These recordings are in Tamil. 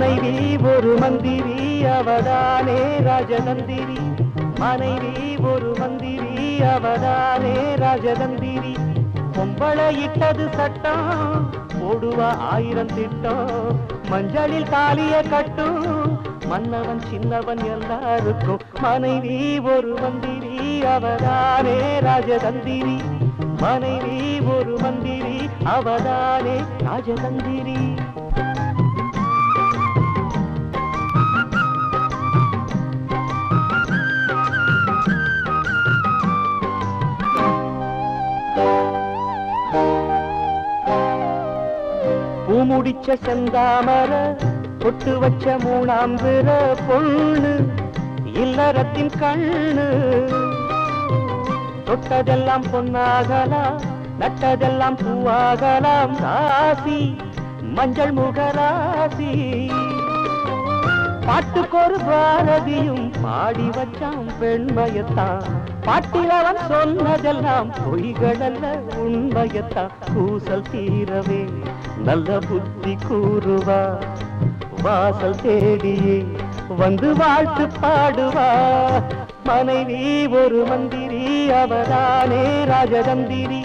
மனைவி ஒரு மந்திரி அவதானே ராஜதந்திரி மனைவி ஒரு மந்திரி அவதானே ராஜதந்திரி பொம்பளை இட்டது சட்டம் போடுவா ஆயிரம் திட்டம் மஞ்சளில் தாலிய கட்டும் மன்னவன் சின்னவன் எல்லாருக்கும் மனைவி ஒரு மந்திரி அவதானே ராஜதந்திரி மனைவி ஒரு மந்திரி அவதானே ராஜதந்திரி பூமுடிச்ச செந்தாமர பொட்டு வச்ச மூணாம்பிற பொண்ணு இல்லறத்தின் கண்ணு தொட்டதெல்லாம் பொன்னாகலாம் நட்டதெல்லாம் பூவாகலாம் ராசி மஞ்சள் முகராசி பாட்டுக்கொரு பாரதியும் பாடி வச்சான் பெண்மையத்தான் பாட்டில் அவன் சொன்னதெல்லாம் பொய்களல்ல உண்மையத்தான் கூசல் தீரவே நல்ல புத்தி கூறுவா வாசல் தேடியே வந்து வாழ்த்து பாடுவா மனைவி ஒரு மந்திரி அவதானே ராஜதந்திரி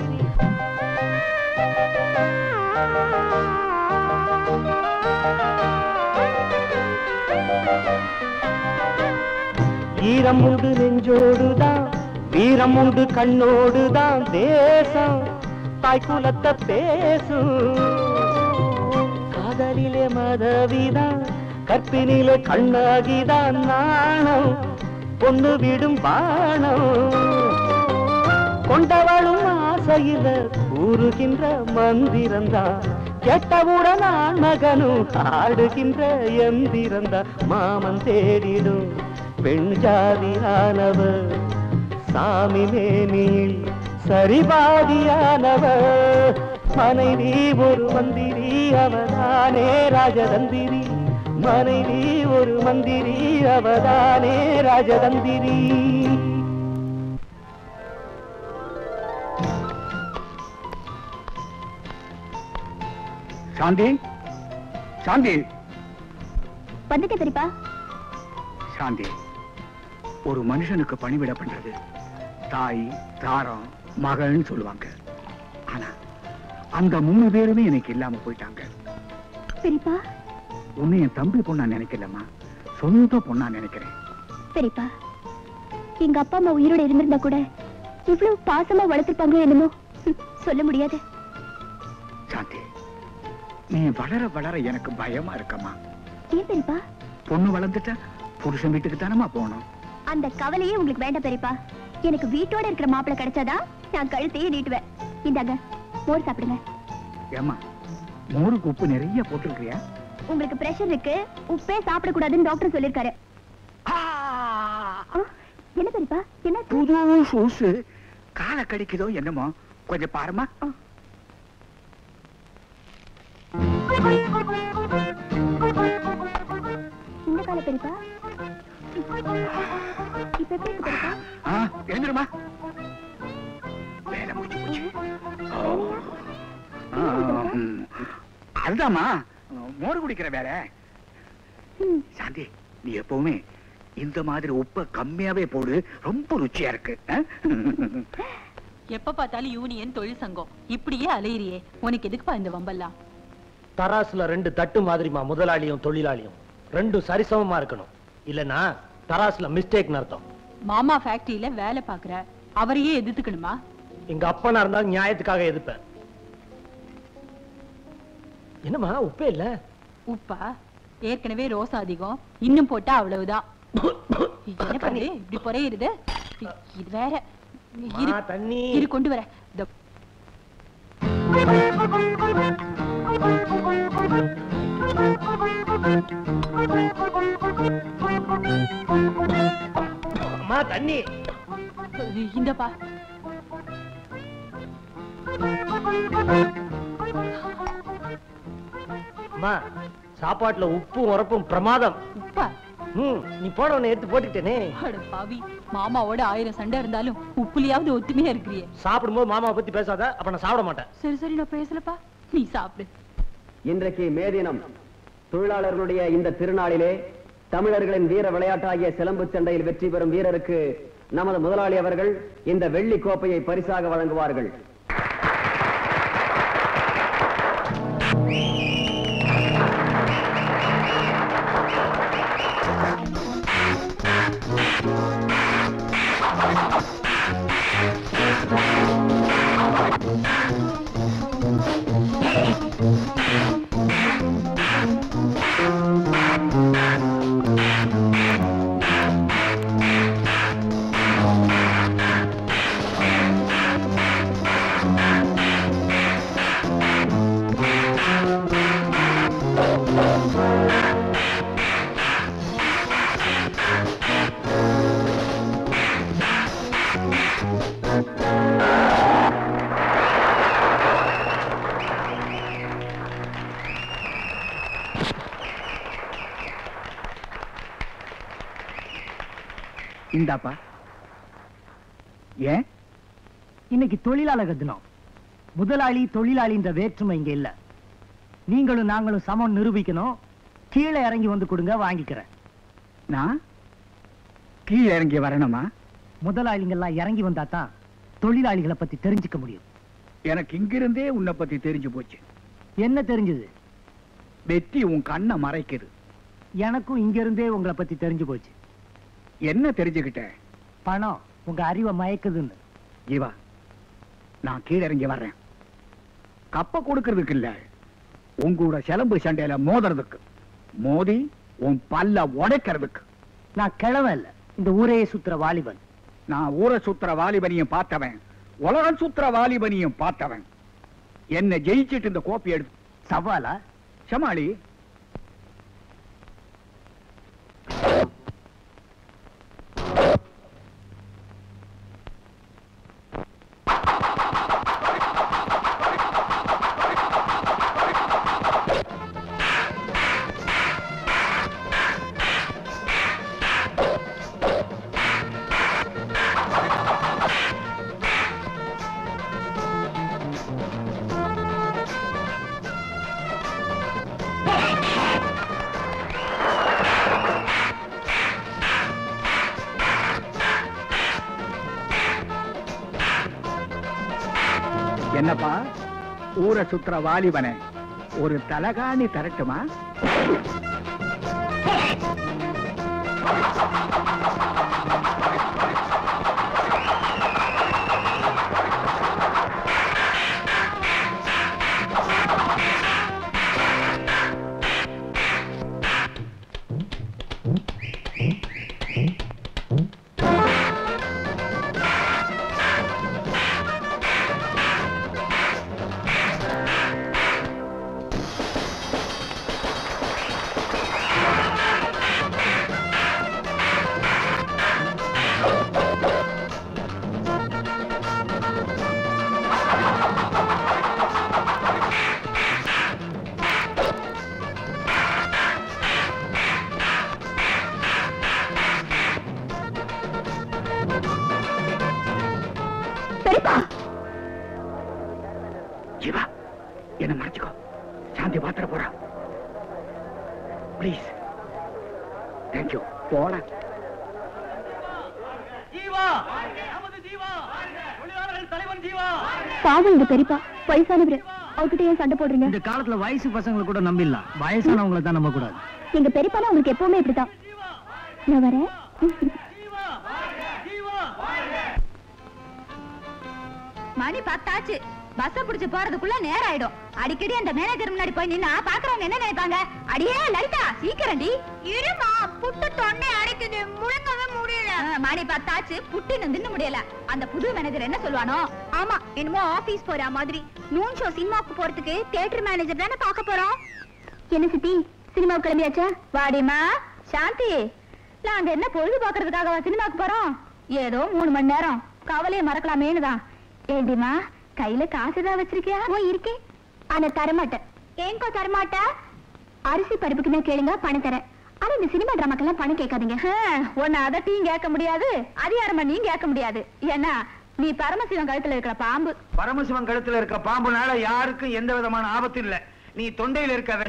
ஈரம் உண்டு நெஞ்சோடுதான் வீரம் உண்டு கண்ணோடுதான் தேசம் தாய் குலத்தை பேசும் காதலிலே மதவிதான் கற்பினிலே கண்ணாகிதான் நாணம் பொண்ணு விடும் பாணம் கொண்டவளும் ஆசையில கூறுகின்ற மந்திரந்தான் கேட்டவுடன் ஆண் மகனும் ஆடுகின்ற எந்திரந்தா மாமன் தேடிடும் பெண் ஜாதியானவர் சாமி மேனியில் சரிபாதியானவர் மனைவி ஒரு மந்திரி அவதானே ராஜதந்திரி மனைவி ஒரு மந்திரி அவதானே ராஜதந்திரி சாந்தி சாந்தி வந்துட்டேன் பெரியப்பா சாந்தி ஒரு மனுஷனுக்கு பணிவிட பண்றது தாய் தாரம் மகள்னு சொல்லுவாங்க ஆனா அந்த மூணு பேருமே எனக்கு இல்லாம போயிட்டாங்க பெரியப்பா உன்னை என் தம்பி பொண்ணா நினைக்கலம்மா சொந்த பொண்ணா நினைக்கிறேன் பெரியப்பா எங்க அப்பா அம்மா உயிரோட இருந்திருந்தா கூட இவ்வளவு பாசமா வளர்த்திருப்பாங்களோ என்னமோ ஹம், சொல்ல முடியாது சாந்தி நீ வளர வளர எனக்கு பயமா இருக்கம்மா ஏன் பெரியப்பா பொண்ணு வளர்ந்துட்ட புருஷன் வீட்டுக்கு தானமா போகணும் அந்த கவலையே உங்களுக்கு வேண்டாம் பெரியப்பா எனக்கு வீட்டோட இருக்கிற மாப்பிள்ளை கிடைச்சாதான் நான் கழுத்தையே நீட்டுவேன் இந்தாங்க மோர் சாப்பிடுங்க ஏம்மா மோருக்கு உப்பு நிறைய போட்டிருக்கிறியா உங்களுக்கு பிரஷர் இருக்கு உப்பே சாப்பிடக்கூடாதுன்னு டாக்டர் சொல்லிருக்காரு என்ன பெரியப்பா என்ன புது ஷூஸ் காலை கடிக்குதோ என்னமோ கொஞ்சம் பாருமா இந்த கால பெரியப்பா இப்ப எப்படி இருக்கு பெரியப்பா ஆ, எழுந்திருமா வேலை முடிச்சு போச்சு ஓ. ஆ, ம். அதுதாம்மா மோர் குடிக்கிற வேலை ம், சாந்தி நீ எப்பவுமே இந்த மாதிரி உப்பை கம்மியாவே போடு ரொம்ப ருச்சியா இருக்கு ஆ? எப்ப பார்த்தாலும் யூனியன் தொழில் சங்கம் இப்படியே அலையிறியே உனக்கு எதுக்குப்பா இந்த வம்பெல்லாம் தராசுல ரெண்டு தட்டு மாதிரிமா முதலாளியும் தொழிலாளியும் ரெண்டும் சரிசமமா இருக்கணும் இல்லனா தராசுல மிஸ்டேக்னு அர்த்தம் மாமா ஃபேக்டரியில வேலை பாக்குற அவரையே எதிர்த்துக்கணுமா எங்க அப்பனா இருந்தாலும் நியாயத்துக்காக எதிர்ப்பேன் என்னம்மா உப்பே இல்ல உப்பா ஏற்கனவே ரோசா அதிகம் இன்னும் போட்டா அவ்வளவுதான் என்ன பண்ணு இப்படி பொறையிருது இது வேற இரு அம்மா, தண்ணி இரு கொண்டு வர இதோ அம்மா தண்ணி இந்தப்பா அம்மா சாப்பாட்டுல உப்பும் உரப்பும் பிரமாதம் உப்பா ம் நீ போனவனை எடுத்து போட்டுக்கிட்டேனே அட பாவி மாமாவோட ஆயிரம் சண்டை இருந்தாலும் உப்புலியாவது ஒத்துமையா இருக்கிறியே சாப்பிடும்போது மாமாவை பத்தி பேசாத அப்ப நான் சாப்பிட மாட்டேன் சரி சரி நான் பேசலப்பா நீ சாப்பிடு இன்றைக்கு மே தினம் தொழிலாளர்களுடைய இந்த திருநாளிலே தமிழர்களின் வீர விளையாட்டாகிய சிலம்பு சண்டையில் வெற்றி பெறும் வீரருக்கு நமது முதலாளி அவர்கள் இந்த வெள்ளி கோப்பையை பரிசாக வழங்குவார்கள் இந்தாப்பா ஏன் இன்னைக்கு தொழிலாளர் தினம் முதலாளி தொழிலாளின்ற வேற்றுமை இங்க இல்ல நீங்களும் நாங்களும் சமம் நிரூபிக்கணும் கீழே இறங்கி வந்து கொடுங்க வாங்கிக்கிறேன் நான் கீழே இறங்கி வரணுமா முதலாளிங்கெல்லாம் இறங்கி வந்தா தான் தொழிலாளிகளை பத்தி தெரிஞ்சுக்க முடியும் எனக்கு இங்கிருந்தே உன்னை பத்தி தெரிஞ்சு போச்சு என்ன தெரிஞ்சது வெற்றி உன் கண்ணை மறைக்குது எனக்கும் இங்க இருந்தே உங்களை பத்தி தெரிஞ்சு போச்சு என்ன தெரிஞ்சுக்கிட்ட பணம் உங்க அறிவை மயக்குதுன்னு ஜீவா நான் கீழே இறங்கி வர்றேன் கப்ப கொடுக்கறதுக்கு இல்ல உங்களோட சிலம்பு சண்டையில மோதுறதுக்கு மோதி உன் பல்ல உடைக்கிறதுக்கு நான் கிழவன் இல்ல இந்த ஊரையே சுத்துற வாலிபன் நான் ஊரை சுத்துற வாலிபனியும் பார்த்தவன் உலகம் சுத்துற வாலிபனியும் பார்த்தவன் என்ன ஜெயிச்சிட்டு இந்த கோப்பி எடுத்து சவாலா சமாளி என்னப்பா ஊரை சுத்துற வாலிபனை ஒரு தலகாணி தரட்டுமா பெரியப்பா ஜீவா என்ன மறைச்சுக்கோ சாந்தி பாத்திர போறா ப்ளீஸ் தேங்க்யூ போல பாவம் இந்த பெரியப்பா வயசானவரு அவர்கிட்ட ஏன் சண்டை போடுறீங்க இந்த காலத்துல வயசு பசங்களை கூட நம்பிடலாம் வயசானவங்களை தான் நம்ப கூடாது எங்க பெரியப்பானா உங்களுக்கு எப்பவுமே இப்படிதான் நான் வரேன் மணி பத்தாச்சு பஸ் புடிச்சு போறதுக்குள்ள நேரம் ஆயிடும் அடிக்கடி அந்த மேனேஜர் முன்னாடி போய் நின்னா பாக்குறவங்க என்ன நினைப்பாங்க அடியே லலிதா சீக்கிரம்டி இருமா புட்டு தொண்டை அடைக்குது முழுங்கவே முடியல மணி பத்தாச்சு புட்டு நின்னு முடியல அந்த புது மேனேஜர் என்ன சொல்லுவானோ ஆமா என்னமோ ஆபீஸ் போற மாதிரி நூன் ஷோ சினிமாவுக்கு போறதுக்கு தியேட்டர் மேனேஜர் தானே பார்க்க போறோம் என்ன சித்தி சினிமாவுக்கு கிளம்பியாச்சா வாடிமா சாந்தி நாங்க என்ன பொழுது பாக்குறதுக்காக சினிமாக்கு போறோம் ஏதோ மூணு மணி நேரம் கவலையை மறக்கலாமேன்னு தான் ஏண்டிமா கையில காசு தான் வச்சிருக்கியா ஓ இருக்கே ஆனா தரமாட்டேன் ஏங்கோ தரமாட்டா அரிசி பருப்புக்குன்னா கேளுங்க பணம் தரேன் ஆனா இந்த சினிமா டிராமாக்கெல்லாம் பணம் கேட்காதீங்க உன்னை அதட்டையும் கேட்க முடியாது அதிகாரமா நீ கேட்க முடியாது ஏன்னா நீ பரமசிவன் கழுத்துல இருக்கிற பாம்பு பரமசிவன் கழுத்துல இருக்க பாம்புனால யாருக்கும் எந்த விதமான ஆபத்து இல்ல நீ தொண்டையில இருக்க விஷம்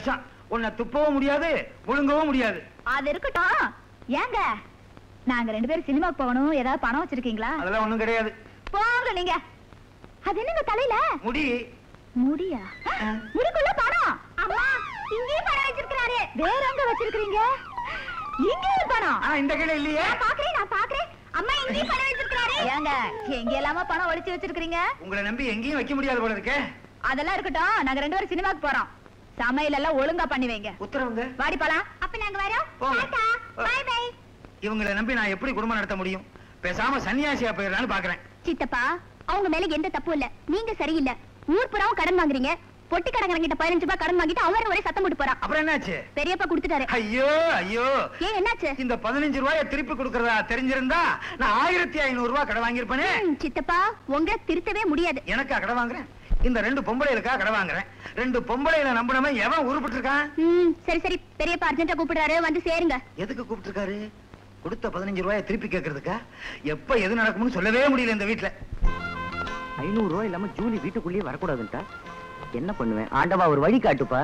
உன்னை துப்பவும் முடியாது முழுங்கவும் முடியாது அது இருக்கட்டும் ஏங்க நாங்க ரெண்டு பேரும் சினிமாக்கு போகணும் ஏதாவது பணம் வச்சிருக்கீங்களா அதெல்லாம் ஒண்ணும் கிடையாது போங்க நீங்க அது என்னங்க தலையில முடி முடியா முடிக்குள்ள பணம் அம்மா இங்கேயும் பணம் வச்சிருக்காரு வேற எங்க வச்சிருக்கீங்க இங்கேயும் பணம் ஆனா இந்த கையில இல்லையே நான் பாக்குறேன் நான் பாக்குறேன் அம்மா இங்கேயும் பணம் வச்சிருக்காரு ஏங்க எங்க எல்லாமா பணம் ஒளிச்சு வச்சிருக்கீங்க உங்களை நம்பி எங்கேயும் வைக்க முடியாது போல இருக்கே அதெல்லாம் இருக்கட்டும் நாங்க ரெண்டு பேரும் சினிமாக்கு போறோம் சமையல் எல்லாம் ஒழுங்கா பண்ணி வைங்க உத்தரவுங்க வாடி போலாம் அப்ப நாங்க வரோம் போங்க. டாடா பை பை இவங்களை நம்பி நான் எப்படி குடும்பம் நடத்த முடியும் பேசாம சன்னியாசியா போயிடலான்னு பாக்குறேன் சித்தப்பா அவங்க மேல எந்த தப்பும் இல்ல நீங்க சரியில்லை ஊர் புறாவும் கடன் வாங்குறீங்க பொட்டி கடங்கிறங்கிட்ட பதினஞ்சு ரூபாய் கடன் வாங்கிட்டு அவன் ஒரே சத்தம் போட்டு போறான் அப்புறம் என்னாச்சு பெரியப்பா கொடுத்துட்டாரு ஐயோ ஐயோ ஏன் என்னாச்சு இந்த பதினஞ்சு ரூபாய திருப்பி கொடுக்கறதா தெரிஞ்சிருந்தா நான் ஆயிரத்தி ஐநூறு ரூபாய் கடை வாங்கியிருப்பேனே ம், சித்தப்பா உங்களை திருத்தவே முடியாது எனக்கா கடை வாங்குறேன் இந்த ரெண்டு பொம்பளைகளுக்கா கடை வாங்குறேன் ரெண்டு பொம்பளைகளை நம்பினவன் எவன் உருப்பிட்டு இருக்கான் ம் சரி சரி பெரியப்பா அர்ஜென்ட்டா கூப்பிடுறாரு வந்து சேருங்க எதுக்கு கூப்பிட்டு இருக்காரு கொடுத்த பதினஞ்சு ரூபாய திருப்பி கேட்கறதுக்கா எப்ப எது நடக்கும்னு சொல்லவே முடியல இந்த வீட்டுல ஐநூறு ரூபாய் இல்லாம ஜூலி வீட்டுக்குள்ளேயே வரக்கூடாதுன்ட்டா என்ன பண்ணுவேன் ஆண்டவா ஒரு வழி காட்டுப்பா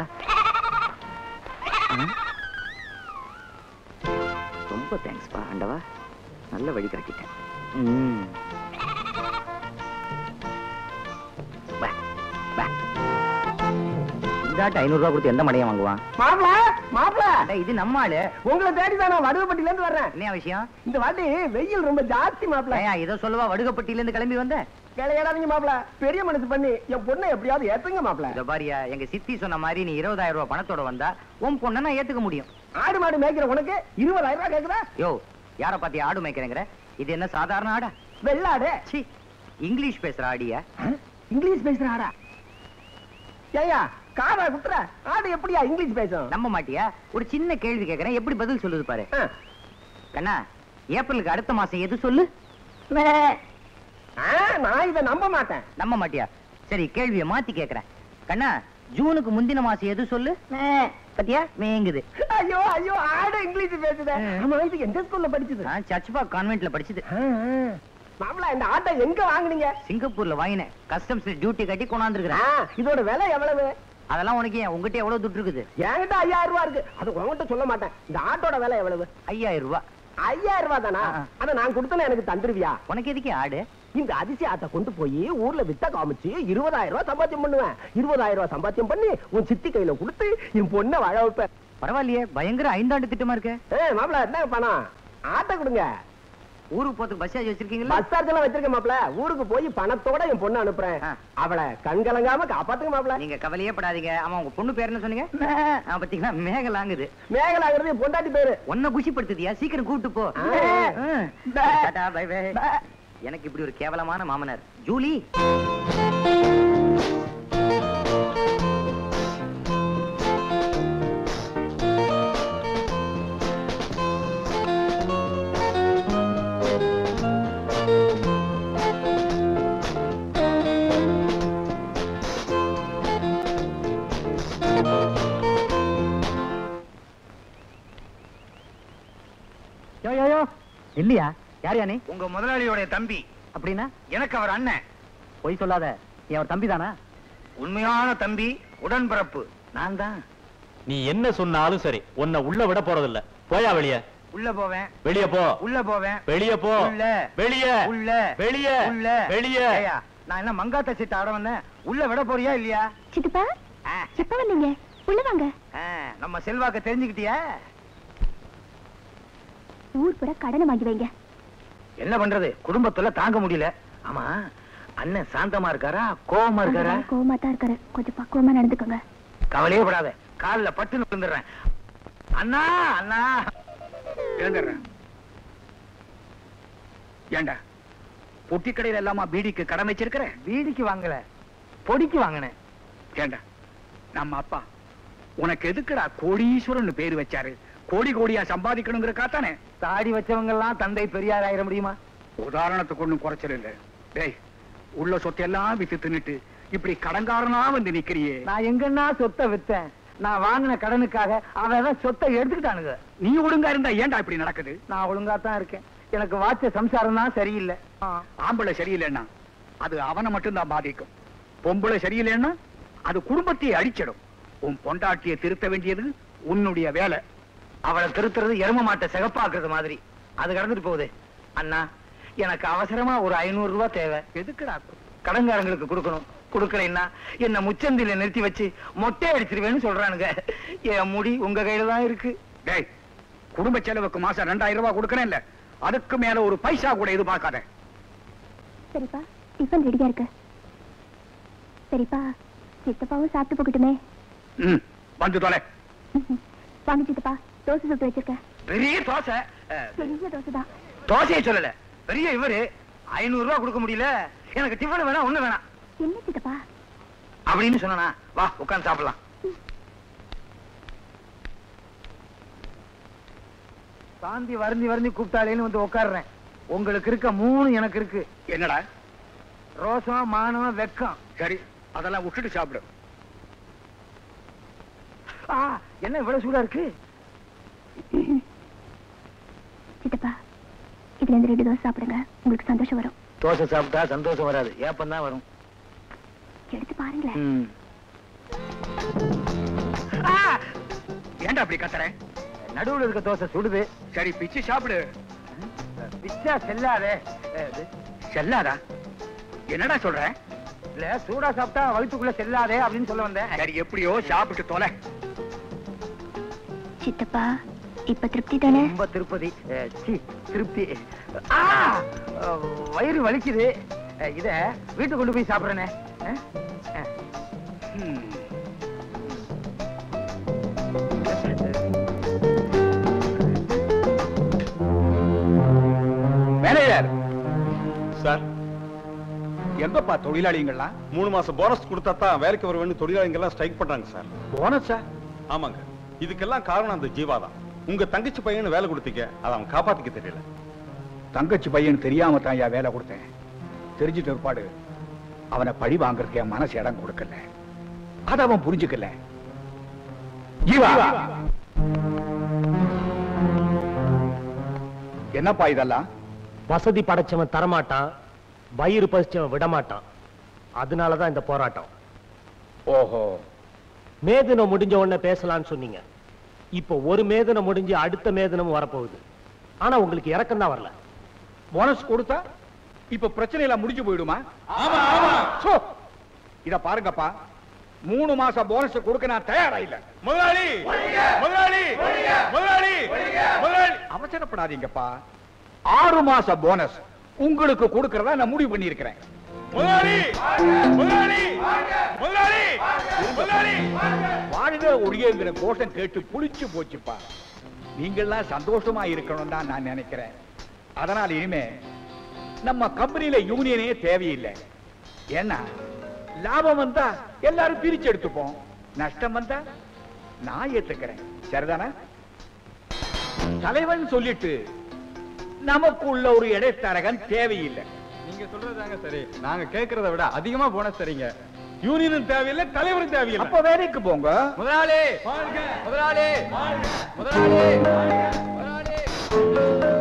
ம். ரொம்ப தேங்க்ஸ்ப்பா ஆண்டவா நல்ல வழி காட்டிட்டேன் ம். வா, வா. இந்தாட்ட ஐநூறு ரூபாய் கொடுத்து எந்த மடையும் வாங்குவான் மாப்பிள மாப்பிள அட, இது நம்ம ஆளு உங்களை தேடி தான் நான் வடுகப்பட்டில இருந்து வர்றேன் என்ன விஷயம் இந்த வாட்டி வெயில் ரொம்ப ஜாஸ்தி மாப்பிள ஏன் இதோ சொல்லவா வடுகப்பட்டியில இருந்து கிளம்பி வந்த விளையாடாதீங்க மாப்பிள பெரிய மனசு பண்ணி என் பொண்ணை எப்படியாவது ஏத்துங்க மாப்பிள இதோ பாரியா எங்க சித்தி சொன்ன மாதிரி நீ இருபதாயிரம் ரூபாய் பணத்தோட வந்தா உன் பொண்ணை நான் ஏத்துக்க முடியும் ஆடு மாடு மேய்க்கிற உனக்கு இருபதாயிரம் ரூபாய் கேக்குற யோ யார பாத்தி ஆடு மேய்க்கிறேங்கிற இது என்ன சாதாரண ஆடா வெள்ளாடு சி இங்கிலீஷ் பேசுற ஆடியா ஆ? இங்கிலீஷ் பேசுற ஆடா ஏயா காதா குத்துற ஆடு எப்படியா இங்கிலீஷ் பேசும் நம்ப மாட்டியா ஒரு சின்ன கேள்வி கேக்குறேன் எப்படி பதில் சொல்லுது பாரு ஆ. கண்ணா ஏப்ரலுக்கு அடுத்த மாசம் எது சொல்லு ஆ, நான் இதை நம்ப மாட்டேன் நம்ப மாட்டியா சரி கேள்வியை மாத்தி கேக்குறேன் கண்ணா ஜூனுக்கு முந்தின மாசம் எது சொல்லு பத்தியா மேங்குது ஐயோ ஐயோ ஆடு இங்கிலீஷ் பேசுதே ஆ. ஆமா இது எந்த ஸ்கூல்ல படிச்சது நான் சர்ச்பா கான்வென்ட்ல படிச்சது மாப்பிள இந்த ஆட்டை எங்க வாங்குனீங்க சிங்கப்பூர்ல வாங்கினேன் கஸ்டம்ஸ் டியூட்டி கட்டி ஆ, கொண்டாந்துருக்கிறேன் இதோட விலை எவ்வளவு அதெல்லாம் உனக்கு ஏன் உங்ககிட்ட எவ்வளவு துட்டு இருக்குது என்கிட்ட ஐயாயிரம் ரூபாய் இருக்கு அது உங்ககிட்ட சொல்ல மாட்டேன் இந்த ஆட்டோட விலை எவ்வளவு ஐயாயிரம் ரூபாய் ஐயாயிரம் ரூபாய் தானா ஆ. அத நான் கொடுத்தன எனக்கு தந்துருவியா உனக்கு எதுக்கு ஆடு இந்த அதிசய ஆட்டை கொண்டு போய் ஊர்ல வித்த காமிச்சு இருபதாயிரம் ரூபாய் சம்பாத்தியம் பண்ணுவேன் இருபதாயிரம் ரூபாய் சம்பாத்தியம் பண்ணி உன் சித்தி கையில கொடுத்து என் பொண்ணை வாழ வைப்பேன் பரவாயில்லையே பயங்கர ஐந்தாண்டு திட்டமா இருக்கு ஏ மாப்பிள என்ன பணம் ஆட்டை கொடுங்க ஊருக்கு போறதுக்கு பஸ் சார்ஜ் வச்சிருக்கீங்களா பஸ் சார்ஜ் எல்லாம் வச்சிருக்கேன் மாப்பிள ஊருக்கு போய் பணத்தோட என் பொண்ணை அனுப்புறேன் ஆ. அவளை கண் கலங்காம காப்பாத்துங்க மாப்பிள நீங்க கவலையே படாதீங்க ஆமா உங்க பொண்ணு பேர் என்ன சொன்னீங்க ஆ, பாத்தீங்களா மேகலாங்குது மேகலாகிறது என் பொண்டாட்டி பேரு உன்னை குஷிப்படுத்துதியா சீக்கிரம் கூட்டு போ ஆ. ஆ. பே. டாடா, பை பை. பே. எனக்கு இப்படி ஒரு கேவலமான மாமனார் ஜூலி யோ யோ யோ இல்லையா யார் யானே உங்க முதலாளியோட தம்பி அப்படின்னா எனக்கு அவர் அண்ணன் பொய் சொல்லாத நீ அவர் தம்பி தானா உண்மையான தம்பி உடன்பிறப்பு நான் தான் நீ என்ன சொன்னாலும் சரி உன்னை உள்ள விட போறதில்ல போயா வெளிய உள்ள போவேன் வெளிய போ உள்ள போவேன் வெளிய போ உள்ள வெளிய உள்ள வெளிய உள்ள வெளிய ஏய்யா, நான் என்ன மங்காத்த சீட்டு ஆட வந்தேன் உள்ள விட போறியா இல்லையா சித்தப்பா ஆ, எப்ப வந்தீங்க உள்ள வாங்க ஆ, நம்ம செல்வாக்க தெரிஞ்சுக்கிட்டியா ஊர் புற கடனை வாங்கி வைங்க என்ன பண்றது குடும்பத்துல தாங்க முடியல ஆமா அண்ணன் சாந்தமா இருக்காரா கோவமா இருக்காரா கோவமா தான் இருக்காரு கொஞ்சம் பக்குவமா நடந்துக்கோங்க கவலையே படாத கால்ல பட்டுன்னு விழுந்துடுறேன் அண்ணா அண்ணா எழுந்துடுறேன் ஏண்டா பொட்டி கடையில எல்லாமா பீடிக்கு கடன் வச்சிருக்கிற பீடிக்கு வாங்கல பொடிக்கு வாங்கினேன் ஏண்டா நம்ம அப்பா உனக்கு எதுக்குடா கோடீஸ்வரன் பேரு வச்சாரு கோடி கோடியா சம்பாதிக்கணுங்கிற காத்தானே தாடி வச்சவங்க எல்லாம் தந்தை பெரியார் ஆயிர முடியுமா உதாரணத்துக்கு ஒண்ணும் குறைச்சல் இல்ல டேய் உள்ள சொத்தெல்லாம் வித்து தின்னுட்டு இப்படி கடன்காரனா வந்து நிக்கிறியே நான் எங்கன்னா சொத்தை வித்தேன் நான் வாங்கின கடனுக்காக அவன் சொத்தை எடுத்துக்கிட்டானுங்க நீ ஒழுங்கா இருந்தா ஏன்டா இப்படி நடக்குது நான் ஒழுங்கா தான் இருக்கேன் எனக்கு வாச்ச சம்சாரம் தான் சரியில்லை ஆம்பளை சரியில்லைன்னா அது அவனை மட்டும்தான் பாதிக்கும் பொம்பளை சரியில்லைன்னா அது குடும்பத்தையே அழிச்சிடும் உன் பொண்டாட்டியை திருத்த வேண்டியது உன்னுடைய வேலை அவளை திருத்துறது எரும மாட்டை சிகப்பாக்குறது மாதிரி அது கடந்துட்டு போகுது அண்ணா எனக்கு அவசரமா ஒரு ஐநூறு ரூபாய் தேவை எதுக்குடா கடன்காரங்களுக்கு கொடுக்கணும் கொடுக்கலைன்னா என்ன முச்சந்தில நிறுத்தி வச்சு மொட்டை அடிச்சிருவேன்னு சொல்றானுங்க என் முடி உங்க கையில தான் இருக்கு டேய் குடும்ப செலவுக்கு மாசம் ரெண்டாயிரம் ரூபாய் கொடுக்கறேன் இல்ல அதுக்கு மேல ஒரு பைசா கூட எதிர்பார்க்காத சரிப்பா டிஃபன் ரெடியா இருக்கு சரிப்பா சித்தப்பாவும் சாப்பிட்டு போகட்டுமே ம் வந்து தொலை வாங்க சித்தப்பா தோசை சுட்டு வச்சிருக்கேன் பெரிய தோசை அஹ், பெரிய தோசை தான் தோசையை சொல்லல பெரிய இவரு ஐநூறு ரூபாய் கொடுக்க முடியல எனக்கு டிஃபன் வேணாம் ஒண்ணு வேணாம் என்ன சித்தப்பா அப்படின்னு சொன்னா வா உட்கார்ந்து சாப்பிடலாம் சாந்தி வருந்தி வருந்தி கூப்பிட்டாலேன்னு வந்து உட்கார்றேன் உங்களுக்கு இருக்க மூணு எனக்கு இருக்கு என்னடா ரோசம் மானம் வெக்கம் சரி அதெல்லாம் விட்டுட்டு சாப்பிடு ஆ, என்ன இவ்வளவு சூடா இருக்கு சித்தப்பா இதுல இருந்து ரெண்டு தோசை சாப்பிடுங்க உங்களுக்கு சந்தோஷம் வரும் தோசை சாப்பிட்டா சந்தோஷம் வராது ஏப்பம் தான் வரும் எடுத்து பாருங்களேன் ம். ஆ! ஏன்டா அப்படி கத்துற நடுவுல இருக்க தோசை சுடுது சரி பிச்சு சாப்பிடு பிச்சா செல்லாதே அஹ், இது, செல்லாதா என்னடா சொல்ற இல்ல சூடா சாப்பிட்டா வயிற்றுக்குள்ள செல்லாதே அப்படின்னு சொல்ல வந்தேன் சரி எப்படியோ சாப்பிட்டு தொலை சித்தப்பா இப்ப திருப்தி தானே ரொம்ப திருப்பதி அஹ், சீ, திருப்தி ஆ! அஹ், வயிறு வலிக்குது அஹ், இத வீட்டுக்கு கொண்டு போய் சாப்பிடுறேனே அஹ், அஹ். ம். மேனேஜர் சார் எங்கப்பா தொழிலாளிங்கள்லாம் மூணு மாசம் போனஸ் கொடுத்தா தான் வேலைக்கு வருவேன்னு தொழிலாளிங்க எல்லாம் ஸ்ட்ரைக் பண்றாங்க சார் போனஸா ஆமாங்க இதுக்கெல்லாம் காரணம் அந்த ஜீவா தான் உங்க தங்கச்சி பையனு வேலை கொடுத்தீங்க அதை அவன் காப்பாத்திக்க தெரியல தங்கச்சி பையன் தெரியாம தான் என் வேலை கொடுத்தேன் தெரிஞ்சிட்ட பிற்பாடு அவனை பழி வாங்குறதுக்கு என் மனசு இடம் கொடுக்கல அத அவன் புரிஞ்சுக்கல ஜீவா என்னப்பா இதெல்லாம் வசதி படைச்சவன் தரமாட்டான் வயிறு பசிச்சவன் விடமாட்டான் அதனாலதான் இந்த போராட்டம் ஓஹோ மேதனம் முடிஞ்ச உடனே பேசலாம்னு சொன்னீங்க இப்போ ஒரு மேதனம் முடிஞ்சு அடுத்த மேதனம் வரப்போகுது ஆனா உங்களுக்கு இறக்கம் தான் வரல போனஸ் கொடுத்தா இப்ப பிரச்சனை எல்லாம் முடிஞ்சு போயிடுமா ஆமா ஆமா இத பாருங்கப்பா மூணு மாசம் போனஸ் கொடுக்க நான் தயாரா இல்ல முதலாளி முதலாளி முதலாளி முதலாளி அவசரப்படாதீங்கப்பா ஆறு மாச போனஸ் உங்களுக்கு கொடுக்கறதா நான் முடிவு பண்ணியிருக்கிறேன் முதலாளி முதலாளி முதலாளி முதலாளி வாழ்க ஒழியங்கிற கோஷம் கேட்டு புளிச்சு போச்சுப்பா நீங்கள்லாம் சந்தோஷமா இருக்கணும் தான் நான் நினைக்கிறேன் அதனால் இனிமே நம்ம கம்பெனியில யூனியனே தேவையில்லை ஏன்னா லாபம் வந்தா எல்லாரும் பிரிச்சு எடுத்துப்போம் நஷ்டம் வந்தா நான் ஏத்துக்கிறேன் சரிதானே தலைவன் சொல்லிட்டு நமக்குள்ள ஒரு இடைத்தரகன் தேவையில்லை நீங்க சொல்றதாங்க சரி நாங்க கேக்குறத விட அதிகமா போனஸ் தரீங்க யூனியனும் தேவையில்லை தலைவரும் தேவையில்லை அப்ப வேலைக்கு போங்க முதலாளி முதலாளி முதலாளி முதலாளி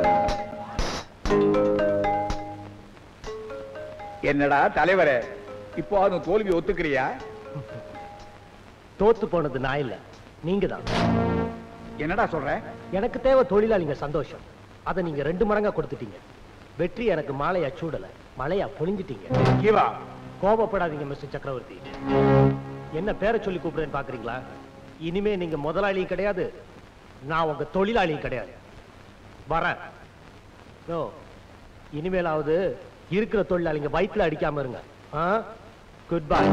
என்னடா தலைவரே இப்போ அவன் தோல்வி ஒத்துக்கிறியா தோத்து போனது நான் இல்ல நீங்க தான் என்னடா சொல்ற எனக்கு தேவை தொழிலாளிங்க சந்தோஷம் அதை நீங்க ரெண்டு மடங்கா கொடுத்துட்டீங்க வெற்றி எனக்கு மாலையா சூடல மலையா பொழிஞ்சிட்டீங்க ஜீவா கோபப்படாதீங்க மிஸ்டர் சக்கரவர்த்தி என்ன பேரை சொல்லி கூப்பிடுறேன்னு பாக்குறீங்களா இனிமே நீங்க முதலாளியும் கிடையாது நான் உங்க தொழிலாளியும் கிடையாது வரேன் ஓ இனிமேலாவது இருக்கிற தொழிலாளிங்க வயிற்றுல அடிக்காம இருங்க குட் பை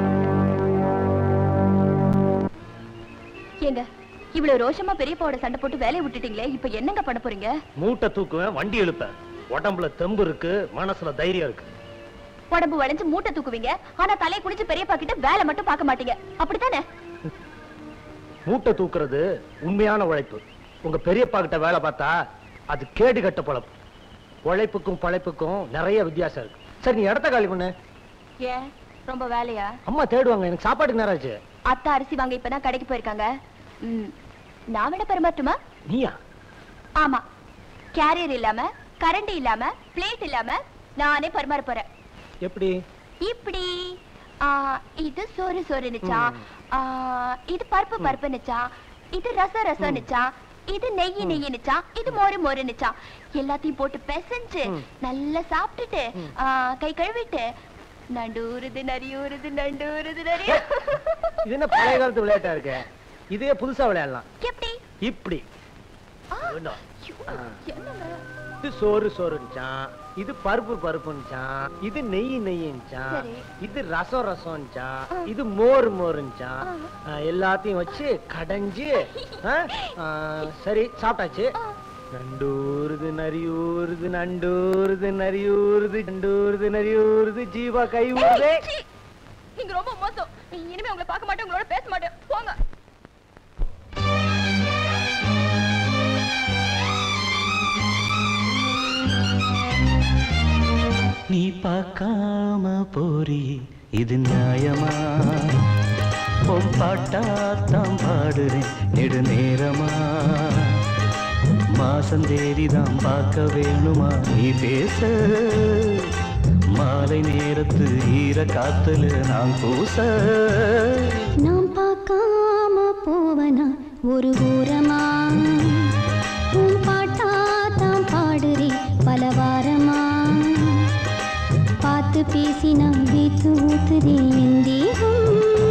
ஏங்க இவ்வளவு ரோஷமா பெரியப்பாவோட சண்டை போட்டு வேலையை விட்டுட்டீங்களே இப்ப என்னங்க பண்ண போறீங்க மூட்டை தூக்குவேன் வண்டி இழுப்பேன் உடம்புல தெம்பு இருக்கு மனசுல தைரியம் இருக்கு உடம்பு வளைஞ்சு மூட்டை தூக்குவீங்க ஆனா தலையை குனிஞ்சு பெரியப்பா கிட்ட வேலை மட்டும் பார்க்க மாட்டீங்க அப்படித்தானே மூட்டை தூக்குறது உண்மையான உழைப்பு உங்க பெரியப்பா கிட்ட வேலை பார்த்தா அது கேடு கட்ட பொழப்பு உழைப்புக்கும் பழைப்புக்கும் நிறைய வித்தியாசம் இருக்கு சரி நீ இடத்த காலி பண்ணு ஏன் ரொம்ப வேலையா அம்மா தேடுவாங்க எனக்கு சாப்பாட்டுக்கு நேரம் ஆச்சு அத்தா அரிசி வாங்க இப்பதான் கடைக்கு போயிருக்காங்க ம், நான் விட பரிமாற்றுமா நீயா ஆமா கேரியர் இல்லாம கரண்ட் இல்லாம பிளேட் இல்லாம நானே பரிமாற போறேன் எப்படி இப்படி ஆ, இது சோறு சோறுனுச்சா ஆ, இது பருப்பு பருப்புன்னுச்சா இது ரசம் ரசம்னுச்சா இது நெய் நெய்னுச்சா இது மோரு மோருன்னுச்சா எல்லாத்தையும் போட்டு பிசைஞ்சு நல்லா சாப்பிட்டுட்டு ஆ, கை கழுவிட்டு நண்டூருது நரியூருது நண்டூருது நரியூ இது என்ன பழைய காலத்து விளையாட்டா இருக்கு இதே புதுசா விளையாடலாம் எப்படி இப்படி ஆ, இன்னும். ஐயோ, ஆ. என்னங்க இது சோறு சோறுன்னுச்சான் இது பருப்பு பருப்புன்னுச்சான் இது நெய் நெய்யுன்னுச்சான் சரி. இது ரசம் ரசம்னுச்சான் ஆ. இது மோர் மோருன்னுச்சான் ஆ. ஆ, எல்லாத்தையும் வச்சு கடைஞ்சு ஆ, ஆ, சரி சாப்பிட்டாச்சு ஆ. நண்டூருது நரியூருது நண்டூருது நரியூருது நண்டூருது நரியூருது ஜீவா கை ஊருதே ஏய், சீ. நீங்க ரொம்ப மோசம் இனிமே உங்களை பார்க்க மாட்டேன் உங்களோட பேச மாட்டேன் போங்க நீ பார்க்காம போறி இது நியாயமா உன் பாட்டாத்தான் பாடுறேன் நெடு நேரமா மாசம் தேதிதான் பார்க்க வேணுமா நீ பேச மாலை நேரத்து ஈர காத்துல நான் கூச நாம் பார்க்காம போவனா ஒரு ஓரமா உன் பாட்டா தான் பாடுறேன் பல வாரமா பார்த்து பேசினா வீத்து ஊத்துதே என் தேகம்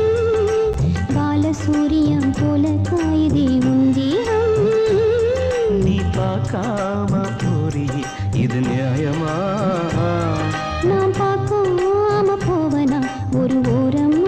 பாலசூரியம் போல காயுதே உன் தேகம் நீ பார்க்காம போறி இது நியாயமா நாம் பார்க்காம போவனா ஒரு ஓரமா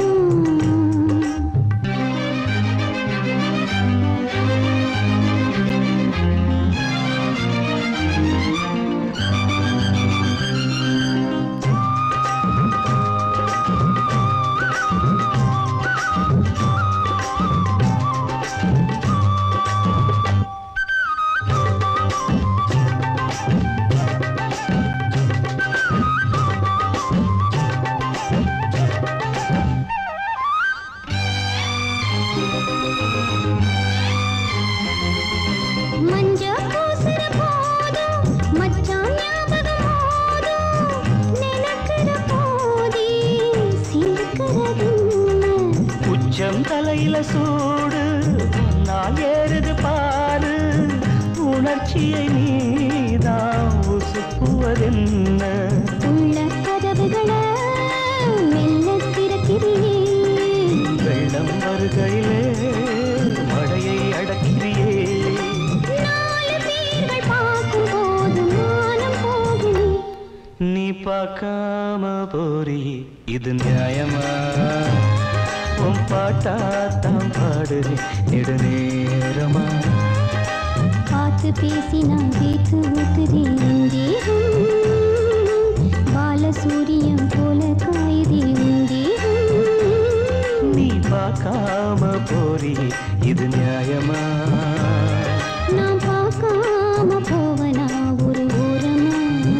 மஞ்ச பூசுற போதும் மச்சான் ஞாபகம் போதும் நினைக்கிற போதே சிரிக்கிறது உச்சம் தலையில சூடு நான் ஏறுது பாரு உணர்ச்சியை நீதான் உசுப்புவதென்ன உள்ள கதவுகளை மெல்ல திறக்கிறியே வெள்ளம் வருகையிலே மழையை அடக்கிறியே நாலு பேர்கள் பார்க்கும் போது மானம் போகுமே நீ பார்க்காம போறி இது நியாயமா உன் பாட்டாத்தான் பாடுறேன் நெடுநேரமா பார்த்து பேசினா வீட்டு ஊத்துதே என் தேகம் பாலசூரியம் போல காயுதே உன் தேகம் நீ பார்க்காம போறி இது நியாயமா நான் பார்க்காம போவனா ஒரு ஓரமா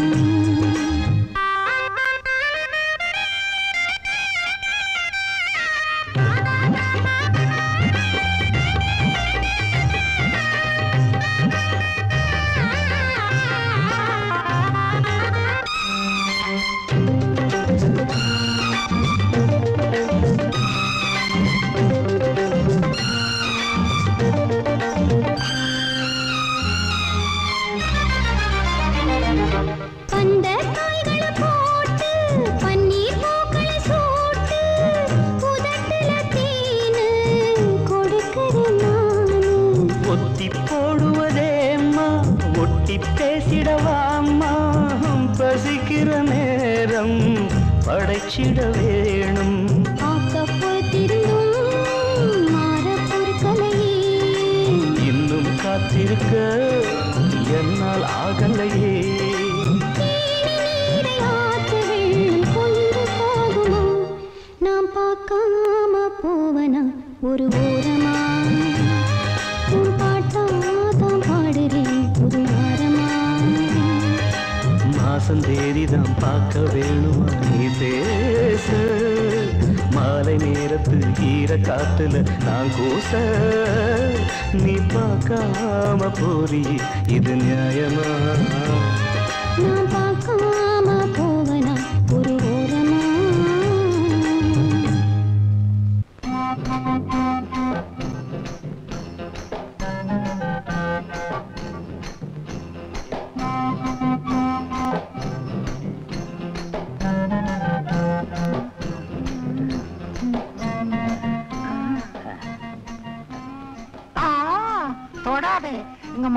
பந்த காய்களை போட்டு பன்னீர் பூக்களை சூட்டு உதட்டுல தேனு கொடுக்கிறேன் நானு ஒத்தி போடுவதேம்மா ஒட்டி பேசிடவாம்மா பசிக்கிற நேரம் படைச்சிட வேணும் ஆக்கப்போத்திருந்தும் மாற பொருட்களையே இன்னும் காத்திருக்க என்னால் ஆகலையே நீரை ஆற்று வெள்ளம் கொண்டு போகுமோ நாம் பார்க்காம போவனா ஒரு ஓரமா உன் பாட்டாதான் பாடுறேன் ஒரு வாரமா மாசம் தேதிதான் பார்க்க வேணுமா நீ பேச மாலை நேரத்து ஈர காத்துல நான் கூச நீ பார்க்காம போறி இது நியாயமா நான் பார்க்காம போவனா ஒரு ஓரமா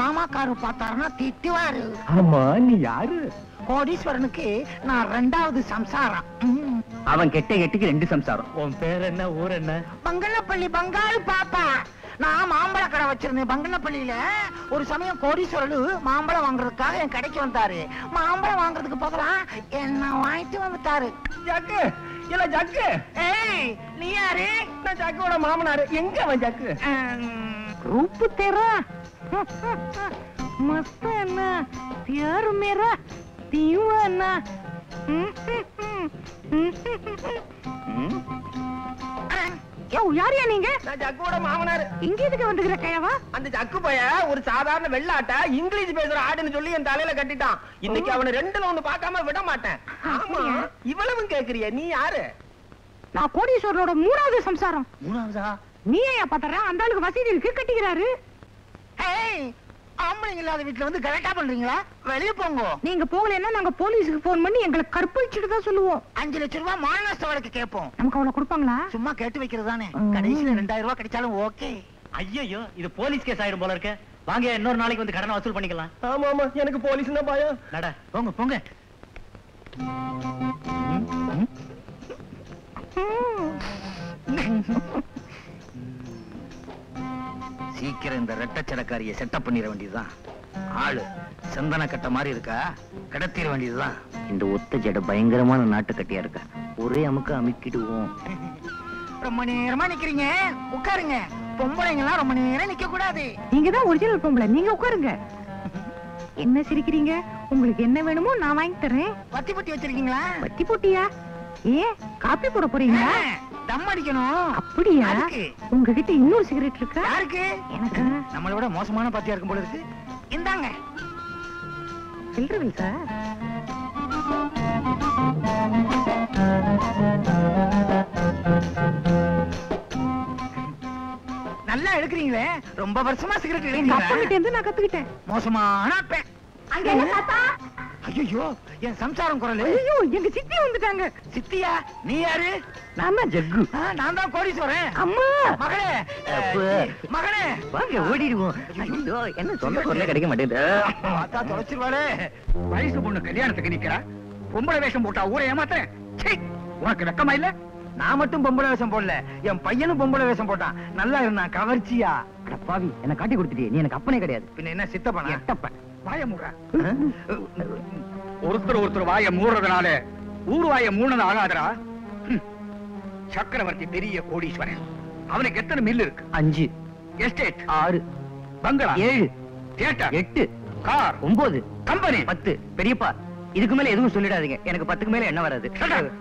மாமாக்காரு பார்த்தாருன்னா திட்டுவாரு ஆமா நீ யாரு கோடீஸ்வரனுக்கு நான் ரெண்டாவது சம்சாரம் ம். அவன் கெட்ட கெட்டுக்கு ரெண்டு சம்சாரம் உன் பேர் என்ன ஊர் என்ன பங்கனப்பள்ளி பங்காளி பாப்பா நான் மாம்பழ கடை வச்சிருந்தேன் பங்கனப்பள்ளியில ஒரு சமயம் கோடீஸ்வரரு மாம்பழம் வாங்குறதுக்காக என் கடைக்கு வந்தாரு மாம்பழம் வாங்குறதுக்கு பதிலா என்ன வாங்கிட்டு வந்துட்டாரு ஜக்கு இல்ல ஜக்கு ஏய் நீ யாரு நான் ஜக்குவோட மாமனாரு எங்க அவன் ஜக்கு रूप तेरा मस्त है ना प्यार मेरा दीवाना யோ யாரியா நீங்க நான் ஜக்குவோட மாமனாரு இங்க எதுக்கு வந்துக்கிற கயவா அந்த ஜக்கு பைய ஒரு சாதாரண வெள்ளாட்ட இங்கிலீஷ் பேசுற ஆடுன்னு சொல்லி என் தலையில கட்டிட்டான் இன்னைக்கு அவனை ரெண்டுல ஒண்ணு பார்க்காம விட மாட்டேன் ஆமா இவ்வளவும் கேக்குறிய நீ யாரு நான் கோடீஸ்வரனோட மூணாவது சம்சாரம் மூணாவதா நீ ஏன் பாத்தற அந்த ஆளுக்கு வசதி இருக்கு கட்டிக்கிறாரு ஆம்பளைங்க இல்லாத வீட்டுல வந்து கரெக்டா பண்றீங்களா வெளிய போங்க நீங்க போகலைன்னா நாங்க போலீஸுக்கு போன் பண்ணி எங்களை கற்பழிச்சுட்டு தான் சொல்லுவோம் அஞ்சு லட்சம் ரூபாய் மாநஷ்ட வழக்கு கேட்போம் நமக்கு அவ்வளவு கொடுப்பாங்களா சும்மா கேட்டு வைக்கிறது தானே கடைசியில ரெண்டாயிரம் ரூபாய் கிடைச்சாலும் ஓகே ஐயோ இது போலீஸ் கேஸ் ஆயிரும் போல இருக்க வாங்க இன்னொரு நாளைக்கு வந்து கடனை வசூல் பண்ணிக்கலாம் ஆமா ஆமா எனக்கு போலீஸ் தான் பயம் நட போங்க போங்க சீக்கிரம் இந்த ரெட்டச்சடக்காரிய செட்டப் பண்ணிட வேண்டியதுதான் ஆளு சந்தன கட்ட மாதிரி இருக்கா கடத்திட வேண்டியதுதான் இந்த ஒத்த ஜட பயங்கரமான நாட்டு கட்டியா இருக்க ஒரே அமுக்க அமுக்கிடுவோம் ரொம்ப நேரமா நிக்கிறீங்க உட்காருங்க பொம்பளைங்க எல்லாம் ரொம்ப நேரம் நிக்க கூடாது நீங்க தான் ஒரிஜினல் பொம்பளை நீங்க உட்காருங்க என்ன சிரிக்கிறீங்க உங்களுக்கு என்ன வேணுமோ நான் வாங்கி தரேன் வத்தி பட்டி வச்சிருக்கீங்களா பத்தி போட்டியா ஏன் காப்பி போட போறீங்களா தம் அடிக்கணும் அப்படியா அதுக்கு. உங்ககிட்ட இன்னொரு சிகரெட் இருக்கா யாருக்கு எனக்கு நம்மளை விட மோசமான பாத்தியா இருக்கும் போல இருக்கு இந்தாங்க சில்லறவில் சார் நல்லா எடுக்கிறீங்களே ரொம்ப வருஷமா சிகரெட் எங்க அப்பா கிட்ட எடுக்கிறீங்க இருந்து நான் கத்துக்கிட்டேன் மோசமான அப்பேன் அங்க என்ன தாத்தா ஐயோ என் சம்சாரம் குரல் ஐயோ எங்க சித்தி வந்துட்டாங்க சித்தியா நீ யாரு நான் தான் ஜக்கு ஆ, நான் தான் கோடீஸ்வரன் அம்மா மகளே அப்பா. அஹ், மகனே வாங்க ஓடிடுவோம் ஐயோ என்ன சொந்த குரலே கிடைக்க மாட்டேங்குது பார்த்தா தொலைச்சிருவாளே வயசு பொண்ணு கல்யாணத்துக்கு நிக்கிறா பொம்பளை வேஷம் போட்டா ஊரை ஏமாத்துறேன் சீ, உனக்கு வெக்கமா இல்ல நான் மட்டும் பொம்பளை வேஷம் போடல என் பையனும் பொம்பளை வேஷம் போட்டான் நல்லா இருந்தான் கவர்ச்சியா அட பாவி என்ன காட்டி கொடுத்துட்டியே நீ எனக்கு அப்பனே கிடையாது பின்ன என்ன சித்தப்பனா எட்டப்பன் வாய மூடுற ஒருத்தர் ஒருத்தர் வாய மூடுறதுனால ஊர் வாய மூணது ஆகாதரா ஹம். சக்கரவர்த்தி பெரிய கோடீஸ்வரன் அவனுக்கு எத்தனை மில்லு இருக்கு அஞ்சு எஸ்டேட் ஆறு பங்களா ஏழு தியேட்டர் எட்டு கார் ஒன்பது கம்பெனி பத்து பெரியப்பா இதுக்கு மேல எதுவும் சொல்லிடாதீங்க எனக்கு பத்துக்கு மேல என்ன வராது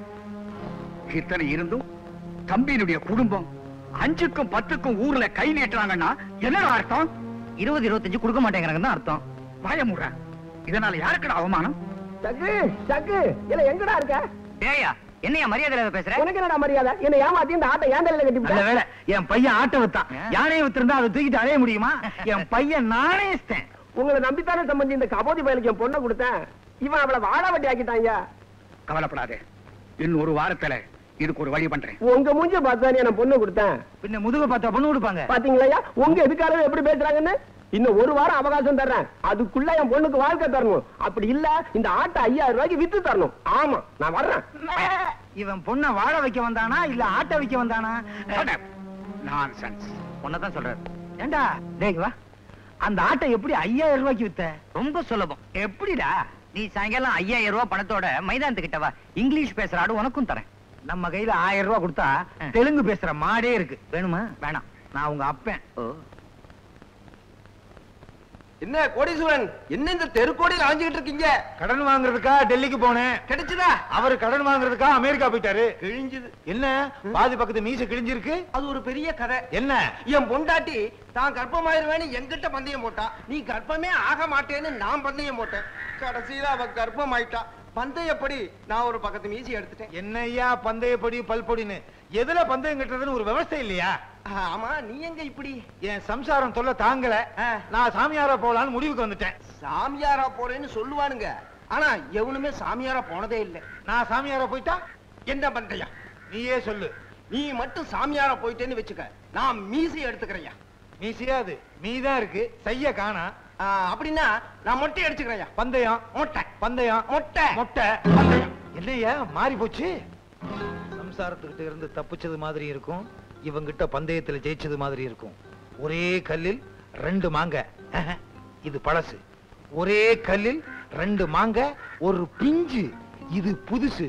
இத்தனை இருந்தும் தம்பியினுடைய குடும்பம் அஞ்சுக்கும் பத்துக்கும் ஊர்ல கை நீட்டுறாங்கன்னா என்னடா அர்த்தம் இருபது இருபத்தஞ்சு கொடுக்க மாட்டேங்கிறாங்க தான் அர்த்தம் வாய மூடுற இதனால யாருக்குடா அவமானம் சக்கு சக்கு இல்ல எங்கடா இருக்க ஏயா என்னையா மரியாதை இல்லாத பேசுற உனக்கு என்னடா மரியாதை என்ன ஏமாத்தி இந்த ஆட்டை ஏன் தலையில கட்டி நல்ல வேலை என் பையன் ஆட்டை வித்தான் ஆ. யானையை வித்திருந்தா அதை தூக்கிட்டு அலைய முடியுமா என் பையன் நானே இஷ்டேன் உங்களை நம்பித்தானே சம்பந்தி இந்த கபோதி பயலுக்கு என் பொண்ணை கொடுத்தேன் இவன் அவளை வாழ வட்டி ஆக்கிட்டாங்க கவலைப்படாதே இன்னும் ஒரு வாரத்துல இதுக்கு ஒரு வழி பண்றேன் உங்க மூஞ்ச பார்த்தானே நான் பொண்ணு கொடுத்தேன் பின்ன முதுக பார்த்தா பொண்ணு கொடுப்பாங்க பாத்தீங்களா உங்க எதுக்காரங்க எப்படி பேசுறாங்கன்னு இன்னும் ஒரு வாரம் அவகாசம் தர்றேன் அதுக்குள்ள என் பொண்ணுக்கு வாழ்க்கை தரணும் அப்படி இல்ல இந்த ஆட்டை ஐயாயிரம் ரூபாய்க்கு வித்து தரணும் ஆமா நான் வர்றேன் இவன் பொண்ணை வாழ வைக்க வந்தானா இல்ல ஆட்ட வைக்க வந்தானா நான்சென்ஸ் உன்னதான் சொல்றாரு ஏண்டா டேய் வா அந்த ஆட்டை எப்படி ஐயாயிரம் ரூபாய்க்கு வித்த ரொம்ப சுலபம் எப்படிடா நீ சாயங்காலம் ஐயாயிரம் ரூபாய் பணத்தோட மைதானத்துக்கிட்ட வா இங்கிலீஷ் பேசுற ஆடு உனக்கும் தரேன் நம்ம கையில ஆயிரம் ரூபாய் கொடுத்தா தெலுங்கு பேசுற மாடே இருக்கு வேணுமா வேணாம் நான் உங்க அப்பன் ஓ என்ன கோடீஸ்வரன் என்ன இந்த தெருக்கோடியில் அலைஞ்சுகிட்டு இருக்கீங்க கடன் வாங்குறதுக்கா டெல்லிக்கு போனேன் கிடைச்சதா அவரு கடன் வாங்குறதுக்கா அமெரிக்கா போயிட்டாரு கிழிஞ்சுது என்ன பாதி பக்கத்து மீச கிழிஞ்சிருக்கு அது ஒரு பெரிய கதை என்ன என் பொண்டாட்டி தான் கர்ப்பமாயிருவேன்னு எங்கிட்ட பந்தயம் போட்டா நீ கர்ப்பமே ஆக மாட்டேன்னு நான் பந்தயம் போட்டேன் கடைசியில அவ கர்ப்பம் ஆயிட்டா பந்தயப்படி நான் ஒரு பக்கத்து மீசி எடுத்துட்டேன் என்னய்யா பந்தயப்படி பல்பொடின்னு எதுல பந்தயம் கட்டுறதுன்னு ஒரு விவசாயம் இல்லையா ஆமா நீ எங்க இப்படி என் சம்சாரம் தொல்லை தாங்கல நான் சாமியாரா போலான்னு முடிவுக்கு வந்துட்டேன் சாமியாரா போறேன்னு சொல்லுவானுங்க ஆனா எவனுமே சாமியாரா போனதே இல்லை நான் சாமியாரா போயிட்டா என்ன பந்தயம் நீயே சொல்லு நீ மட்டும் சாமியாரா போயிட்டேன்னு வச்சுக்க நான் மீசி எடுத்துக்கிறேன் மீசியாது மீதான் இருக்கு செய்ய காணா ஆ, அப்படின்னா நான் மொட்டை அடிச்சுக்கிறேன் பந்தயம் மொட்டை பந்தயம் மொட்டை மொட்டை என்னய்யா மாறி போச்சு சம்சாரத்துக்கிட்ட இருந்து தப்பிச்சது மாதிரி இருக்கும் இவங்கிட்ட பந்தயத்துல ஜெயிச்சது மாதிரி இருக்கும் ஒரே கல்லில் ரெண்டு மாங்க இது பழசு ஒரே கல்லில் ரெண்டு மாங்க ஒரு பிஞ்சு இது புதுசு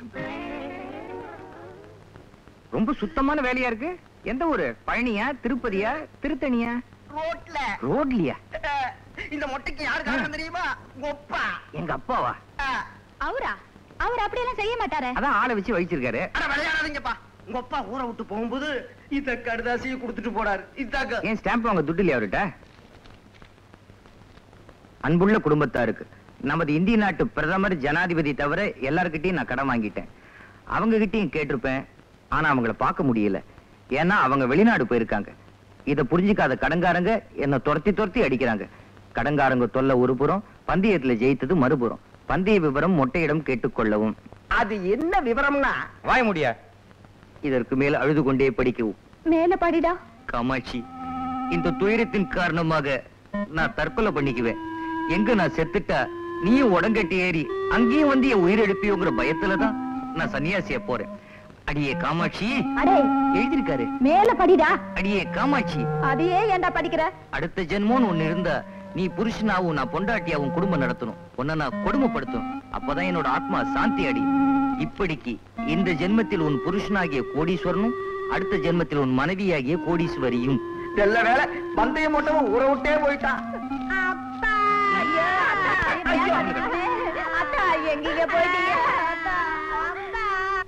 ரொம்ப சுத்தமான வேலையா இருக்கு எந்த ஊரு பழனியா திருப்பதியா திருத்தணியா ரோட்ல ரோட்லயா இந்த மொட்டைக்கு யாரு காரணம் தெரியுமா ஒப்பா எங்க அப்பாவா அவரா அவர் அப்படியெல்லாம் செய்ய மாட்டாரே அதான் ஆளை வச்சு வச்சிருக்காரு அட விளையாடாதீங்கப்பா உங்க அப்பா ஊரை விட்டு போகும்போது இந்த கடுதாசியை கொடுத்துட்டு போனாரு இதாங்க ஏன் ஸ்டாம்ப் வாங்க துட்டு இல்லையா அவர்கிட்ட அன்புள்ள குடும்பத்தாருக்கு நமது இந்திய நாட்டு பிரதமர் ஜனாதிபதி தவிர எல்லார்கிட்டயும் நான் கடன் வாங்கிட்டேன் அவங்க கிட்டயும் கேட்டிருப்பேன் ஆனா அவங்கள பார்க்க முடியல ஏன்னா அவங்க வெளிநாடு போயிருக்காங்க இத புரிஞ்சுக்காத கடன்காரங்க என்ன துரத்தி துரத்தி அடிக்கிறாங்க கடன்காரங்க தொல்லை ஒரு புறம் பந்தயத்துல ஜெயித்தது மறுபுறம் பந்தய விவரம் மொட்டையிடம் கேட்டுக்கொள்ளவும் அது என்ன விவரம்னா வாய முடியா இதற்கு மேல் அழுது கொண்டே படிக்கவும் மேல படிடா காமாட்சி இந்த துயரத்தின் காரணமாக நான் தற்கொலை பண்ணிக்குவேன் எங்க நான் செத்துட்டா நீயும் உடங்கட்டி ஏறி அங்கேயும் வந்து என் உயிர் எடுப்பியோங்கிற பயத்துலதான் நான் சன்னியாசிய போறேன் அடியே காமாட்சி அடே எழுதிருக்காரு மேல படிடா அடியே காமாட்சி அதையே ஏன்டா படிக்கிற அடுத்த ஜென்மோன்னு ஒண்ணு இருந்தா நீ புருஷனாவும் நான் பொண்டாட்டியாவும் குடும்பம் நடத்தணும் உன்னை நான் கொடுமைப்படுத்தணும் அப்பதான் என்னோட ஆத்மா சாந்தி அடி இப்படிக்கு இந்த ஜென்மத்தில் உன் புருஷனாகிய கோடீஸ்வரனும் அடுத்த ஜென்மத்தில் உன் மனைவியாகிய கோடீஸ்வரியும் நல்ல வேலை பந்தயம் மட்டும் ஊரை விட்டே போயிட்டான் அத்தா எங்கீங்க போயிட்டீங்க அத்தா, அத்தா.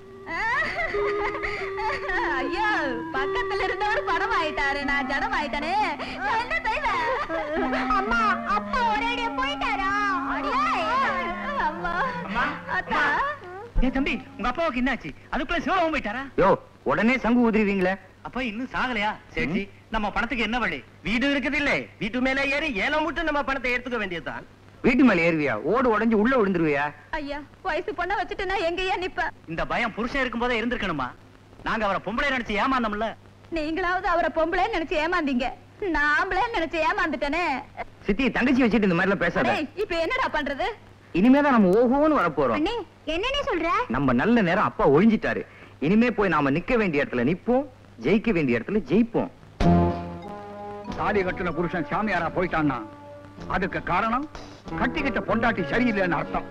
ஐயோ பக்கத்துல இருந்தவர் படம் ஆயிட்டாரு நான் ஜடம் ஆயிட்டானே நான் என்ன செய்வேன் அம்மா அப்பா ஒரேடியா போயிட்டாரா அடியே அம்மா அத்தா ஏ தம்பி உங்க அப்பாவுக்கு என்னாச்சு அதுக்குள்ள சிவம் போயிட்டாரா யோ உடனே சங்கு ஊதுருவீங்களே அப்பா இன்னும் சாகலையா சரி நம்ம பணத்துக்கு என்ன வழி வீடு இருக்குது இல்ல வீட்டு மேல ஏறி ஏலம் விட்டு நம்ம பணத்தை எடுத்துக்க வேண்டியதுதான் வீட்டு மேல ஏறுவியா ஓடு உடைஞ்சு உள்ள விழுந்துருவியா ஐயா வயசு பொண்ண வச்சுட்டு நான் எங்கேயா நிப்பேன் இந்த பயம் புருஷன் இருக்கும்போதே இருந்திருக்கணுமா நாங்க அவரை பொம்பளை நினைச்சு ஏமாந்தோம்ல நீங்களாவது அவரை பொம்பளை நினைச்சு ஏமாந்தீங்க நான் ஆம்பளை நினைச்சு ஏமாந்துட்டேனே சித்தி தங்கச்சி வச்சுட்டு இந்த மாதிரிலாம் பேசாத அடேய், இப்ப என்னடா பண்றது இனிமேதான் நம்ம ஓஹோன்னு வரப்போறோம் அண்ணே என்னன்னு சொல்ற நம்ம நல்ல நேரம் அப்பா ஒழிஞ்சிட்டாரு இனிமே போய் நாம நிக்க வேண்டிய இடத்துல நிப்போம் ஜெயிக்க வேண்டிய இடத்துல ஜெயிப்போம் தாலி கட்டின புருஷன் சாமியாரா போயிட்டான்னா அதுக்கு காரணம் கட்டிக்கிட்ட பொண்டாட்டி சரியில்லைன்னு அர்த்தம்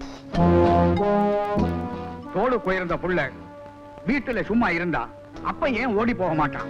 தோடு போயிருந்த புள்ள வீட்டுல சும்மா இருந்தா அப்ப ஏன் ஓடி போக மாட்டான்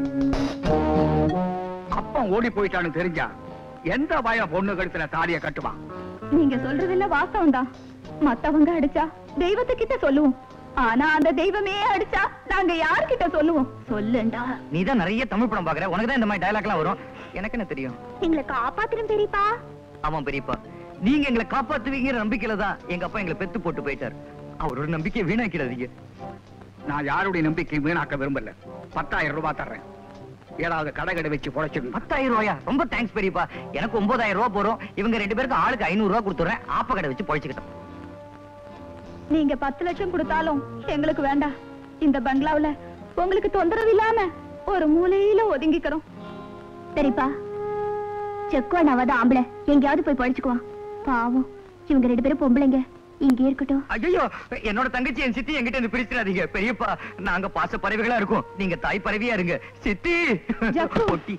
அப்பன் ஓடி போயிட்டான்னு தெரிஞ்சா எந்த பய பொண்ணு கழுத்துல தாலிய கட்டுவான் நீங்க சொல்றதுல வாஸ்தவம் தான் மத்தவங்க அடிச்சா தெய்வத்துக்கிட்ட சொல்லுவோம் ஆனா அந்த தெய்வமே அடிச்சா நாங்க யார்கிட்ட சொல்லுவோம் சொல்லுண்டா நீ தான் நிறைய தமிழ் படம் பாக்குற உனக்கு தான் இந்த மாதிரி டயலாக் எல்லாம் வரும் எனக்கு என்ன தெரியும் எங்களை காப்பாத்திரும் பெரியப்பா ஆமா பெரியப்பா நீங்க எங்களை காப்பாத்துவீங்கிற நம்பிக்கையில தான் எங்க அப்பா எங்களை பெத்து போட்டு போயிட்டார் அவரோட நம்பிக்கையை வீணாக்கிறாதீங்க நான் யாருடைய நம்பிக்கை வீணாக்க விரும்பல பத்தாயிரம் ரூபாய் தர்றேன் ஏதாவது கடை கடை வச்சு பொழைச்சிருந்தா பத்தாயிரம் ரூபாயா ரொம்ப தேங்க்ஸ் பெரியப்பா எனக்கு ஒன்பதாயிரம் ரூபாய் போறோம் இவங்க ரெண்டு பேருக்கு ஆளுக்கு ஐநூறு ரூபாய் கொடுத்துறேன் ஆப்ப கடை வச்சு பொழைச்சுக்கிட்டோம் நீங்க பத்து லட்சம் கொடுத்தாலும் எங்களுக்கு வேண்டாம் இந்த பங்களாவுல உங்களுக்கு தொந்தரவு இல்லாம ஒரு மூலையில ஒதுங்கிக்கிறோம் சரிப்பா செக்கோ நவத ஆம்பளை எங்கேயாவது போய் பழிச்சுக்குவான் பாவம் இவங்க ரெண்டு பேரும் பொம்பளைங்க இங்கே இருக்கட்டும் ஐயோ என்னோட தங்கச்சி என் சித்தி என்கிட்ட இருந்து பிரிச்சிடாதீங்க பெரியப்பா நாங்க பாச பறவைகளா இருக்கோம் நீங்க தாய் பறவையா இருங்க சித்தி ஒட்டி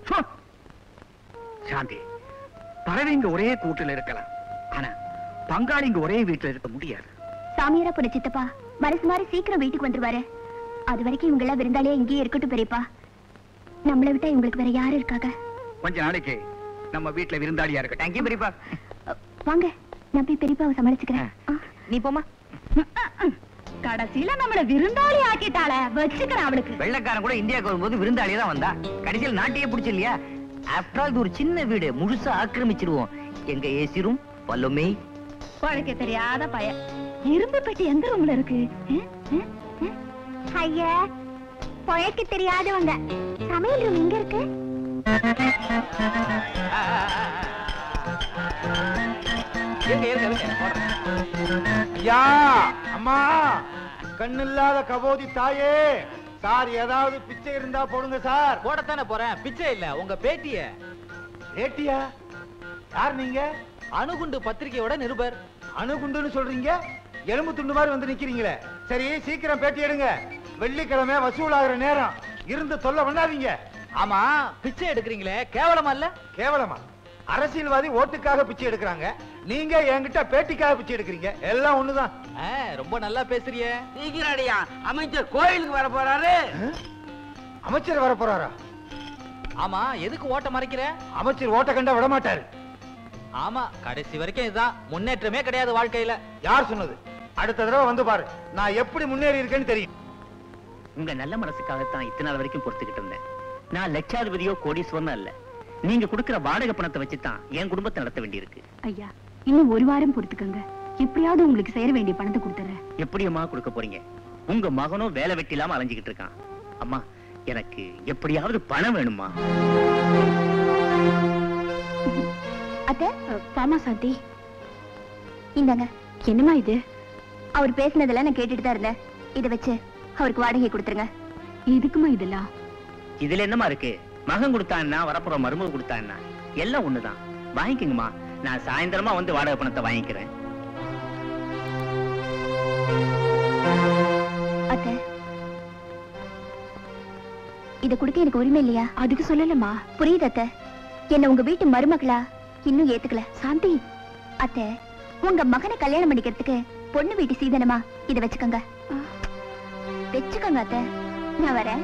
சாந்தி பறவைங்க ஒரே கூட்டுல இருக்கலாம் ஆனா பங்காளிங்க ஒரே வீட்டுல இருக்க முடியாது சாமியாரா போன சித்தப்பா மனசு மாதிரி சீக்கிரம் வீட்டுக்கு வந்துருவாரு அது வரைக்கும் இவங்க எல்லாம் விருந்தாளியா இங்கேயே இருக்கட்டும் பெரியப்பா நம்மளை விட்டா இவங்களுக்கு வேற யாரு இருக்காங்க கொஞ்ச நாளைக்கு நம்ம வீட்டுல விருந்தாளியா இருக்க தேங்க்யூ பெரியப்பா வாங்க நான் போய் பெரியப்பாவை சமாளிச்சுக்கிறேன் நீ போமா கடைசியில நம்மள விருந்தாளி ஆக்கிட்டாள வச்சுக்கிறேன் அவளுக்கு வெள்ளக்காரன் கூட இந்தியாவுக்கு வரும்போது விருந்தாளியே தான் வந்தா கடைசியில் நாட்டையே பிடிச்சு இல்லையா ஆஃப்டர் ஆல் இது ஒரு சின்ன வீடு முழுசா ஆக்கிரமிச்சிருவோம் எங்க ஏசி ரூம் பல்லுமே பழைக்க தெரியாத பையன் இரும்பு பெட்டி எந்த ரூம்ல இருக்கு ஐயா பொழைக்க தெரியாதவங்க சமையல் ரூம் எங்க இருக்கு ஐயா அம்மா கண்ணு இல்லாத கபோதி தாயே சார் ஏதாவது பிச்சை இருந்தா போடுங்க சார் போடத்தானே போறேன் பிச்சை இல்ல உங்க பேட்டிய பேட்டியா யார் நீங்க அணுகுண்டு பத்திரிகையோட நிருபர் அணுகுண்டுன்னு சொல்றீங்க எலும்பு துண்டு மாதிரி வந்து நிக்கிறீங்களே சரி சீக்கிரம் பேட்டி எடுங்க வெள்ளிக்கிழமை வசூல் ஆகுற நேரம் இருந்து தொல்லை பண்ணாதீங்க ஆமா பிச்சை எடுக்கிறீங்களே கேவலமா இல்ல கேவலமா அரசியல்வாதி ஓட்டுக்காக பிச்சை எடுக்கிறாங்க நீங்க என்கிட்ட பேட்டிக்காக பிச்சை எடுக்கிறீங்க எல்லாம் ஒண்ணுதான் ரொம்ப நல்லா பேசுறிய சீக்கிரம் அடியா அமைச்சர் கோயிலுக்கு வர போறாரு அமைச்சர் வர போறாரா ஆமா எதுக்கு ஓட்ட மறைக்கிற அமைச்சர் ஓட்ட கண்டா விட மாட்டாரு ஆமா கடைசி வரைக்கும் இதுதான் முன்னேற்றமே கிடையாது வாழ்க்கையில யார் சொன்னது அடுத்த தடவை வந்து பாரு நான் எப்படி முன்னேறி இருக்கேன்னு தெரியும் உங்க நல்ல மனசுக்காகத்தான் இத்தனை நாள் வரைக்கும் பொறுத்துக்கிட்டு இருந்தேன் நான் லட்சாதிபதியோ கோடீஸ்வரனும் அல்ல நீங்க கொடுக்கிற வாடகை பணத்தை வச்சுதான் என் குடும்பத்தை நடத்த வேண்டியிருக்கு ஐயா இன்னும் ஒரு வாரம் பொறுத்துக்கங்க எப்படியாவது உங்களுக்கு சேர வேண்டிய பணத்தை கொடுத்துறேன் எப்படியம்மா கொடுக்க போறீங்க உங்க மகனும் வேலை வெட்டி இல்லாம அலைஞ்சுக்கிட்டு இருக்கான் அம்மா எனக்கு எப்படியாவது பணம் வேணுமா அத்த பாமா சாந்தி இந்தாங்க என்னம்மா இது அவர் பேசினதெல்லாம் நான் கேட்டுட்டு தான் இருந்தேன் இதை வச்சு அவருக்கு வாடகை கொடுத்துருங்க எதுக்குமா இதெல்லாம் இதுல என்னமா இருக்கு மகன் கொடுத்தான்னா வரப்புற மருமக கொடுத்தான்னா எல்லாம் ஒண்ணுதான் வாங்கிக்கங்கம்மா நான் சாயந்தரமா வந்து வாடகை பணத்தை வாங்கிக்கிறேன் அத்தை இத கொடுக்க எனக்கு உரிமை இல்லையா அதுக்கு சொல்லலமா புரியுது அத்தை என்ன உங்க வீட்டு மருமகளா இன்னும் ஏத்துக்கல சாந்தி அத்தை உங்க மகனை கல்யாணம் பண்ணிக்கிறதுக்கு பொண்ணு வீட்டு சீதனமா இத வச்சுக்கோங்க வச்சுக்கோங்க அத்தை நான் வரேன்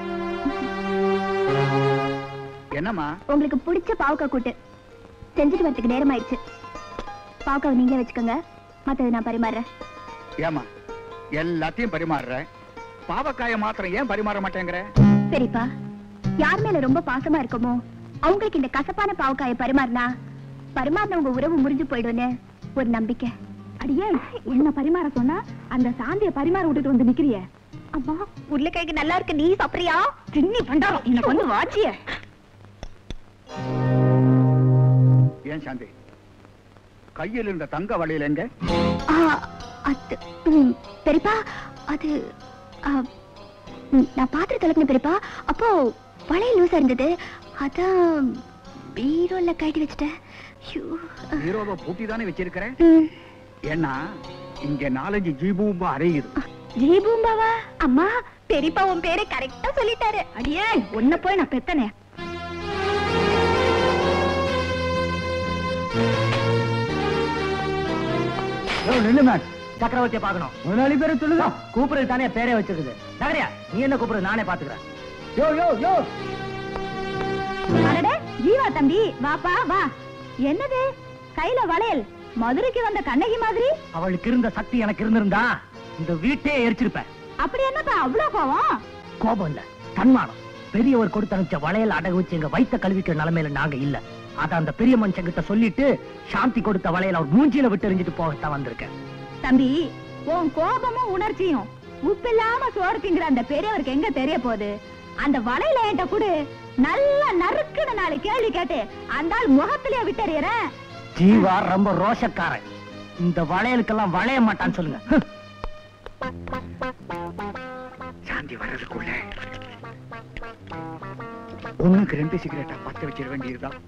என்னம்மா உங்களுக்கு பிடிச்ச பாவக்காய் கூட்டு செஞ்சுட்டு வரதுக்கு நேரம் ஆயிடுச்சு பாவக்காவை நீங்களே வச்சுக்கோங்க மத்தது நான் பரிமாறுறேன் ஏமா எல்லாத்தையும் பரிமாறுற பாவக்காய மாத்திரம் ஏன் பரிமாற மாட்டேங்கிற சரிப்பா யார் மேல ரொம்ப பாசமா இருக்கமோ அவங்களுக்கு இந்த கசப்பான பாவக்காயை பரிமாறினா பரிமாறினவங்க உறவு முறிஞ்சு போயிடும்னு ஒரு நம்பிக்கை அடியே என்ன பரிமாற சொன்னா அந்த சாந்திய பரிமாற விட்டுட்டு வந்து நிக்கிறிய அம்மா உருளைக்கிழங்கு நல்லா இருக்கு நீ சாப்பிடுறியா சின்னி பண்டாரம் எனக்கு வந்து வாச்சிய ஏன் சாந்தி கையில் இருந்த தங்க வளையல் எங்க ஆ, அது ம், பெரியப்பா அது ஆ, ம், நான் பாத்திரம் கலக்கின பெரியப்பா அப்போ வளையல் லூசா இருந்தது அதான் பீரோல கட்டி வச்சுட்டேன் ஐயோ. ஹீரோவை பூட்டி தானே வச்சிருக்கிற ம், ஏன்னா இங்க நாலஞ்சு ஜீபூம்பா அறையுது ஜீபூம்பாவா அம்மா பெரியப்பா உன் பேரை கரெக்டா சொல்லிட்டாரு அடியே உன்ன போய் நான் பெத்தனே சக்கரவர்த்தியை பார்க்கணும் முதலாளி பேரை சொல்லுங்க கூப்பிடுறது தானே பேரே வச்சிருக்குது நகரியா நீ என்ன கூப்பிடுறது நானே பாத்துக்கிறேன் யோ யோ யோ அடடே ஜீவா தம்பி வாப்பா வா என்னது கையில வளையல் மதுரைக்கு வந்த கண்ணகி மாதிரி அவளுக்கு இருந்த சக்தி எனக்கு இருந்திருந்தா இந்த வீட்டையே எரிச்சிருப்பேன் அப்படி என்னப்பா அவ்வளவு கோவம் கோபம் இல்ல தன்மானம் பெரியவர் கொடுத்து அனுப்பிச்ச வளையல் அடகு வச்சு எங்க வயித்த கழுவிக்கிற நிலைமையில நாங்க இல்ல அத அந்த பெரிய மனுஷன் கிட்ட சொல்லிட்டு சாந்தி கொடுத்த வளையல் அவர் மூஞ்சியில விட்டு எறிஞ்சிட்டு போகத்தான் வந்திருக்கேன் தம்பி உன் கோபமும் உணர்ச்சியும் உப்பில்லாம சோறு திங்கிற அந்த பெரியவருக்கு எங்க தெரிய போகுது அந்த வலையில என்கிட்ட கூட நல்லா நறுக்குன்னு நாலு கேள்வி கேட்டு அந்த ஆள் முகத்திலேயே விட்டறியறேன் ஜீவா ரொம்ப ரோஷக்காரன் இந்த வளையலுக்கெல்லாம் வளைய மாட்டான்னு சொல்லுங்க ஹ். சாந்தி வர்றதுக்குள்ள ஒண்ணுக்கு ரெண்டு சிகரெட்டா பத்த வச்சிட வேண்டியதுதான்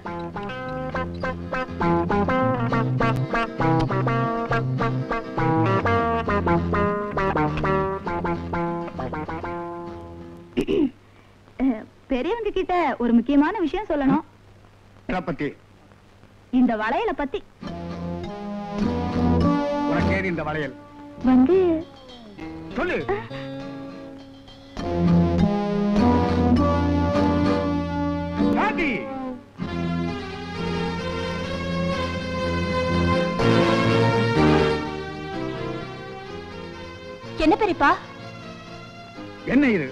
அஹ், பெரியவங்க கிட்ட ஒரு முக்கியமான விஷயம் சொல்லணும் இதை பத்தி இந்த வளையல பத்தி உனக்கு ஏது இந்த வளையல் வந்து சொல்லு சாந்தி என்ன பெரியப்பா என்ன இது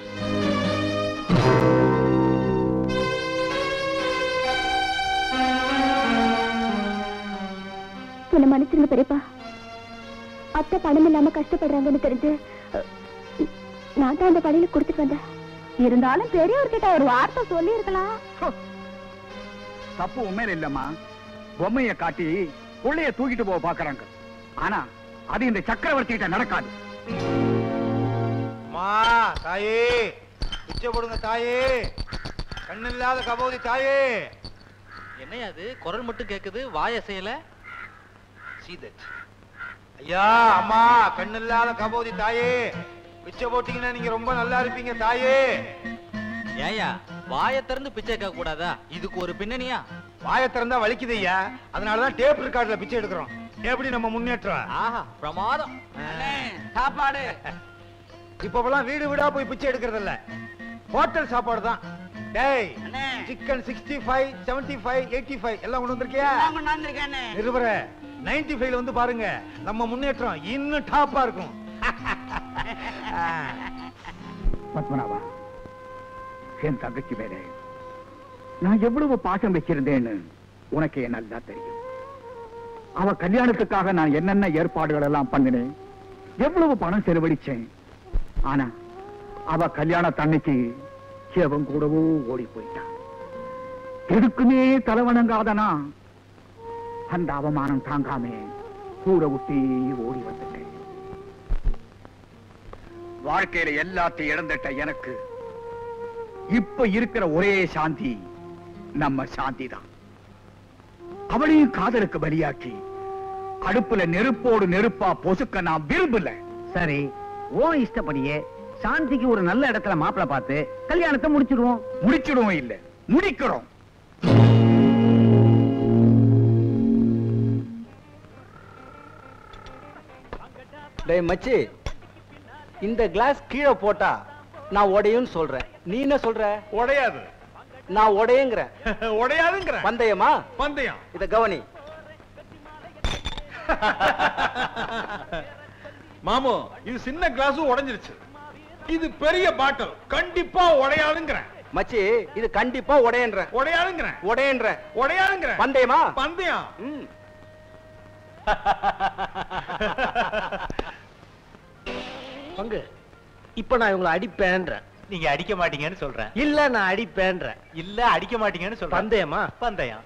என்ன மன்னிச்சிருங்க பெரியப்பா அத்தை பணம் இல்லாம கஷ்டப்படுறாங்கன்னு தெரிஞ்சு அஹ், நான் தான் அந்த வழியில கொடுத்துட்டு வந்தேன் இருந்தாலும் பெரியவர்கிட்ட ஒரு வார்த்தை சொல்லி இருக்கலாம் தப்பு உண்மையில இல்லம்மா பொம்மைய காட்டி புள்ளைய தூக்கிட்டு போக பாக்குறாங்க ஆனா அது இந்த சக்கரவர்த்தி கிட்ட நடக்காது அம்மா தாயே பிச்சை போடுங்க தாயே கண்ணில்லாத கபோதி தாயே என்னையா அது குரல் மட்டும் கேக்குது வாய் அசையல See that? ஐயா அம்மா கண்ணில்லாத கபோதி தாயே பிச்சை போட்டீங்கன்னா நீங்க ரொம்ப நல்லா இருப்பீங்க தாயே ஏயா வாயை திறந்து பிச்சை கேட்க கூடாதா இதுக்கு ஒரு பின்னணியா வாயை திறந்தா வலிக்குது ஐயா அதனாலதான் டேப் ரெக்கார்ட்ல பிச்சை எடுக்கிறோம் எப்படி நம்ம முன்னேற்றம் ஆஹா பிரமாதம் சாப்பாடு இப்பெல்லாம் வீடு வீடா போய் பிச்சை எடுக்கிறது இல்ல ஹோட்டல் சாப்பாடு தான் டேய் chicken sixty five seventy five eighty five எல்லாம் கொண்டு வந்திருக்கியா நிருபர நைன்டி ஃபைவ்ல வந்து பாருங்க நம்ம முன்னேற்றம் இன்னும் டாப்பா இருக்கும் பத்மநாபா என் தங்கச்சி மேலே நான் எவ்வளவு பாசம் வச்சிருந்தேன்னு உனக்கே நல்லா தெரியும் அவ கல்யாணத்துக்காக நான் என்னென்ன ஏற்பாடுகள் எல்லாம் பண்ணினேன் எவ்வளவு பணம் செலவழிச்சேன் ஆனா அவ கல்யாண தன்னைக்கு எவன் கூடவோ ஓடி போயிட்டான் எதுக்குமே தலைவணங்காதனா அந்த அவமானம் தாங்காம கூட விட்டு ஓடி வந்துட்டேன் வாழ்க்கையில எல்லாத்தையும் இழந்துட்ட எனக்கு இப்ப இருக்கிற ஒரே சாந்தி நம்ம சாந்தி தான் அவளையும் காதலுக்கு பலியாக்கி அடுப்புல நெருப்போடு நெருப்பா பொசுக்க நான் விரும்பல சரி ஓ இஷ்டப்படியே சாந்திக்கு ஒரு நல்ல இடத்துல மாப்பிளை பார்த்து கல்யாணத்தை முடிச்சிடுவோம் முடிச்சிடுவோம் இல்ல முடிக்கிறோம் டேய் மச்சி இந்த கிளாஸ் கீழே போட்டா நான் உடையும்னு சொல்றேன் நீ என்ன சொல்ற உடையாது நான் உடையங்கிறேன் உடையாதுங்கிற பந்தயமா பந்தயம் இத கவனி மாமு இது சின்ன கிளாஸும் உடைஞ்சிருச்சு இது பெரிய பாட்டில் கண்டிப்பா உடையாதுங்கிறேன் மச்சி இது கண்டிப்பா உடையன்றேன் உடையாதுங்கிறேன் உடையன்றேன் உடையாதுங்கிறேன் பந்தயமா பந்தயம் ம். பங்கு இப்ப நான் இவங்களை அடிப்பேன்றேன் நீங்க அடிக்க மாட்டீங்கன்னு சொல்றேன் இல்ல நான் அடிப்பேன்றேன் இல்ல அடிக்க மாட்டீங்கன்னு சொல்றேன் பந்தயமா பந்தயம்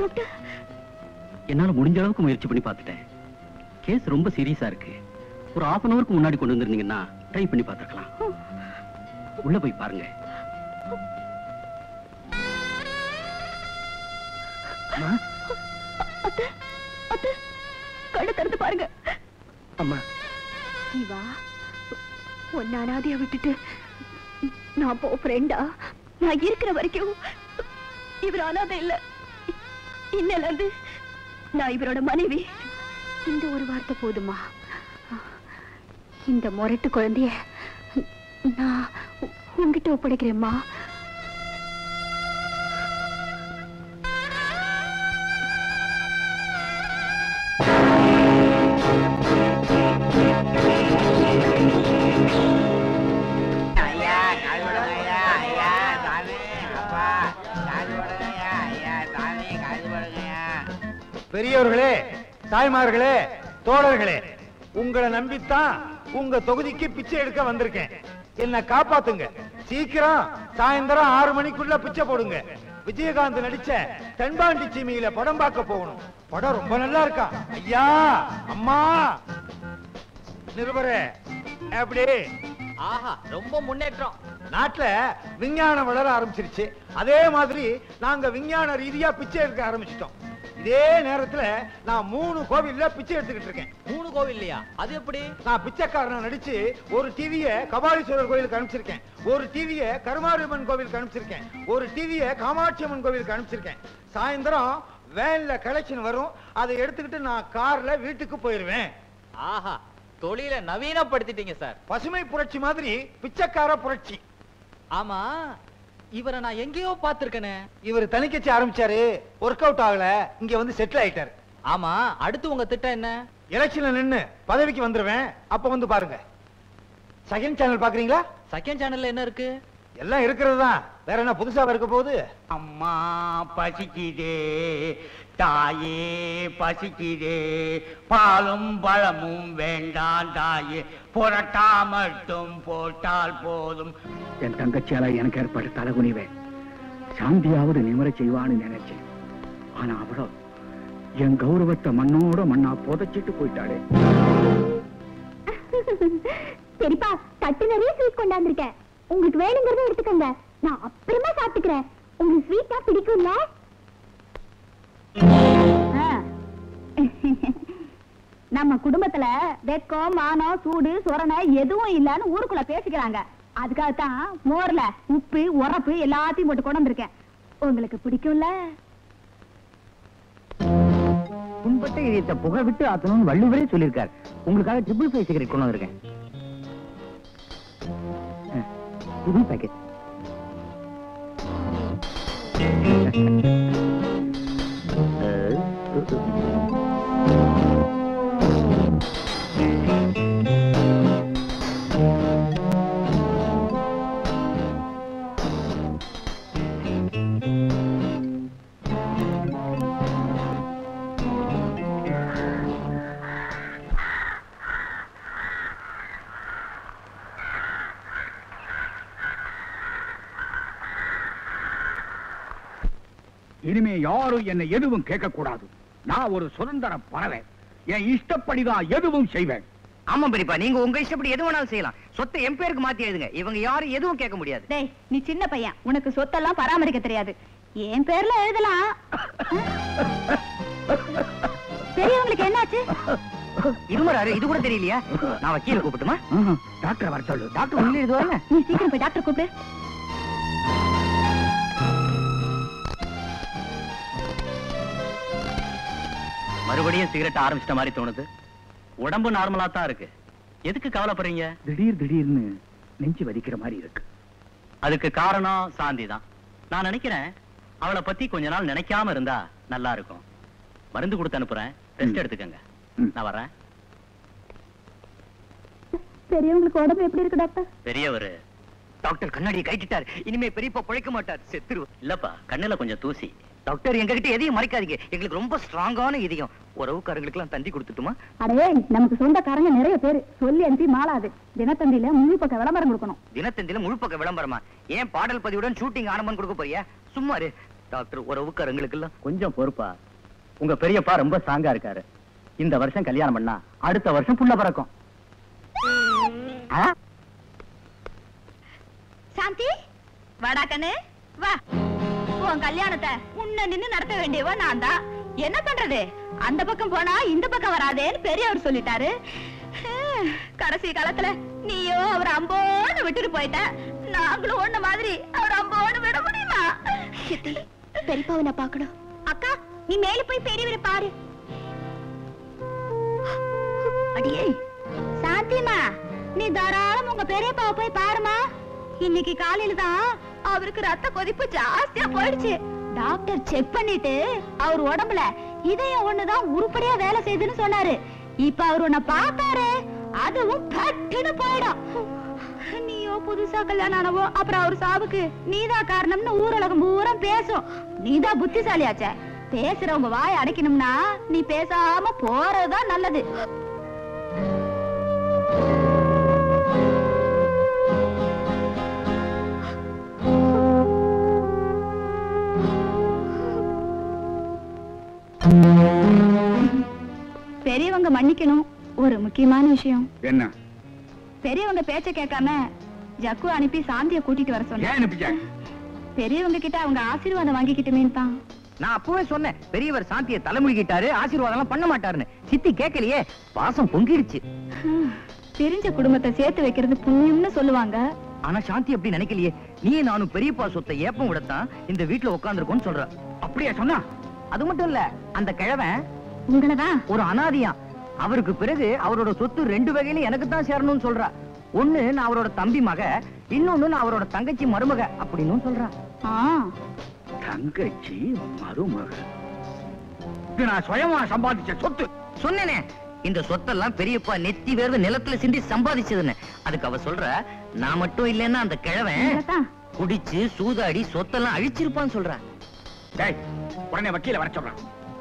டாக்டர் என்னால முடிஞ்ச அளவுக்கு முயற்சி பண்ணி பார்த்துட்டேன் கேஸ் ரொம்ப சீரியஸா இருக்கு ஒரு half அன் அவருக்கு முன்னாடி கொண்டு வந்திருந்தீங்கன்னா ட்ரை பண்ணி பார்த்துருக்கலாம் உள்ள போய் பாருங்க அத்தை அத்தை கண்ணை திறந்து பாருங்க அம்மா சிவா உன்னை அனாதைய விட்டுட்டு நான் போ ஃப்ரெண்டா நான் இருக்கிற வரைக்கும் இவர் அனாதை இல்ல இன்னல இருந்து நான் இவரோட மனைவி இந்த ஒரு வார்த்தை போதுமா இந்த முரட்டு குழந்தைய நான் உ- உன்கிட்ட ஒப்படைக்கிறேம்மா ஐயா கால் விடுங்க ஐயா ஐயா சாமி அப்பா கால் விடுங்க ஐயா ஐயா சாமி கால் விடுங்க ஐயா பெரியவர்களே தாய்மார்களே தோழர்களே உங்களை நம்பித்தான் உங்க தொகுதிக்கு பிச்சை எடுக்க வந்திருக்கேன் என்ன காப்பாத்துங்க சீக்கிரம் சாயந்தரம் ஆறு மணிக்குள்ள பிச்சை போடுங்க விஜயகாந்த் நடிச்ச தென்பாண்டி சீமையில படம் பார்க்க போகணும் படம் ரொம்ப நல்லா இருக்கா ஐயா அம்மா நிருபரே எப்படி ஆஹா ரொம்ப முன்னேற்றம் நாட்டுல விஞ்ஞானம் வளர ஆரம்பிச்சிருச்சு அதே மாதிரி நாங்க விஞ்ஞான ரீதியா பிச்சை எடுக்க ஆரம்பிச்சிட்டோம் இதே நேரத்துல நான் மூணு கோவில்ல பிச்சை எடுத்துக்கிட்டு இருக்கேன் மூணு கோவில் இல்லையா அது எப்படி நான் பிச்சைக்காரனை நடிச்சு ஒரு டிவிய கபாலீஸ்வரர் கோயிலுக்கு அனுப்பிச்சிருக்கேன் ஒரு டிவிய கருமாரியம்மன் கோவிலுக்கு அனுப்பிச்சிருக்கேன் ஒரு டிவிய காமாட்சி அம்மன் கோவிலுக்கு அனுப்பிச்சிருக்கேன் சாயந்தரம் வேன்ல கலெக்ஷன் வரும் அதை எடுத்துக்கிட்டு நான் கார்ல வீட்டுக்கு போயிருவேன் ஆஹா தொழில நவீனப்படுத்திட்டீங்க சார் பசுமை புரட்சி மாதிரி பிச்சைக்கார புரட்சி ஆமா இவரை நான் எங்கேயோ பார்த்திருக்கனே இவர் தனிக்கட்சி ஆரம்பிச்சாரு ஒர்க் அவுட் ஆகல இங்க வந்து செட்டில் ஆயிட்டாரு ஆமா அடுத்து உங்க திட்டம் என்ன எலெக்ஷன்ல நின்னு பதவிக்கு வந்துருவேன் அப்ப வந்து பாருங்க செகண்ட் சேனல் பாக்குறீங்களா செகண்ட் சேனல்ல என்ன இருக்கு எல்லாம் இருக்கிறது தான் வேற என்ன புதுசா இருக்க போகுது அம்மா பசிக்குதே தாயே பசிக்குதே பாலும் பழமும் வேண்டாம் தாயே புரட்டா மட்டும் போட்டால் போதும் என் தங்கச்சியால எனக்கு ஏற்பட்ட தலைகுனிவேன் சாந்தியாவது நிமிர செய்வான்னு நினைச்சேன் ஆனா அவளோ என் கௌரவத்தை மண்ணோட மண்ணா புதைச்சிட்டு போயிட்டாளே சரிப்பா தட்டு நிறைய ஸ்வீட் கொண்டாந்துருக்கேன் உங்களுக்கு வேணுங்கிறத எடுத்துக்கோங்க நான் அப்புறமா சாப்பிட்டுக்கிறேன் உங்களுக்கு ஸ்வீட்டா பிடிக்கும்ல நம்ம குடும்பத்துல வெக்கம் மானம் சூடு சொரணை எதுவும் இல்லன்னு ஊருக்குள்ள பேசிக்கிறாங்க அதுக்காகத்தான் மோர்ல உப்பு உரப்பு எல்லாத்தையும் போட்டு கொண்டு வந்திருக்கேன் உங்களுக்கு பிடிக்கும்ல புண்பட்ட இதயத்தை புகை விட்டு ஆத்தணும்னு வள்ளுவரே சொல்லியிருக்காரு உங்களுக்காக ட்ரிபிள் ஃபைவ் சிகரெட் கொண்டு வந்திருக்கேன் அஹ், புது பேக்கெட் இனிமே யாரும் என்னை எதுவும் கேட்க கூடாது நான் ஒரு சுதந்திர பறவை என் இஷ்டப்படிதான் எதுவும் செய்வேன் ஆமா பெரியப்பா நீங்க உங்க இஷ்டப்படி எது வேணாலும் செய்யலாம் சொத்தை என் பேருக்கு மாத்தி எழுதுங்க இவங்க யாரும் எதுவும் கேட்க முடியாது டேய் நீ சின்ன பையன் உனக்கு சொத்தெல்லாம் பராமரிக்க தெரியாது என் பேர்ல எழுதலாம் பெரியவங்களுக்கு என்னாச்சு இருமராரு இது கூட தெரியலையா நான் வக்கீல கூப்பிட்டுமா டாக்டர் வர சொல்லு டாக்டர் உள்ள இது வரல நீ சீக்கிரம் போய் டாக்டர் கூப்பிடு மறுபடியும் சிகரெட் ஆரம்பிச்சிட்ட மாதிரி தோணுது உடம்பு நார்மலா தான் இருக்கு எதுக்கு கவலைப்படுறீங்க திடீர் திடீர்னு நெஞ்சு வலிக்கிற மாதிரி இருக்கு அதுக்கு காரணம் சாந்தி தான் நான் நினைக்கிறேன் அவளை பத்தி கொஞ்ச நாள் நினைக்காம இருந்தா நல்லா இருக்கும் மருந்து கொடுத்து அனுப்புறேன் ரெஸ்ட் எடுத்துக்கங்க நான் வரேன் பெரியவங்களுக்கு உடம்பு எப்படி இருக்கு டாக்டர் பெரியவர் டாக்டர் கண்ணாடியை கைட்டிட்டார் இனிமே பெரியப்பா பிழைக்க மாட்டார் செத்துரு இல்லப்பா கண்ணுல கொஞ்சம் தூசி டாக்டர் எங்ககிட்ட எதையும் மறைக்காதீங்க எங்களுக்கு ரொம்ப ஸ்ட்ராங்கான இதயம் உறவுக்காரங்களுக்கு எல்லாம் தந்தி கொடுத்துட்டுமா அடே நமக்கு சொந்தக்காரங்க நிறைய பேரு சொல்லி அனுப்பி மாளாது தினத்தந்தியில முழு பக்க விளம்பரம் கொடுக்கணும் தினத்தந்தில முழுப்பக்க விளம்பரமா ஏன் பாடல் பதிவுடன் ஷூட்டிங் ஆரம்பம் கொடுக்க போறியா சும்மா இரு டாக்டர் உறவுக்காரங்களுக்கு எல்லாம் கொஞ்சம் பொறுப்பா உங்க பெரியப்பா ரொம்ப ஸ்ட்ராங்கா இருக்காரு இந்த வருஷம் கல்யாணம் பண்ணா அடுத்த வருஷம் புள்ள பிறக்கும் ஆ? சாந்தி வாடா கண்ணு வா உன் கல்யாணத்தை உன்ன நின்னு நடத்த வேண்டியவ நான் தான் என்ன பண்றது அந்த பக்கம் போனா இந்த பக்கம் வராதேன்னு பெரியவர் சொல்லிட்டாரு ஹம், கடைசி காலத்துல நீயோ அவர் அம்போன்னு விட்டுட்டு போயிட்ட நாங்களும் ஒண்ணு மாதிரி அவர் அம்போன்னு விட முடியுமா சித்தி பெரியப்பாவை நான் பார்க்கணும் அக்கா நீ மேல போய் பெரியவரை பாரு அடியே சாந்திமா நீ தாராளம் உங்க பெரியப்பாவை போய் பாருமா இன்னைக்கு காலையில தான் அவருக்கு ரத்த கொதிப்பு ஜாஸ்தியா போயிடுச்சு டாக்டர் செக் பண்ணிட்டு அவர் உடம்புல இதயம் ஒண்ணுதான் உருப்படியா வேலை செய்யுதுன்னு சொன்னாரு இப்ப அவர் உன்னை பார்த்தாரு அதுவும் பட்டுன்னு போயிடும் நீயோ புதுசா கல்யாணம் ஆனவோ அப்புறம் அவர் சாவுக்கு நீதான் காரணம்னு ஊரலகம் பூரா பேசும் நீதான் புத்திசாலியாச்சே பேசுறவங்க வாய் அடைக்கணும்னா நீ பேசாம போறதுதான் நல்லது பெரியவங்க மன்னிக்கணும் ஒரு முக்கியமான விஷயம் என்ன பெரியவங்க பேச்ச கேட்காம ஜக்கு அனுப்பி சாந்திய கூட்டிட்டு வர ஏன் சொன்னேன் அனுப்பிச்சாங்க பெரியவங்க கிட்ட அவங்க ஆசீர்வாதம் வாங்கிக்கிட்டுமேன்னு தான் நான் அப்பவே சொன்னேன் பெரியவர் சாந்தியை தலைமுழுகிட்டாரு ஆசீர்வாதம் எல்லாம் பண்ண மாட்டாருன்னு சித்தி கேட்கலையே பாசம் பொங்கிடுச்சு ஹம், பிரிஞ்ச குடும்பத்தை சேர்த்து வைக்கிறது புண்ணியம்னு சொல்லுவாங்க ஆனா சாந்தி அப்படி நினைக்கலையே நீ நானும் பெரியப்பா சொத்தை ஏப்பம் விடத்தான் இந்த வீட்டுல உட்கார்ந்துருக்கோம்னு சொல்ற அப்படியா சொன்னா அது மட்டும் இல்ல அந்த கிழவன் உங்களதான் ஒரு அனாதியா அவருக்கு பிறகு அவரோட சொத்து ரெண்டு வகையில எனக்கு தான் சேரணும்னு சொல்றா ஒண்ணு நான் அவரோட தம்பி மக இன்னொன்னு நான் அவரோட தங்கச்சி மருமக அப்படின்னு சொல்றா தங்கச்சி மருமக இது நான் சுயமா சம்பாதிச்ச சொத்து சொன்னேனே இந்த சொத்தெல்லாம் பெரியப்பா நெத்தி வேர்வை நிலத்துல சிந்தி சம்பாதிச்சதுன்னு அதுக்கு அவ சொல்ற நான் மட்டும் இல்லைன்னா அந்த கிழவன் குடிச்சு சூதாடி சொத்தெல்லாம் அழிச்சிருப்பான்னு சொல்றா டேய் உடனே வக்கீல வர சொல்றான்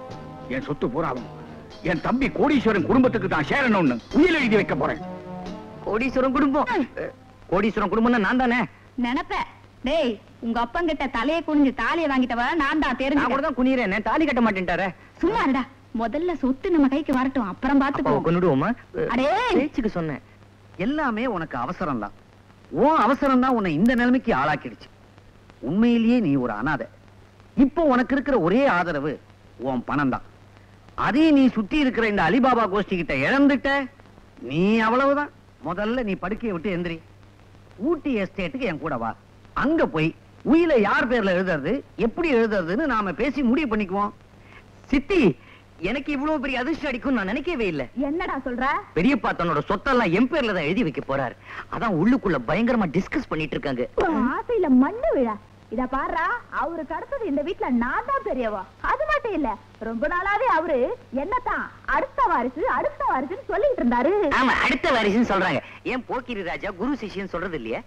என் சொத்து பூராவும் என் தம்பி கோடீஸ்வரன் குடும்பத்துக்கு தான் சேரணும்னு உயிர் எழுதி வைக்க போறேன் கோடீஸ்வரன் குடும்பம் அஹ், கோடீஸ்வரன் குடும்பம்னா நான் தானே நினைப்ப டேய் உங்க அப்பங்கிட்ட தலையை குனிஞ்சு தாலியை வாங்கிட்டவ நான் தான் நான் கூட தெரிஞ்சு தான் குனிறேன் தாலி கட்ட மாட்டேன்ட்டாரே சும்மா இருடா முதல்ல சொத்து நம்ம கைக்கு வரட்டும் அப்புறம் அப்பாவை பாத்துக்குவோம் கொண்டுடுவோமா அடே பேச்சுக்கு சொன்னேன் எல்லாமே உனக்கு அவசரம் தான் உன் அவசரம் தான் உன்னை இந்த நிலைமைக்கு ஆளாக்கிடுச்சு உண்மையிலேயே நீ ஒரு அனாதை இப்போ உனக்கு இருக்கிற ஒரே ஆதரவு உன் பணம் தான் அதையும் நீ சுத்தி இருக்கிற இந்த அலிபாபா கோஷ்டி கிட்ட இழந்துட்ட நீ அவ்வளவுதான் முதல்ல நீ படுக்கையை விட்டு எந்திரி ஊட்டி எஸ்டேட்டுக்கு என் கூட வா அங்க போய் உயில யார் பேர்ல எழுதுறது எப்படி எழுதுறதுன்னு நாம பேசி முடிவு பண்ணிக்குவோம் சித்தி எனக்கு இவ்வளவு பெரிய அதிர்ஷ்டம் அடிக்கும் நான் நினைக்கவே இல்லை என்னடா சொல்ற பெரியப்பா தன்னோட சொத்தெல்லாம் என் பேர்ல தான் எழுதி வைக்க போறாரு அதான் உள்ளுக்குள்ள பயங்கரமா டிஸ்கஸ் பண்ணிட்டு இருக்காங்க ஆசையில மண்ணு விழ இத பாருடா அவருக்கு அடுத்தது இந்த வீட்ல நான் தான் பெரியவா அது மட்டும் இல்ல ரொம்ப நாளாவே அவரு என்னத்தான் அடுத்த வாரிசு அடுத்த வாரிசுன்னு சொல்லிட்டு இருந்தாரு ஆமா அடுத்த வாரிசுன்னு சொல்றாங்க ஏன் போக்கிரி ராஜா குரு சிஷ்யன் சொல்றது இல்லையா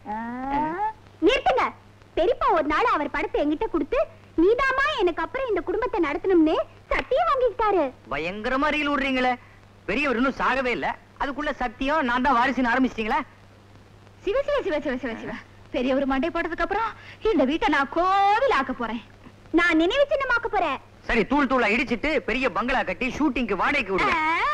நிறுத்துங்க பெரியப்பா ஒரு நாள் அவர் படத்தை என்கிட்ட கொடுத்து நீதாமா எனக்கு அப்புறம் இந்த குடும்பத்தை நடத்தணும்னு சத்தியம் வாங்கிக்கிட்டாரு பயங்கரமா ரீல் விடுறீங்களே பெரியவர் இன்னும் சாகவே இல்ல அதுக்குள்ள சத்தியம் நான் தான் வாரிசுன்னு ஆரம்பிச்சிட்டீங்களா சிவ சிவ சிவ சிவ சிவ சிவ பெரியவர் மண்டை போட்டதுக்கு அப்புறம் இந்த வீட்டை நான் கோவில் ஆக்க போறேன் நான் நினைவு சின்னமாக்க போறேன் சரி தூள் தூளா இடிச்சிட்டு பெரிய பங்களா கட்டி ஷூட்டிங்க்கு வாடகைக்கு விடுங்க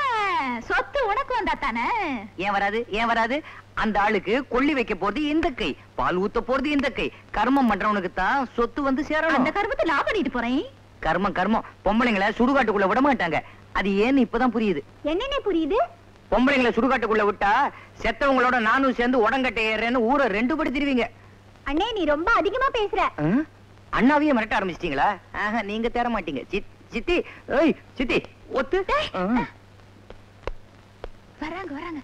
ஆ, சொத்து உனக்கு வந்தா தானே ஏன் வராது ஏன் வராது அந்த ஆளுக்கு கொள்ளி வைக்க போறது இந்த கை பால் ஊத்த போறது இந்த கை கர்மம் பண்றவனுக்கு தான் சொத்து வந்து அந்த சேரணும் கருமத்தை நான் பண்ணிட்டு போறேன் கர்மம் கர்மம் பொம்பளைங்களை சுடுகாட்டுக்குள்ள விட மாட்டாங்க அது ஏன்னு இப்பதான் புரியுது என்னென்ன புரியுது பொம்பளைங்களை சுடுகாட்டுக்குள்ள விட்டா செத்தவங்களோட நானும் சேர்ந்து உடங்கட்டை ஏறேன்னு ஊரை ரெண்டு படி திருவீங்க அண்ணே நீ ரொம்ப அதிகமா பேசுற அண்ணாவையே மிரட்ட ஆரம்பிச்சிட்டீங்களா ஆஹா, நீங்க தேர மாட்டீங்க சித்- சித்தி ஏய் சித்தி ஒத்து ஆ. வராங்க வராங்க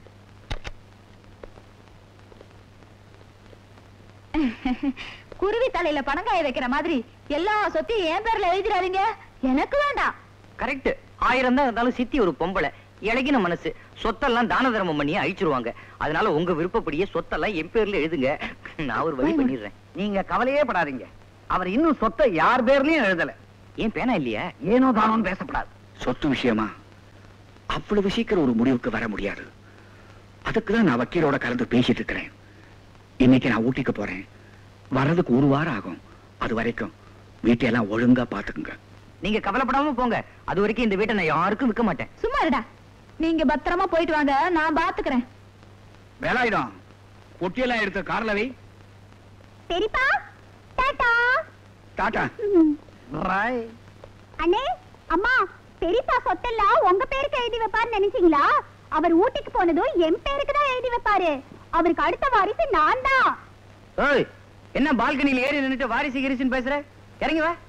குருவி தலையில பணங்காய வைக்கிற மாதிரி எல்லா சொத்தையும் என் பேர்ல எழுதிடாதீங்க எனக்கு வேண்டாம் கரெக்ட் ஆயிரம் தான் இருந்தாலும் சித்தி ஒரு பொம்பளை இழகின மனசு சொத்தெல்லாம் தான தர்மம் பண்ணி அழிச்சிருவாங்க அதனால உங்க விருப்பப்படியே சொத்தெல்லாம் என் பேர்ல எழுதுங்க நான் ஒரு வழி பண்ணிடுறேன் நீங்க கவலையே படாதீங்க அவர் இன்னும் சொத்தை யார் பேர்லயும் எழுதல ஏன் பேனா இல்லையா ஏனோ தானோன்னு பேசப்படாது சொத்து விஷயமா அவ்வளவு சீக்கிரம் ஒரு முடிவுக்கு வர முடியாது அதுக்கு தான் நான் வக்கீலோட கலந்து பேசிட்டு இருக்கிறேன் இன்னைக்கு நான் ஊட்டிக்கு போறேன் வர்றதுக்கு ஒரு வாரம் ஆகும் அது வரைக்கும் வீட்டையெல்லாம் ஒழுங்கா பாத்துக்குங்க நீங்க கவலைப்படாம போங்க அது வரைக்கும் இந்த வீட்டை நான் யாருக்கும் விற்க மாட்டேன் சும்மா இருடா நீங்க பத்திரமா போயிட்டு வாங்க நான் பாத்துக்கிறேன் வேலாயுதம் பொட்டியெல்லாம் எடுத்த கார்ல வை பெரியப்பா டாடா டாட்டா ராய் அண்ணே அம்மா பெரியப்பா சொத்தெல்லாம் உங்க பேருக்கு எழுதி வைப்பாருன்னு நினைச்சீங்களா அவர் ஊட்டிக்கு போனதும் என் பேருக்கு தான் எழுதி வைப்பாரு அவருக்கு அடுத்த வாரிசு நான் தான் ஏய் என்ன பால்கனியில் ஏறி நின்னுட்டு வாரிசு கிரிசுன்னு பேசுற இறங்கி வா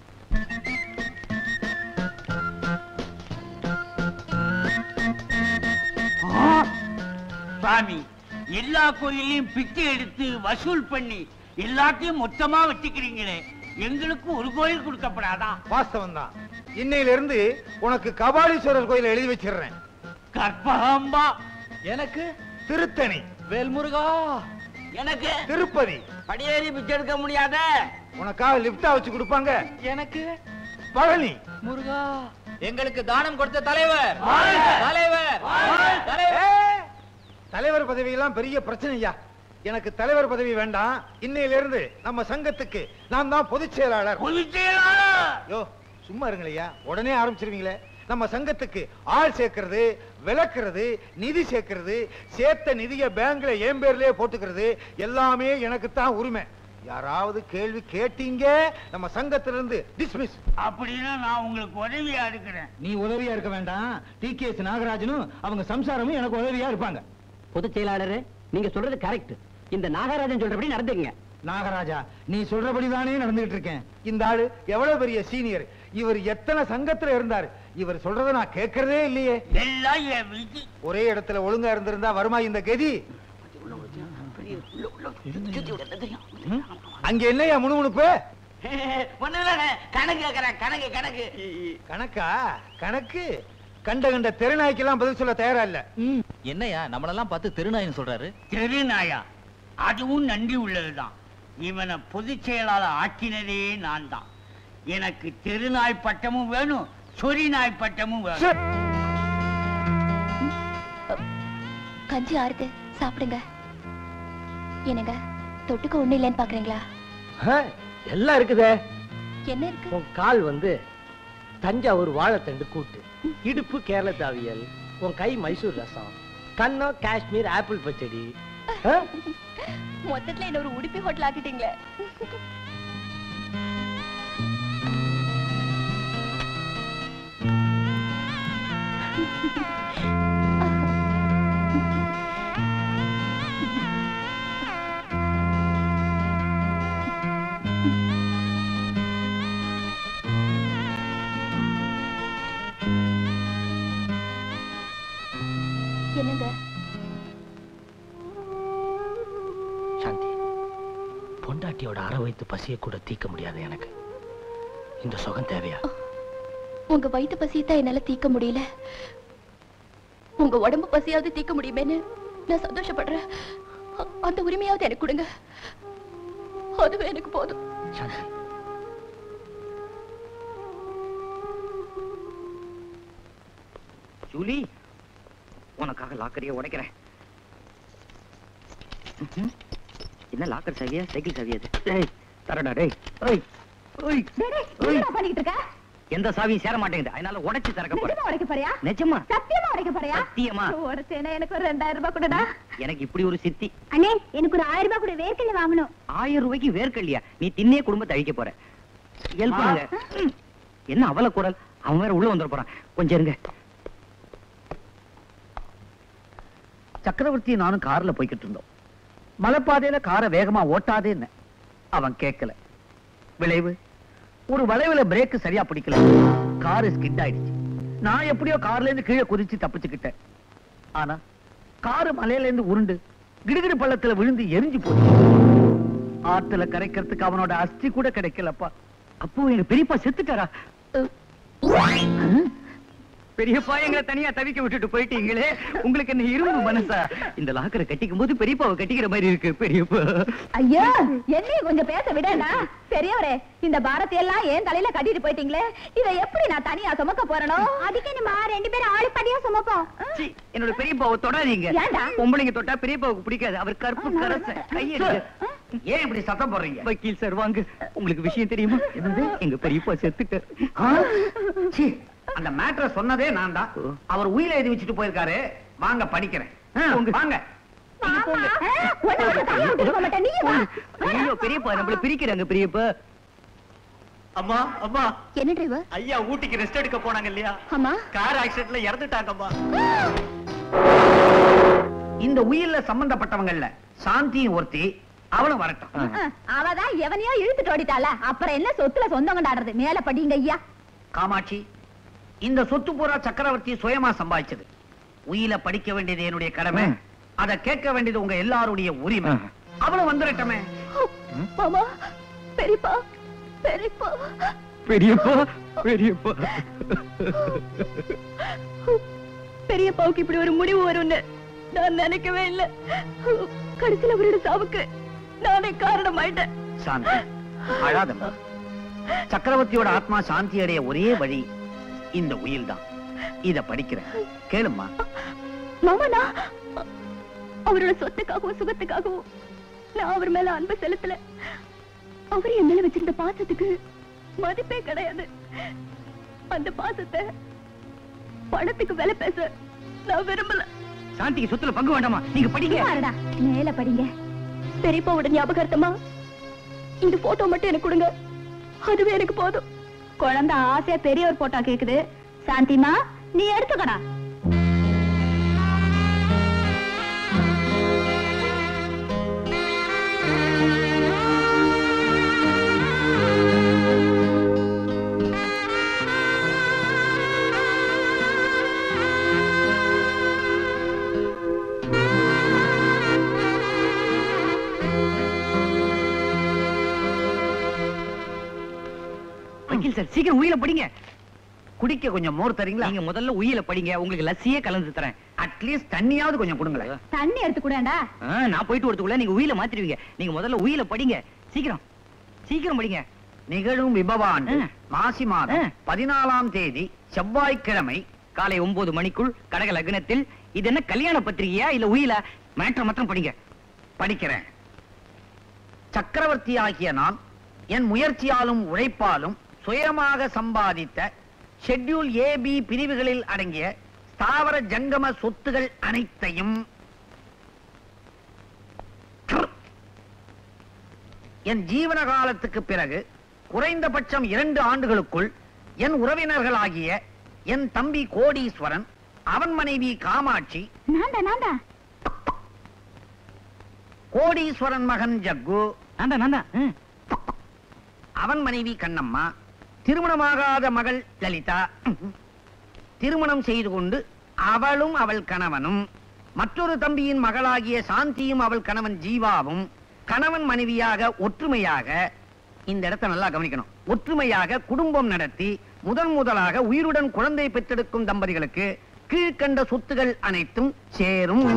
சாமி எல்லா கோயிலையும் பிச்சை எடுத்து வசூல் பண்ணி எல்லாத்தையும் மொத்தமா வச்சுக்கிறீங்களே எங்களுக்கு ஒரு கோயில் கொடுக்கப்படாதா வாஸ்தவம் தான் இன்னையில இருந்து உனக்கு கபாலீஸ்வரர் கோயில் எழுதி வச்சிடுறேன் கற்பகாம்பா எனக்கு திருத்தணி வேல்முருகா எனக்கு திருப்பதி படியேறி பிச்சை எடுக்க முடியாத உனக்காக லிப்டா வச்சு கொடுப்பாங்க எனக்கு பழனி முருகா எங்களுக்கு தானம் கொடுத்த தலைவர் தலைவர் ஏய், தலைவர் பதவி எல்லாம் பெரிய பிரச்சனையா எனக்கு தலைவர் பதவி வேண்டாம் இன்னையில இருந்து நம்ம சங்கத்துக்கு நான் தான் பொதுச் செயலாளர் பொதுச் செயலாளர் யோ சும்மா இருங்களையா உடனே ஆரம்பிச்சிருவீங்களே நம்ம சங்கத்துக்கு ஆள் சேர்க்கிறது விளக்குறது நிதி சேர்க்கிறது சேர்த்த நிதியை பேங்க்ல என் பேர்லயே போட்டுக்கிறது எல்லாமே எனக்கு தான் உரிமை யாராவது கேள்வி கேட்டீங்க நம்ம சங்கத்துல இருந்து டிஸ்மிஸ் அப்படின்னா நான் உங்களுக்கு உதவியா இருக்கிறேன் நீ உதவியா இருக்க வேண்டாம் டி கே எஸ் நாகராஜனும் அவங்க சம்சாரமும் எனக்கு உதவியா இருப்பாங்க பொதுச் செயலாளர் நீங்க சொல்றது கரெக்ட் இந்த நாகராஜன் சொல்றபடி நடந்துங்க நாகராஜா நீ சொல்றபடி தானே நடந்துகிட்டு இருக்கேன் இந்த ஆளு எவ்வளவு பெரிய சீனியர் இவர் எத்தனை சங்கத்துல இருந்தாரு இவர் சொல்றத நான் கேட்கறதே இல்லையே எல்லாம் என் விதி ஒரே இடத்துல ஒழுங்கா இருந்திருந்தா வருமா இந்த கதி ம்? அங்க என்னையா முணுமுணுப்பு ஒண்ணு இல்லைண்ணே, கணக்கு கேக்குறேன் கணக்கு கணக்கு கணக்கா கணக்கு கண்ட கண்ட தெருநாய்க்கெல்லாம் பதில் சொல்ல தயாரா இல்ல என்னையா நம்மளெல்லாம் பார்த்து திருநாயின்னு சொல்றாரு தெருநாயா அதுவும் நன்றி உள்ளதுதான் இவனை பொதுச் செயலாளர் ஆக்கினதே நான் தான் எனக்கு தெருநாய் பட்டமும் வேணும் சொறி நாய் பட்டமும் வேணும் கஞ்சி ஆறுது சாப்பிடுங்க என்னங்க தொட்டுக்க ஒண்ணு இல்லைன்னு பாக்குறீங்களா எல்லாம் இருக்குதே என்ன இருக்கு உன் கால் வந்து தஞ்சாவூர் வாழைத்தண்டு கூட்டு இடுப்பு கேரள தாவியல் உன் கை மைசூர் ரசம் கண்ணம் காஷ்மீர் ஆப்பிள் பச்சடி ஆ? மொத்தத்துல என்ன ஒரு உடுப்பி ஹோட்டல் ஆக்கிட்டீங்களே என்னங்க சாந்தி பொண்டாட்டியோட அற வைத்து பசியை கூட தீர்க்க முடியாது எனக்கு இந்த சுகம் தேவையா உங்க வயிற்று பசியத்தான் என்னால தீர்க்க முடியல உங்க உடம்பு பசியாவது தீர்க்க முடியுமேன்னு நான் சந்தோஷப்படுறேன் அ- அந்த உரிமையாவது எனக்கு கொடுங்க அதுவே எனக்கு போதும் சாந்தி ஜூலி உனக்காக லாக்கரையே உடைக்கிறேன் ம்ஹும். என்ன லாக்கர் சாவியா சைக்கிள் சாவியா அது டேய் தரடா டேய் ஓய் ஓய் ஓய் பண்ணிட்டு இருக்க எந்த சாவியும் சேர மாட்டேங்குது அதனால உடைச்சு திறக்க போறேன் நிஜமா உடைக்க போறியா நிஜமா சத்தியமா உடைக்க போறியா சத்தியமா உடைச்சேனா எனக்கு ஒரு ரெண்டாயிரம் ரூபாய் கொடுடா எனக்கு இப்படி ஒரு சித்தி அண்ணே எனக்கு ஒரு ஆயிரம் ரூபாய் கூட வேர்க்கல்ல வாங்கணும் ஆயிரம் ரூபாய்க்கு வேர்க்கல்லையா நீ தின்னே குடும்பத்தை அழிக்க போற ஹெல்ப் பண்ணுங்க ம். என்ன அவல குரல் அவன் வேற உள்ள வந்துட போறான் கொஞ்சம் இருங்க சக்கரவர்த்தி நானும் கார்ல போய்கிட்டு இருந்தோம் மலைப்பாதையில காரை வேகமா ஓட்டாதேன்னு அவன் கேட்கல விளைவு ஒரு வளைவுல பிரேக் சரியா பிடிக்கல காரு ஸ்கிட் ஆயிடுச்சு நான் எப்படியோ கார்ல இருந்து கீழே குதிச்சு தப்பிச்சுக்கிட்டேன் ஆனா காரு மலையில இருந்து உருண்டு கிடுகிடு பள்ளத்துல விழுந்து எரிஞ்சு போச்சு ஆத்துல கரைக்கிறதுக்கு அவனோட அஸ்தி கூட கிடைக்கலப்பா அப்போ எங்க பெரியப்பா செத்துட்டாரா பெரியப்பா எங்களை தனியா தவிக்க விட்டுட்டு போயிட்டீங்களே உங்களுக்கு என்ன இரும்பு மனசா இந்த லாக்கரை கட்டிக்கும் போது பெரியப்பாவை கட்டிக்கிற மாதிரி இருக்கு பெரியப்பா ஐயோ என்னையும் கொஞ்சம் பேச விடேண்டா பெரியவரே இந்த பாரதி எல்லாம் ஏன் தலையில கட்டிட்டு போயிட்டீங்களே இத எப்படி நான் தனியா சுமக்க போறனோ அதுக்கு நம்ம ரெண்டு பேரும் ஆளு படியா சுமப்போம் சீ, என்னோட பெரியப்பாவை தொடாதீங்க ஏன்டா? பொம்பளைங்க தொட்டா பெரியப்பாவுக்கு பிடிக்காது அவர் கருப்பு கரச கையெடுங்க ஏன் இப்படி சத்தம் போடுறீங்க வக்கீல் சார் வாங்க உங்களுக்கு விஷயம் தெரியுமா எங்க பெரியப்பா செத்துட்டார் ஆ? சீ, அந்த மேட்ரை சொன்னதே நான் தான் அவர் உயிரை எழுதி வச்சுட்டு போயிருக்காரு வாங்க படிக்கிறேன் ஆ, வாங்க ஐயோ பெரியப்பா நம்மள பிரிக்கிறாங்க பெரியப்பா அம்மா அம்மா என்ன டிரைவர் ஐயா ஊட்டிக்கு ரெஸ்ட் எடுக்க போனாங்க இல்லையா ஆமா கார் ஆக்சிடென்ட்ல இறந்துட்டாங்கம்மா இந்த உயிர்ல சம்பந்தப்பட்டவங்கல்ல சாந்தியும் ஒருத்தி அவளும் வரட்டும் அவதான் எவனையோ இழுத்துட்டு ஓடிட்டால அப்புறம் என்ன சொத்துல சொந்தம் கொண்டாடுறது மேல படிங்க ஐயா காமாட்சி இந்த சொத்து பூரா சக்கரவர்த்தி சுயமா சம்பாதிச்சது உயில படிக்க வேண்டியது என்னுடைய கடமை அத கேட்க வேண்டியது உங்க எல்லாருடைய உரிமை அவளும் வந்துடட்டமே மாமா பெரியப்பா பெரியப்பா பெரியப்பா பெரியப்பா பெரியப்பாவுக்கு இப்படி ஒரு முடிவு வரும்னு நான் நினைக்கவே இல்ல கடைசியில அவரோட சாவுக்கு நானே காரணமாயிட்டேன் சாந்தி அழாதம்மா சக்கரவர்த்தியோட ஆத்மா சாந்தி அடைய ஒரே வழி இந்த உயில் தான் இத படிக்கிறேன் கேளும்மா மாமா நான் அவரோட சொத்துக்காகவும் சுகத்துக்காகவும் நான் அவர் மேல அன்பு செலுத்தல அவர் என் மேல வச்சிருந்த பாசத்துக்கு மதிப்பே கிடையாது அந்த பாசத்தை பணத்துக்கு விலை பேச நான் விரும்பல சாந்திக்கு சொத்துல பங்கு வேண்டாமா நீங்க படிங்க சும்மா மேல படிங்க பெரியப்பாவோட ஞாபகார்த்தமா இந்த போட்டோ மட்டும் எனக்கு கொடுங்க அதுவே எனக்கு போதும் குழந்தை ஆசையா பெரியவர் போட்டோ கேக்குது சாந்திமா நீ எடுத்துக்கடா வக்கீல் சார் சீக்கிரம் உயில படிங்க குடிக்க கொஞ்சம் மோர் தரீங்களா நீங்க முதல்ல உயில படிங்க உங்களுக்கு லஸ்ஸியே கலந்து தரேன் அட்லீஸ்ட் தண்ணியாவது கொஞ்சம் கொடுங்களேன் தண்ணி எடுத்து கூடண்டா ஆ, நான் போயிட்டு வரதுக்குள்ள நீங்க உயில மாத்திடுவீங்க நீங்க முதல்ல உயில படிங்க சீக்கிரம் சீக்கிரம் படிங்க நிகழும் விபவாண்டு மாசி மாதம் பதினாலாம் தேதி செவ்வாய்க்கிழமை காலை ஒன்பது மணிக்குள் கடக லக்னத்தில் இது என்ன கல்யாண பத்திரிகையா இல்ல உயில மேட்ரு மாத்திரம் படிங்க படிக்கிறேன் சக்கரவர்த்தி ஆகிய நான் என் முயற்சியாலும் உழைப்பாலும் சுயமாக சம்பாதித்த ஷெட்யூல் ஏ பி பிரிவுகளில் அடங்கிய ஸ்தாவர ஜங்கம சொத்துகள் அனைத்தையும் என் ஜீவன காலத்துக்கு பிறகு குறைந்தபட்சம் இரண்டு ஆண்டுகளுக்குள் என் உறவினர்களாகிய என் தம்பி கோடீஸ்வரன் அவன் மனைவி காமாட்சி நான்டா நான்டா கோடீஸ்வரன் மகன் ஜக்கு நான்டா நான்டா அவன் மனைவி கண்ணம்மா திருமணமாகாத மகள் லலிதா திருமணம் செய்து கொண்டு அவளும் அவள் கணவனும் மற்றொரு தம்பியின் மகளாகிய சாந்தியும் அவள் கணவன் ஜீவாவும் கணவன் மனைவியாக ஒற்றுமையாக இந்த இடத்தை நல்லா கவனிக்கணும் ஒற்றுமையாக குடும்பம் நடத்தி முதன் முதலாக உயிருடன் குழந்தை பெற்றெடுக்கும் தம்பதிகளுக்கு கீழ்க்கண்ட சொத்துகள் அனைத்தும் சேரும்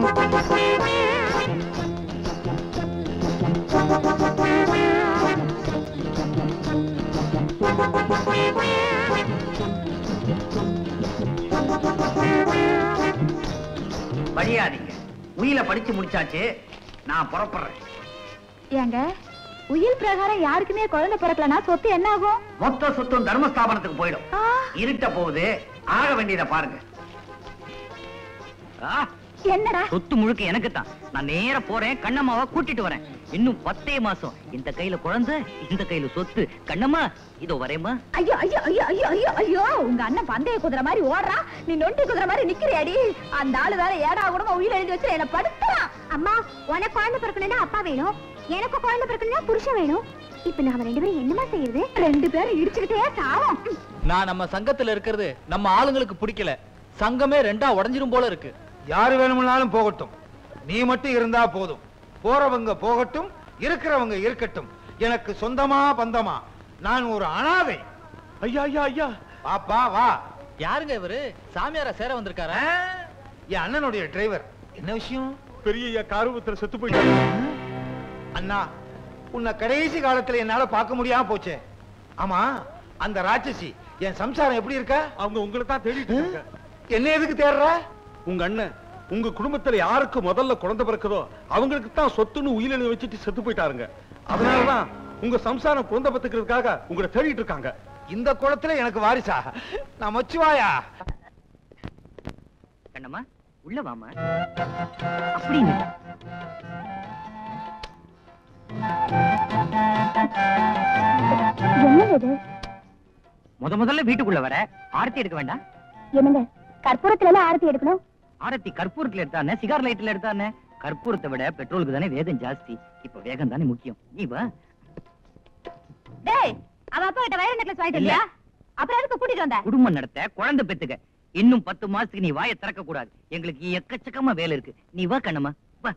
வழியாதீங்க உயில படிச்சு முடிச்சாச்சு நான் புறப்படுறேன் ஏங்க உயில் பிரகாரம் யாருக்குமே குழந்தை பிறக்கலனா சொத்து என்ன ஆகும் மொத்த சொத்தும் தர்மஸ்தாபனத்துக்கு போயிடும் இருட்ட போகுது ஆக வேண்டியதை பாருங்க ஆ, என்னடா சொத்து முழுக்க எனக்கு தான் நான் நேரா போறேன் கண்ணம்மாவை கூட்டிட்டு வரேன் இன்னும் பத்தே மாசம் இந்த கையில குழந்தை இந்த கையில சொத்து கண்ணம்மா இதோ வரேம்மா ஐயோ ஐயோ ஐயோ ஐயோ ஐயோ ஐயோ உங்க அண்ணன் பந்தய குதிரை மாதிரி ஓடுறான் நீ நொண்டி குதிரை மாதிரி நிக்கிறியாடி அந்த ஆளு வேற ஏடா கூடமா உயிர் எழுதி வச்சு என்ன படுத்துறான் அம்மா உனக்கு குழந்தை பிறக்கணும்னா அப்பா வேணும் எனக்கு குழந்தை பிறக்கணும்னா புருஷன் வேணும் இப்ப நாம ரெண்டு பேரும் என்னமா செய்யறது ரெண்டு பேரும் இடிச்சுக்கிட்டே சாவோம் நான் நம்ம சங்கத்துல இருக்கிறது நம்ம ஆளுங்களுக்கு பிடிக்கல சங்கமே ரெண்டா உடைஞ்சிரும் போல இருக்கு யாரு வேணும்னாலும் போகட்டும் நீ மட்டும் இருந்தா போதும் போறவங்க போகட்டும் இருக்கிறவங்க இருக்கட்டும் எனக்கு சொந்தமா பந்தமா நான் ஒரு அனாதை ஐயா ஐயா ஐயா பாப்பா வா யாருங்க இவரு சாமியாரா சேர வந்திருக்காரா என் அண்ணனுடைய டிரைவர் என்ன விஷயம் பெரிய காருபத்துல செத்து போயிட்டாரு அண்ணா உன்னை கடைசி காலத்துல என்னால பார்க்க முடியாம போச்சே ஆமா அந்த ராட்சசி என் சம்சாரம் எப்படி இருக்கா அவங்க உங்களை தான் தேடிட்டு இருக்காங்க என்ன எதுக்கு தேடுற உங்க அண்ணன் உங்க குடும்பத்துல யாருக்கு முதல்ல குழந்தை பிறக்குதோ அவங்களுக்கு தான் சொத்துன்னு உயிரிழந்து வச்சுட்டு செத்து போயிட்டாருங்க அதனாலதான் உங்க சம்சாரம் குழந்தை பத்துக்கிறதுக்காக உங்களை தேடிட்டு இருக்காங்க இந்த குளத்துல எனக்கு வாரிசா நான் மச்சுவாயா கண்ணம்மா உள்ள வாமா அப்படின்னு என்னங்க இது முத முதல்ல வீட்டுக்குள்ள வர ஆரத்தி எடுக்க வேண்டாம் என்னங்க கற்பூரத்துல எல்லாம் ஆரத்தி எடுக்கணும் ஆரத்தி கற்பூரத்துல எடுத்தானே சிகார் லைட்ல எடுத்தானே கற்பூரத்தை விட பெட்ரோலுக்கு தானே வேகம் ஜாஸ்தி இப்ப வேகம் தானே முக்கியம் நீ வா டேய் அவ அப்பா கிட்ட வயர் நெக்லஸ் வாங்கிட்டு வந்தியா அப்புறம் எதுக்கு கூட்டிட்டு வந்த குடும்பம் நடத்த குழந்தை பெத்துக்க இன்னும் பத்து மாசத்துக்கு நீ வாயை திறக்க கூடாது எங்களுக்கு எக்கச்சக்கமா வேலை இருக்கு நீ வா கண்ணம்மா வா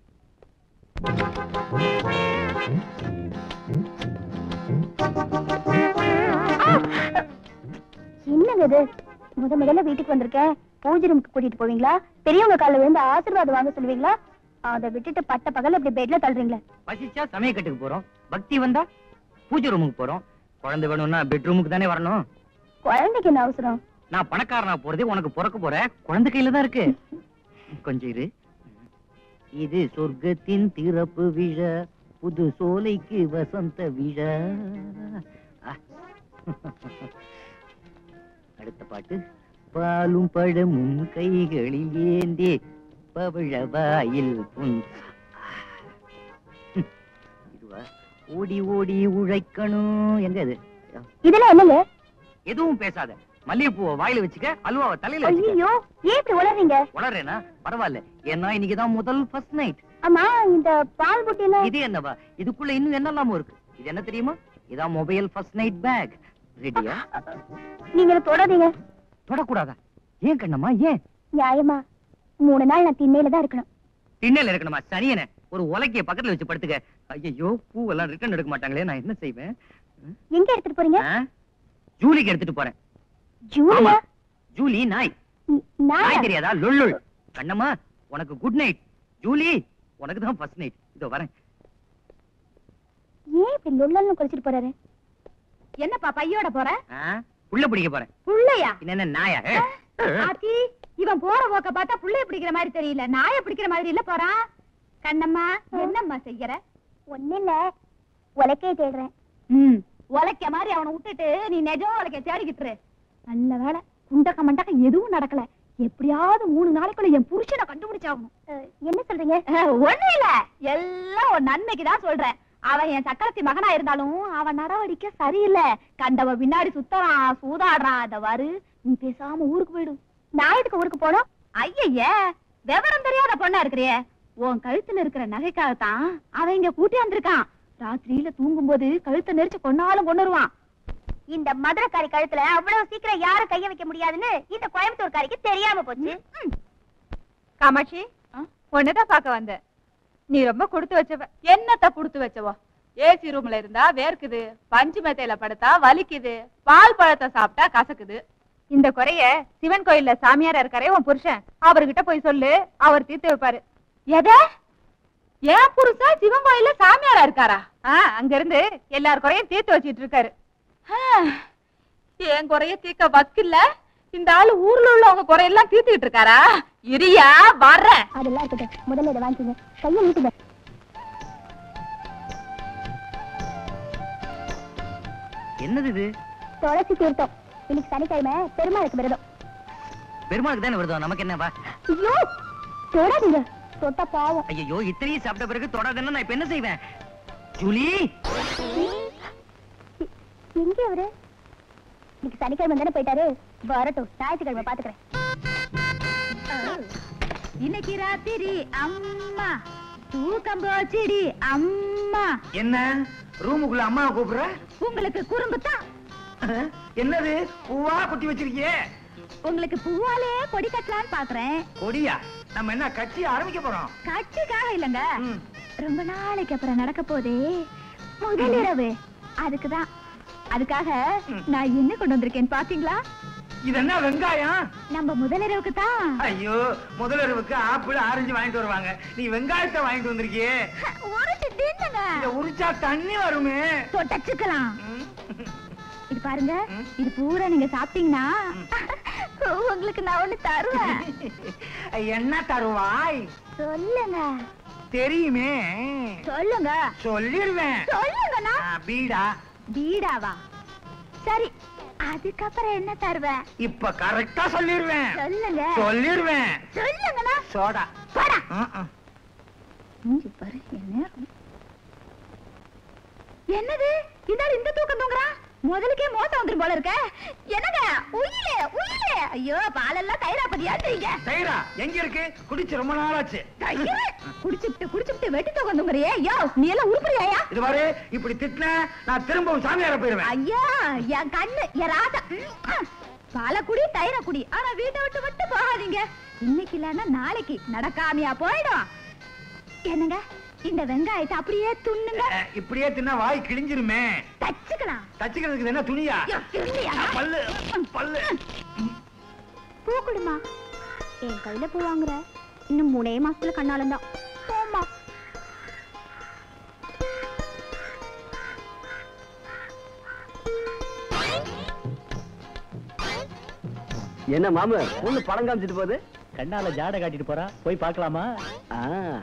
என்னங்க இது முத முதல்ல வீட்டுக்கு வந்திருக்கேன் பூஜை ரூமுக்கு கூட்டிட்டு போவீங்களா பெரியவங்க காலில் விழுந்து ஆசீர்வாதம் வாங்க சொல்லுவீங்களா அதை விட்டுட்டு பட்ட பகல் அப்படி பெட்ல தள்ளுறீங்களே பசிச்சா சமயக்கட்டுக்கு போறோம் பக்தி வந்தா பூஜை ரூமுக்கு போறோம் குழந்தை வேணும்னா பெட்ரூமுக்கு தானே வரணும் குழந்தைக்கு என்ன அவசரம் நான் பணக்காரனா போறதே உனக்கு பிறக்க போற குழந்தை கையில தான் இருக்கு கொஞ்சம் இரு இது சொர்க்கத்தின் திறப்பு விழா புது சோலைக்கு வசந்த விழா ஆ. அடுத்த பாட்டு பாலும் பழமும் கைகளில் ஏந்தே பவிழவாயில் புன் இதுவா ஓடி ஓடி உழைக்கணும் எங்க இது இதெல்லாம் என்னங்க எதுவும் பேசாத மல்லிகைப்பூவை வாயில வச்சுக்க அல்வாவை தலையில வச்சுக்க ஐயோ ஏன் இப்படி உளறீங்க உளறேனா பரவாயில்ல ஏன்னா இன்னைக்குதான் முதல் ஃபர்ஸ்ட் நைட் ஆமா இந்த பால் புட்டி எல்லாம் இது என்னவா இதுக்குள்ள இன்னும் என்னெல்லாமோ இருக்கு இது என்ன தெரியுமா இதான் மொபைல் ஃபர்ஸ்ட் நைட் பேக் ரெடியா நீங்க இதை தொடாதீங்க தொடக்கூடாதா ஏன் கண்ணம்மா ஏன் நியாயமா மூணு நாள் நான் திண்ணையில தான் இருக்கணும் திண்ணையில இருக்கணுமா சனியனே ஒரு உலக்கைய பக்கத்துல வச்சு படுத்துக்க ஐயோ பூவெல்லாம் ரிட்டர்ன் எடுக்க மாட்டாங்களே நான் என்ன செய்வேன் எங்க எடுத்துட்டு போறீங்க ஆ? ஜூலிக்கு எடுத்துட்டு போறேன் ஜூலியா ஜூலி நாய் நாயா? நாய் தெரியாதா லொல்லுள் கண்ணம்மா உனக்கு குட் நைட் ஜூலி உனக்கு தான் ஃபர்ஸ்ட் நைட் இதோ வரேன் ஏன் இப்படி லொல்லன்னு குளிச்சிட்டு போறாரு என்னப்பா பையோட போற ஆ? புள்ள பிடிக்க போறேன் புள்ளையா என்ன என்ன நாயா ஏ? ஆத்தி இவன் போற போக்க பார்த்தா புள்ளைய பிடிக்கிற மாதிரி தெரியல நாய பிடிக்கிற மாதிரி இல்ல போறான் கண்ணம்மா என்னம்மா செய்யற ஒண்ணு இல்ல உலக்கைய தேடுறேன் ம் உலைக்க மாதிரி அவனை விட்டுட்டு நீ நிஜம் உலைக்க தேடிக்கிட்டு இரு. நல்ல வேலை குண்டக்க மண்டக்க எதுவும் நடக்கல எப்படியாவது மூணு நாளைக்குள்ள என் புருஷனை கண்டுபிடிச்சாகணும் என்ன சொல்றீங்க ஒண்ணு இல்ல எல்லாம் ஒரு நன்மைக்கு தான் சொல்றேன் அவன் என் சக்கரத்தி மகனா இருந்தாலும் அவன் நடவடிக்கை சரியில்லை கண்டவ பின்னாடி சுத்தறான் சூதாடுறான் அத வரு நீ பேசாம ஊருக்கு போயிடு நான் எதுக்கு ஊருக்கு போனோம் ஐயய்ய விவரம் தெரியாத பொண்ணா இருக்கிறியே உன் கழுத்துல இருக்கிற நகைக்காகத்தான் அவன் இங்க கூட்டி வந்திருக்கான் ராத்திரியில தூங்கும்போது கழுத்தை நெரிச்சு கொன்னாலும் கொண்டுருவான் இந்த மதுரைக்காரி கழுத்துல அவ்வளவு சீக்கிரம் யாரும் கைய வைக்க முடியாதுன்னு இந்த கோயம்புத்தூர்காரிக்கு தெரியாம போச்சு காமாட்சி உன்னதான் பார்க்க வந்தேன் நீ ரொம்ப கொடுத்து வச்சவ என்னத்த கொடுத்து வச்சவோ ஏசி ரூம்ல இருந்தா வேர்க்குது பஞ்சு மெத்தையில படுத்தா வலிக்குது பால் பழத்தை சாப்பிட்டா கசக்குது இந்த குறைய சிவன் கோயில்ல சாமியாரா இருக்காரே உன் புருஷன் அவர்கிட்ட போய் சொல்லு அவர் தீர்த்து வைப்பாரு எத ஏன் புருஷன் சிவன் கோயில்ல சாமியாரா இருக்காரா ஆ, அங்க இருந்து எல்லார் குறையும் தீர்த்து வச்சிட்டு இருக்காரு ஆ, என் குறைய தீர்க்க வக்கில்ல இந்த ஆளு ஊர்ல உள்ளவங்க குறையெல்லாம் தீர்த்துக்கிட்டு இருக்காரா இரியா வர்றேன் அதெல்லாம் இருக்கட்டும் முதல்ல இதை வாங்கிக்கோங்க கையை நீட்டுங்க என்னது இது துளசி தீர்த்தம் இன்னைக்கு சனிக்கிழமை பெருமாளுக்கு விரதம் பெருமாளுக்கு தானே வருதோ நமக்கு என்ன வா ஐயோ தொடாதீங்க தொட்டா பாவம் ஐயோ இத்தனையும் சாப்பிட்ட பிறகு தொடாதுன்னு நான் இப்ப என்ன செய்வேன் ஜூலி எங்க அவரு இன்னைக்கு சனிக்கிழமை தானே போயிட்டாரு வரட்டும் ஞாயிற்றுக்கிழமை பாத்துக்கிறேன் இன்னைக்கு ராத்திரி அம்மா தூக்கம் போச்சுடி அம்மா என்ன ரூமுக்குள்ள அம்மாவை கூப்பிடுற உங்களுக்கு குறும்பு தான் என்னது பூவா குத்தி வச்சிருக்கியே உங்களுக்கு பூவாலே கொடி கட்டலான்னு பாக்குறேன் கொடியா நம்ம என்ன கட்சி ஆரம்பிக்க போறோம் கட்சிக்காக இல்லங்க ரொம்ப நாளைக்கு அப்புறம் நடக்க போதே முதல் இரவு அதுக்குதான் அதுக்காக நான் என்ன கொண்டு வந்திருக்கேன் பாத்தீங்களா இது என்ன வெங்காயம் நம்ம முதலிரவுக்கு தான் ஐயோ முதலருவுக்கு ஆப்பிள் ஆரஞ்சு வாங்கிட்டு வருவாங்க நீ வெங்காயத்தை வாங்கிட்டு வந்திருக்கியே உரிச்சு தின்னுங்க இத உரிச்சா தண்ணி வருமே தொட்டச்சுக்கலாம் இது பாருங்க இது பூரா நீங்க சாப்பிட்டீங்கன்னா உங்களுக்கு நான் ஒண்ணு தருவேன் என்ன தருவாய் சொல்லுங்க தெரியுமே சொல்லுங்க சொல்லிடுவேன் சொல்லுங்கண்ணா ஆ, பீடா பீடாவா சரி அதுக்கப்புறம் என்ன தருவேன் இப்ப கரெக்டா சொல்லிடுவேன் சொல்லுங்க சொல்லிடுவேன் சொல்லுங்கண்ணா சோடா போடா ம், ம். மூஞ்சி பாரு என்ன என்னது இந்த ஆள் இந்த தூக்கம் தூங்குறான் முதலுக்கே மோசம் வந்துரும் போல இருக்க என்னங்க உயிலே உயிலே ஐயோ பாலெல்லாம் தயிரா பதியாடுறீங்க தயிரா எங்க இருக்கு குடிச்சு ரொம்ப நாளாச்சு தயிர் குடிச்சுட்டு குடிச்சுட்டு வெட்டி தூக்கம் தூங்குறியே ஐயோ நீ எல்லாம் உருப்படியாயா இது பாரு இப்படி திட்டின நான் திரும்பவும் சாமியார போயிருவேன் ஐயா என் கண்ணு என் ராசா பால குடி தயிர குடி ஆனா வீட்டை விட்டு விட்டு போகாதீங்க இன்னைக்கு இல்லன்னா நாளைக்கு நடக்காமையா போயிடும் என்னங்க இந்த வெங்காயத்தை அப்படியே துண்ணுங்க அஹ், இப்படியே தின்னா வாய் கிழிஞ்சிருமே தச்சுக்கலாம் தச்சுக்கிறதுக்கு இது என்ன துணியா ஐயோ, துணியா? பல்லு பல்லு பூ கொடுமா என் கையில பூ வாங்குற இன்னும் மூணே மாசத்துல கண்ணாலம் தான் போமா என்ன மாமு பொண்ணு படம் காமிச்சிட்டு போகுது கண்ணால ஜாட காட்டிட்டு போறா போய் பார்க்கலாமா ஆ.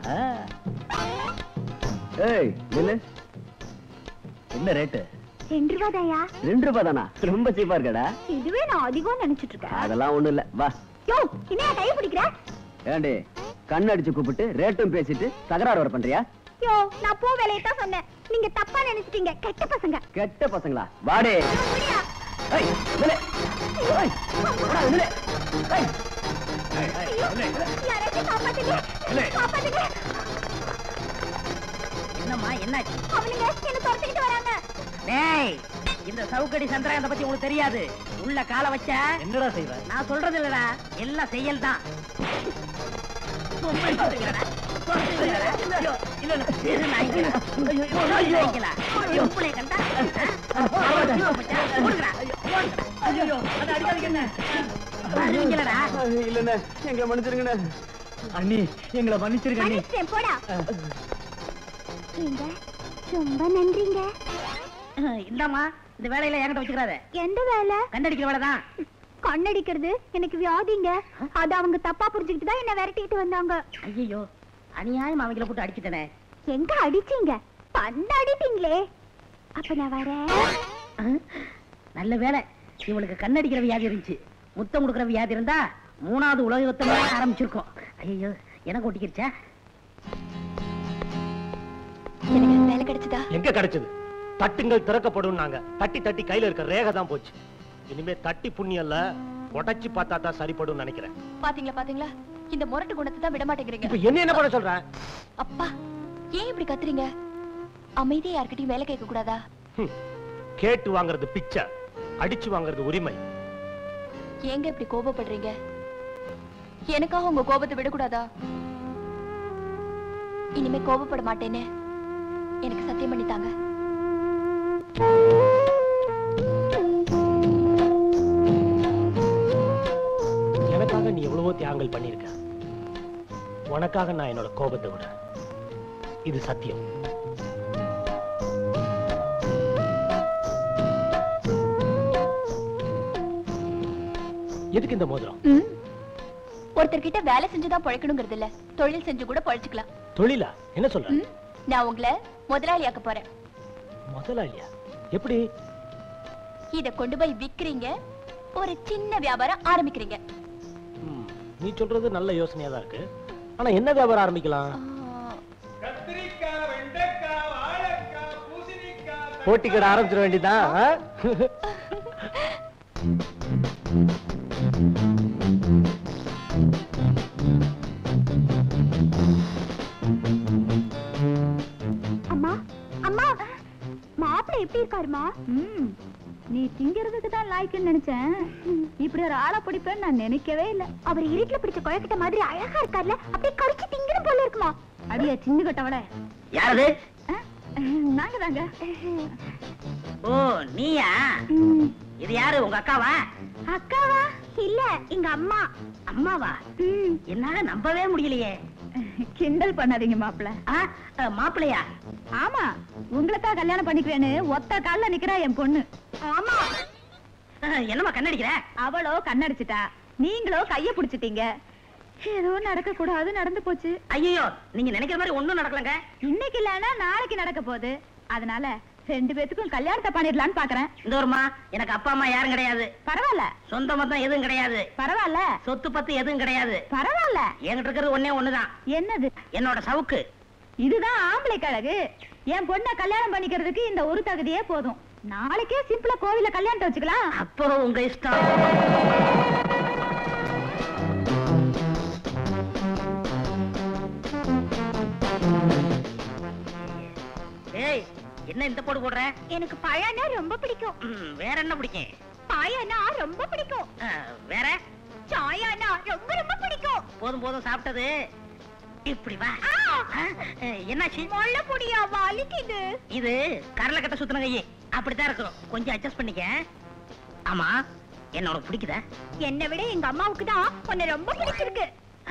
ஏய் நில்லு என்ன ரேட்டு ரெண்டு ரூபா தாயா ரெண்டு ரூபாய் தானா ரொம்ப சீப்பா இருக்கடா இதுவே நான் அதிகம் நினைச்சிட்டு இருக்கேன் அதெல்லாம் ஒண்ணும் இல்ல வா யோ என்ன கை பிடிக்கிற ஏண்டி கண் அடிச்சு கூப்பிட்டு ரேட்டும் பேசிட்டு தகராறு வர பண்றியா யோ நான் பூ வேலையை தான் சொன்னேன் நீங்க தப்பா நினைச்சிட்டீங்க கெட்ட பசங்க கெட்ட பசங்களா வாடே ஏய், நில்லு. ஏய், போடா, நில்லு. ஏய். யாராச்சும் காப்பாத்துங்க காப்பாத்துங்க என்னம்மா என்னாச்சு அவனுங்க என்ன துரத்திக்கிட்டு வராங்க டேய் இந்த சவுக்கடி சந்திரகாந்த பத்தி உங்களுக்கு தெரியாது உள்ள கால வச்ச என்னடா செய்வ நான் சொல்றது இல்லடா எல்லாம் செயல் தான் இல்லண்ணே எங்களை மன்னிச்சிருங்கண்ணே அண்ணி எங்களை மன்னிச்சிருங்க அண்ணி மன்னிச்சிட்டேன், போடா ஏங்க, ரொம்ப நன்றிங்க இந்தாம்மா இந்த வேலையில என்கிட்ட வச்சுக்கிறாத எந்த வேலை கண்டடிக்கிற வேலை தான் கண்ணடிக்கிறது எனக்கு வியாதிங்க அது அவங்க தப்பா புரிஞ்சுக்கிட்டு தான் என்ன விரட்டிட்டு வந்தாங்க ஐயோ அநியாயம் அவங்கள போட்டு அடிச்சுட்டனே எங்க அடிச்சீங்க பந்து அடிப்பீங்களே அப்ப நான் வரேன் நல்ல வேலை இவளுக்கு கண்ணடிக்கிற வியாதி இருந்துச்சு முத்தம் கொடுக்கிற வியாதி இருந்தா மூணாவது உலக யுத்தமே ஆரம்பிச்சிருக்கோம் ஐயோ எனக்கு ஒட்டிக்கிருச்சா எனக்கு வேலை கிடைச்சதா எங்க கிடைச்சது தட்டுங்கள் திறக்கப்படும் நாங்க தட்டி தட்டி கையில இருக்க ரேகை தான் போச்சு இனிமே தட்டி புண்ணியம் இல்ல உடைச்சு பார்த்தா தான் சரிப்படும் நினைக்கிறேன் பாத்தீங்களா பாத்தீங்களா இந்த முரட்டு குணத்தை தான் விட மாட்டேங்கிறீங்க இப்ப என்ன என்ன பண்ண சொல்ற அப்பா ஏன் இப்படி கத்துறீங்க அமைதியா யார்கிட்டயும் வேலை கேட்க கூடாதா ஹம். கேட்டு வாங்குறது பிச்சை அடிச்சு வாங்குறது உரிமை ஏங்க இப்படி கோபப்படுறீங்க எனக்காக உங்க கோபத்தை விடக்கூடாதா இனிமே கோபப்பட மாட்டேன்னு எனக்கு சத்தியம் பண்ணித்தாங்க எனக்காக நீ எவ்வளவோ தியாகங்கள் பண்ணிருக்க உனக்காக நான் என்னோட கோபத்தை விட இது சத்தியம் எதுக்கு இந்த மோதிரம் ம். ஒருத்தர்கிட்ட வேலை செஞ்சுதான் பழைக்கணுங்கிறது இல்ல தொழில் செஞ்சு கூட பழைச்சுக்கலாம் தொழிலா என்ன சொல்ற ம். நான் உங்களை முதலாளியாக்க போறேன் முதலாளியா எப்படி இத கொண்டு போய் விக்கிறீங்க ஒரு சின்ன வியாபாரம் ஆரம்பிக்கிறீங்க ம், நீ சொல்றது நல்ல யோசனையா தான் இருக்கு ஆனா என்ன வியாபாரம் ஆரம்பிக்கலாம் போட்டி கடை ஆரம்பிச்சிட வேண்டியதான் ஆ? அம்மா அம்மா மாப்பிள்ளை எப்படி இருக்காருமா ம் நீ திங்கிறதுக்கு தான் லாய்க்குன்னு நினைச்சேன் இப்படி ஒரு ஆளை பிடிப்பேன்னு நான் நினைக்கவே இல்ல அவர் இருட்டுல பிடிச்ச குழக்கிட்ட மாதிரி அழகா இருக்கார்ல அப்படியே கடிச்சு திங்கிற போல இருக்குமா அடியே சின்ன கட்டவள யாரது நாங்க தாங்க ஓ நீயா இது யாரு உங்க அக்காவா அக்காவா இல்ல எங்க அம்மா அம்மாவா என்னால நம்பவே முடியலையே கிண்டல் பண்ணாதீங்க மாப்பிள மாப்பிளையா ஆமா உங்களைத்தான் கல்யாணம் பண்ணிக்குவேன்னு ஒத்த கால்ல நிக்கிறா என் பொண்ணு ஆமா என்னம்மா கண்ணடிக்கிற அவளோ கண்ணடிச்சிட்டா நீங்களோ கைய புடிச்சிட்டீங்க ஏதோ நடக்க கூடாது நடந்து போச்சு ஐயோ நீங்க நினைக்கிற மாதிரி ஒண்ணும் நடக்கலங்க இன்னைக்கு இல்லனா நாளைக்கு நடக்க போகுது அதனால ரெண்டு பேத்துக்கும் கல்யாணத்தை பண்ணிடலாம்னு பாக்குறேன் இந்த ஒருமா எனக்கு அப்பா அம்மா யாரும் கிடையாது பரவாயில்ல சொந்த மொத்தம் எதுவும் கிடையாது பரவாயில்ல சொத்து பத்து எதுவும் கிடையாது பரவாயில்ல என்கிட்ட இருக்கிறது ஒண்ணே ஒண்ணுதான் என்னது என்னோட சவுக்கு இதுதான் ஆம்பளை கழகு என் பொண்ணை கல்யாணம் பண்ணிக்கிறதுக்கு இந்த ஒரு தகுதியே போதும் நாளைக்கே சிம்பிளா கோவில கல்யாணத்தை வச்சுக்கலாம் அப்போ உங்க இஷ்டம் ஏய் என்ன இந்த போடு போடுற எனக்கு பழம்னா ரொம்ப பிடிக்கும் ம், வேற என்ன பிடிக்கும் பாயனா ரொம்ப பிடிக்கும் ஆ, வேற சாயானா ரொம்ப ரொம்ப பிடிக்கும் போதும் போதும் சாப்பிட்டது இப்படி வா ஆ, என்னாச்சு மொள்ள புடியா வலிக்குது இது கரல கட்ட சுத்தின கையே அப்படித்தான் இருக்கும் கொஞ்சம் அட்ஜஸ்ட் பண்ணிக்க ஆமா என்ன உனக்கு பிடிக்குதா என்னை விட எங்க அம்மாவுக்கு தான் உன்னை ரொம்ப பிடிச்சிருக்கு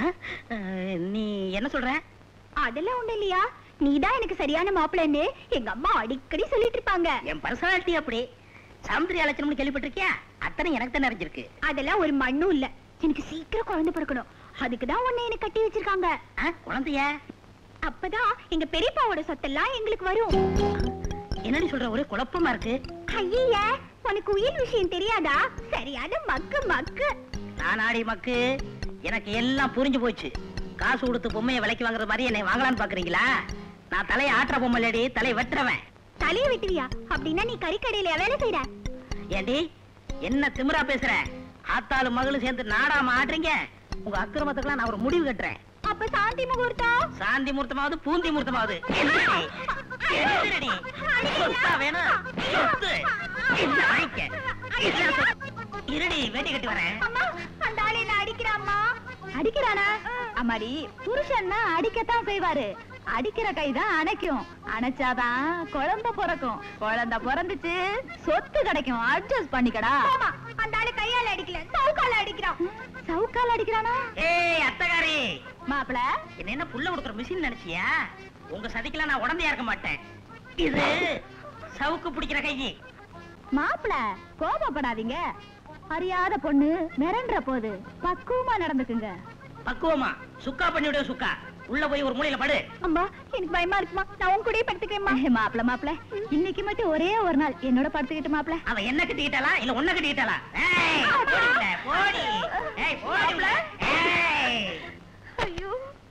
அஹ், நீ என்ன சொல்ற அதெல்லாம் ஒண்ணு இல்லையா நீதான் எனக்கு சரியான மாப்பிள்ளைன்னு எங்க அம்மா அடிக்கடி சொல்லிட்டு இருப்பாங்க என் பர்சனாலிட்டி அப்படி சமுத்திரி லட்சணம்னு கேள்விப்பட்டிருக்கியா அத்தனை எனக்கு தான் நிறைஞ்சிருக்கு அதெல்லாம் ஒரு மண்ணும் இல்ல எனக்கு சீக்கிரம் குழந்தை பிறக்கணும் அதுக்கு தான் உன்னை எனக்கு கட்டி வச்சிருக்காங்க குழந்தைய அப்பதான் எங்க பெரியப்பாவோட சொத்தெல்லாம் எங்களுக்கு வரும் என்னடி சொல்ற ஒரே குழப்பமா இருக்கு ஐய உனக்கு உயிர் விஷயம் தெரியாதா சரியான மக்கு மக்கு நானாடி மக்கு எனக்கு எல்லாம் புரிஞ்சு போச்சு காசு கொடுத்து பொம்மையை விலைக்கு வாங்குற மாதிரி என்னை வாங்கலாம்னு பாக்குறீங்களா நான் தலையை ஆட்டுற பொம்மை இல்லடி தலையை வெட்டுறவன் தலைய வெட்டுவியா அப்படின்னா நீ கறிக்கடையில வேலை செய்யற ஏண்டி என்ன திமிரா பேசுற ஆத்தாலும் மகளும் சேர்ந்து நாடாம ஆடுறீங்க உங்க அக்கிரமத்துக்கெல்லாம் நான் ஒரு முடிவு கட்டுறேன் அப்ப சாந்தி முகூர்த்தம் சாந்தி முகூர்த்தமாவது பூந்தி முகூர்த்தமாவது என்னடி? என்னடி? சொத்தா வேணும் சொத்து இந்த வாங்கிக்க. என்ன சொத்து? இருடி வேட்டி கட்டி வரேன் அந்த ஆளு என்ன அடிக்கிறாம்மா அடிக்கிறானா அம்மாடி புருஷன்னா அடிக்கத்தான் செய்வாரு அடிக்கிற கைதான் அணைக்கும் அணைச்சாதான் குழந்தை பிறக்கும் குழந்தை பிறந்துச்சு சொத்து கிடைக்கும் அட்ஜஸ்ட் பண்ணிக்கடா அந்த ஆளு கையால அடிக்கல சவுக்கால அடிக்கிறான் சவுக்கால அடிக்கிறானா ஏய் அத்தகாரி மாப்பிள என்ன என்ன புள்ள கொடுக்குற மிஷின் நினைச்சியா உங்க சதிக்கெல்லாம் நான் உடந்தையா இருக்க மாட்டேன் இது சவுக்கு பிடிக்கிற கையி மாப்பிள கோபப்படாதீங்க அறியாத பொண்ணு மிரண்ட போது பக்குவமா நடந்துக்குங்க பக்குவமா சுக்கா பண்ணி விடு சுக்கா உள்ள போய் ஒரு மூலையில படு அம்மா எனக்கு பயமா இருக்குமா நான் உன் கூடயே படுத்துக்கிறேம்மா மாப்பிள மாப்பிள இன்னைக்கு மட்டும் ஒரே ஒரு நாள் என்னோட படுத்துக்கிட்டு மாப்பிள அவ என்ன கட்டிக்கிட்டாளா இல்ல ஒன்ன கட்டிக்கிட்டாளா ஏய் போடி உள்ள, போடி ஏய் போடி உள்ள. ஏய் ஐயோ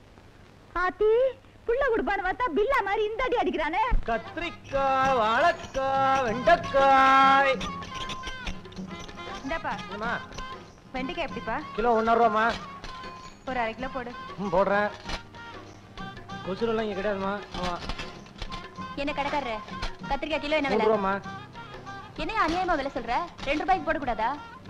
ஆத்தி புள்ள குடுப்பான்னு பார்த்தா பில்லா மாதிரி இந்த அடி அடிக்கிறானே கத்திரிக்காய் வாழைக்காய் வெண்டைக்காய் இந்தாப்பா என்னம்மா வெண்டைக்காய் எப்படிப்பா கிலோ ஒன்னூறு ரூபாம்மா ஒரு அரை கிலோ போடு ம் போடுறேன் கொசுரெல்லாம் இங்க கிடையாதும்மா ஆமா என்ன கடைக்காரரு கத்திரிக்காய் கிலோ என்ன மூணு விலை ரூபாம்மா என்ன அநியாயமா விலை சொல்ற ரெண்டு ரூபாய்க்கு போடக்கூடாதா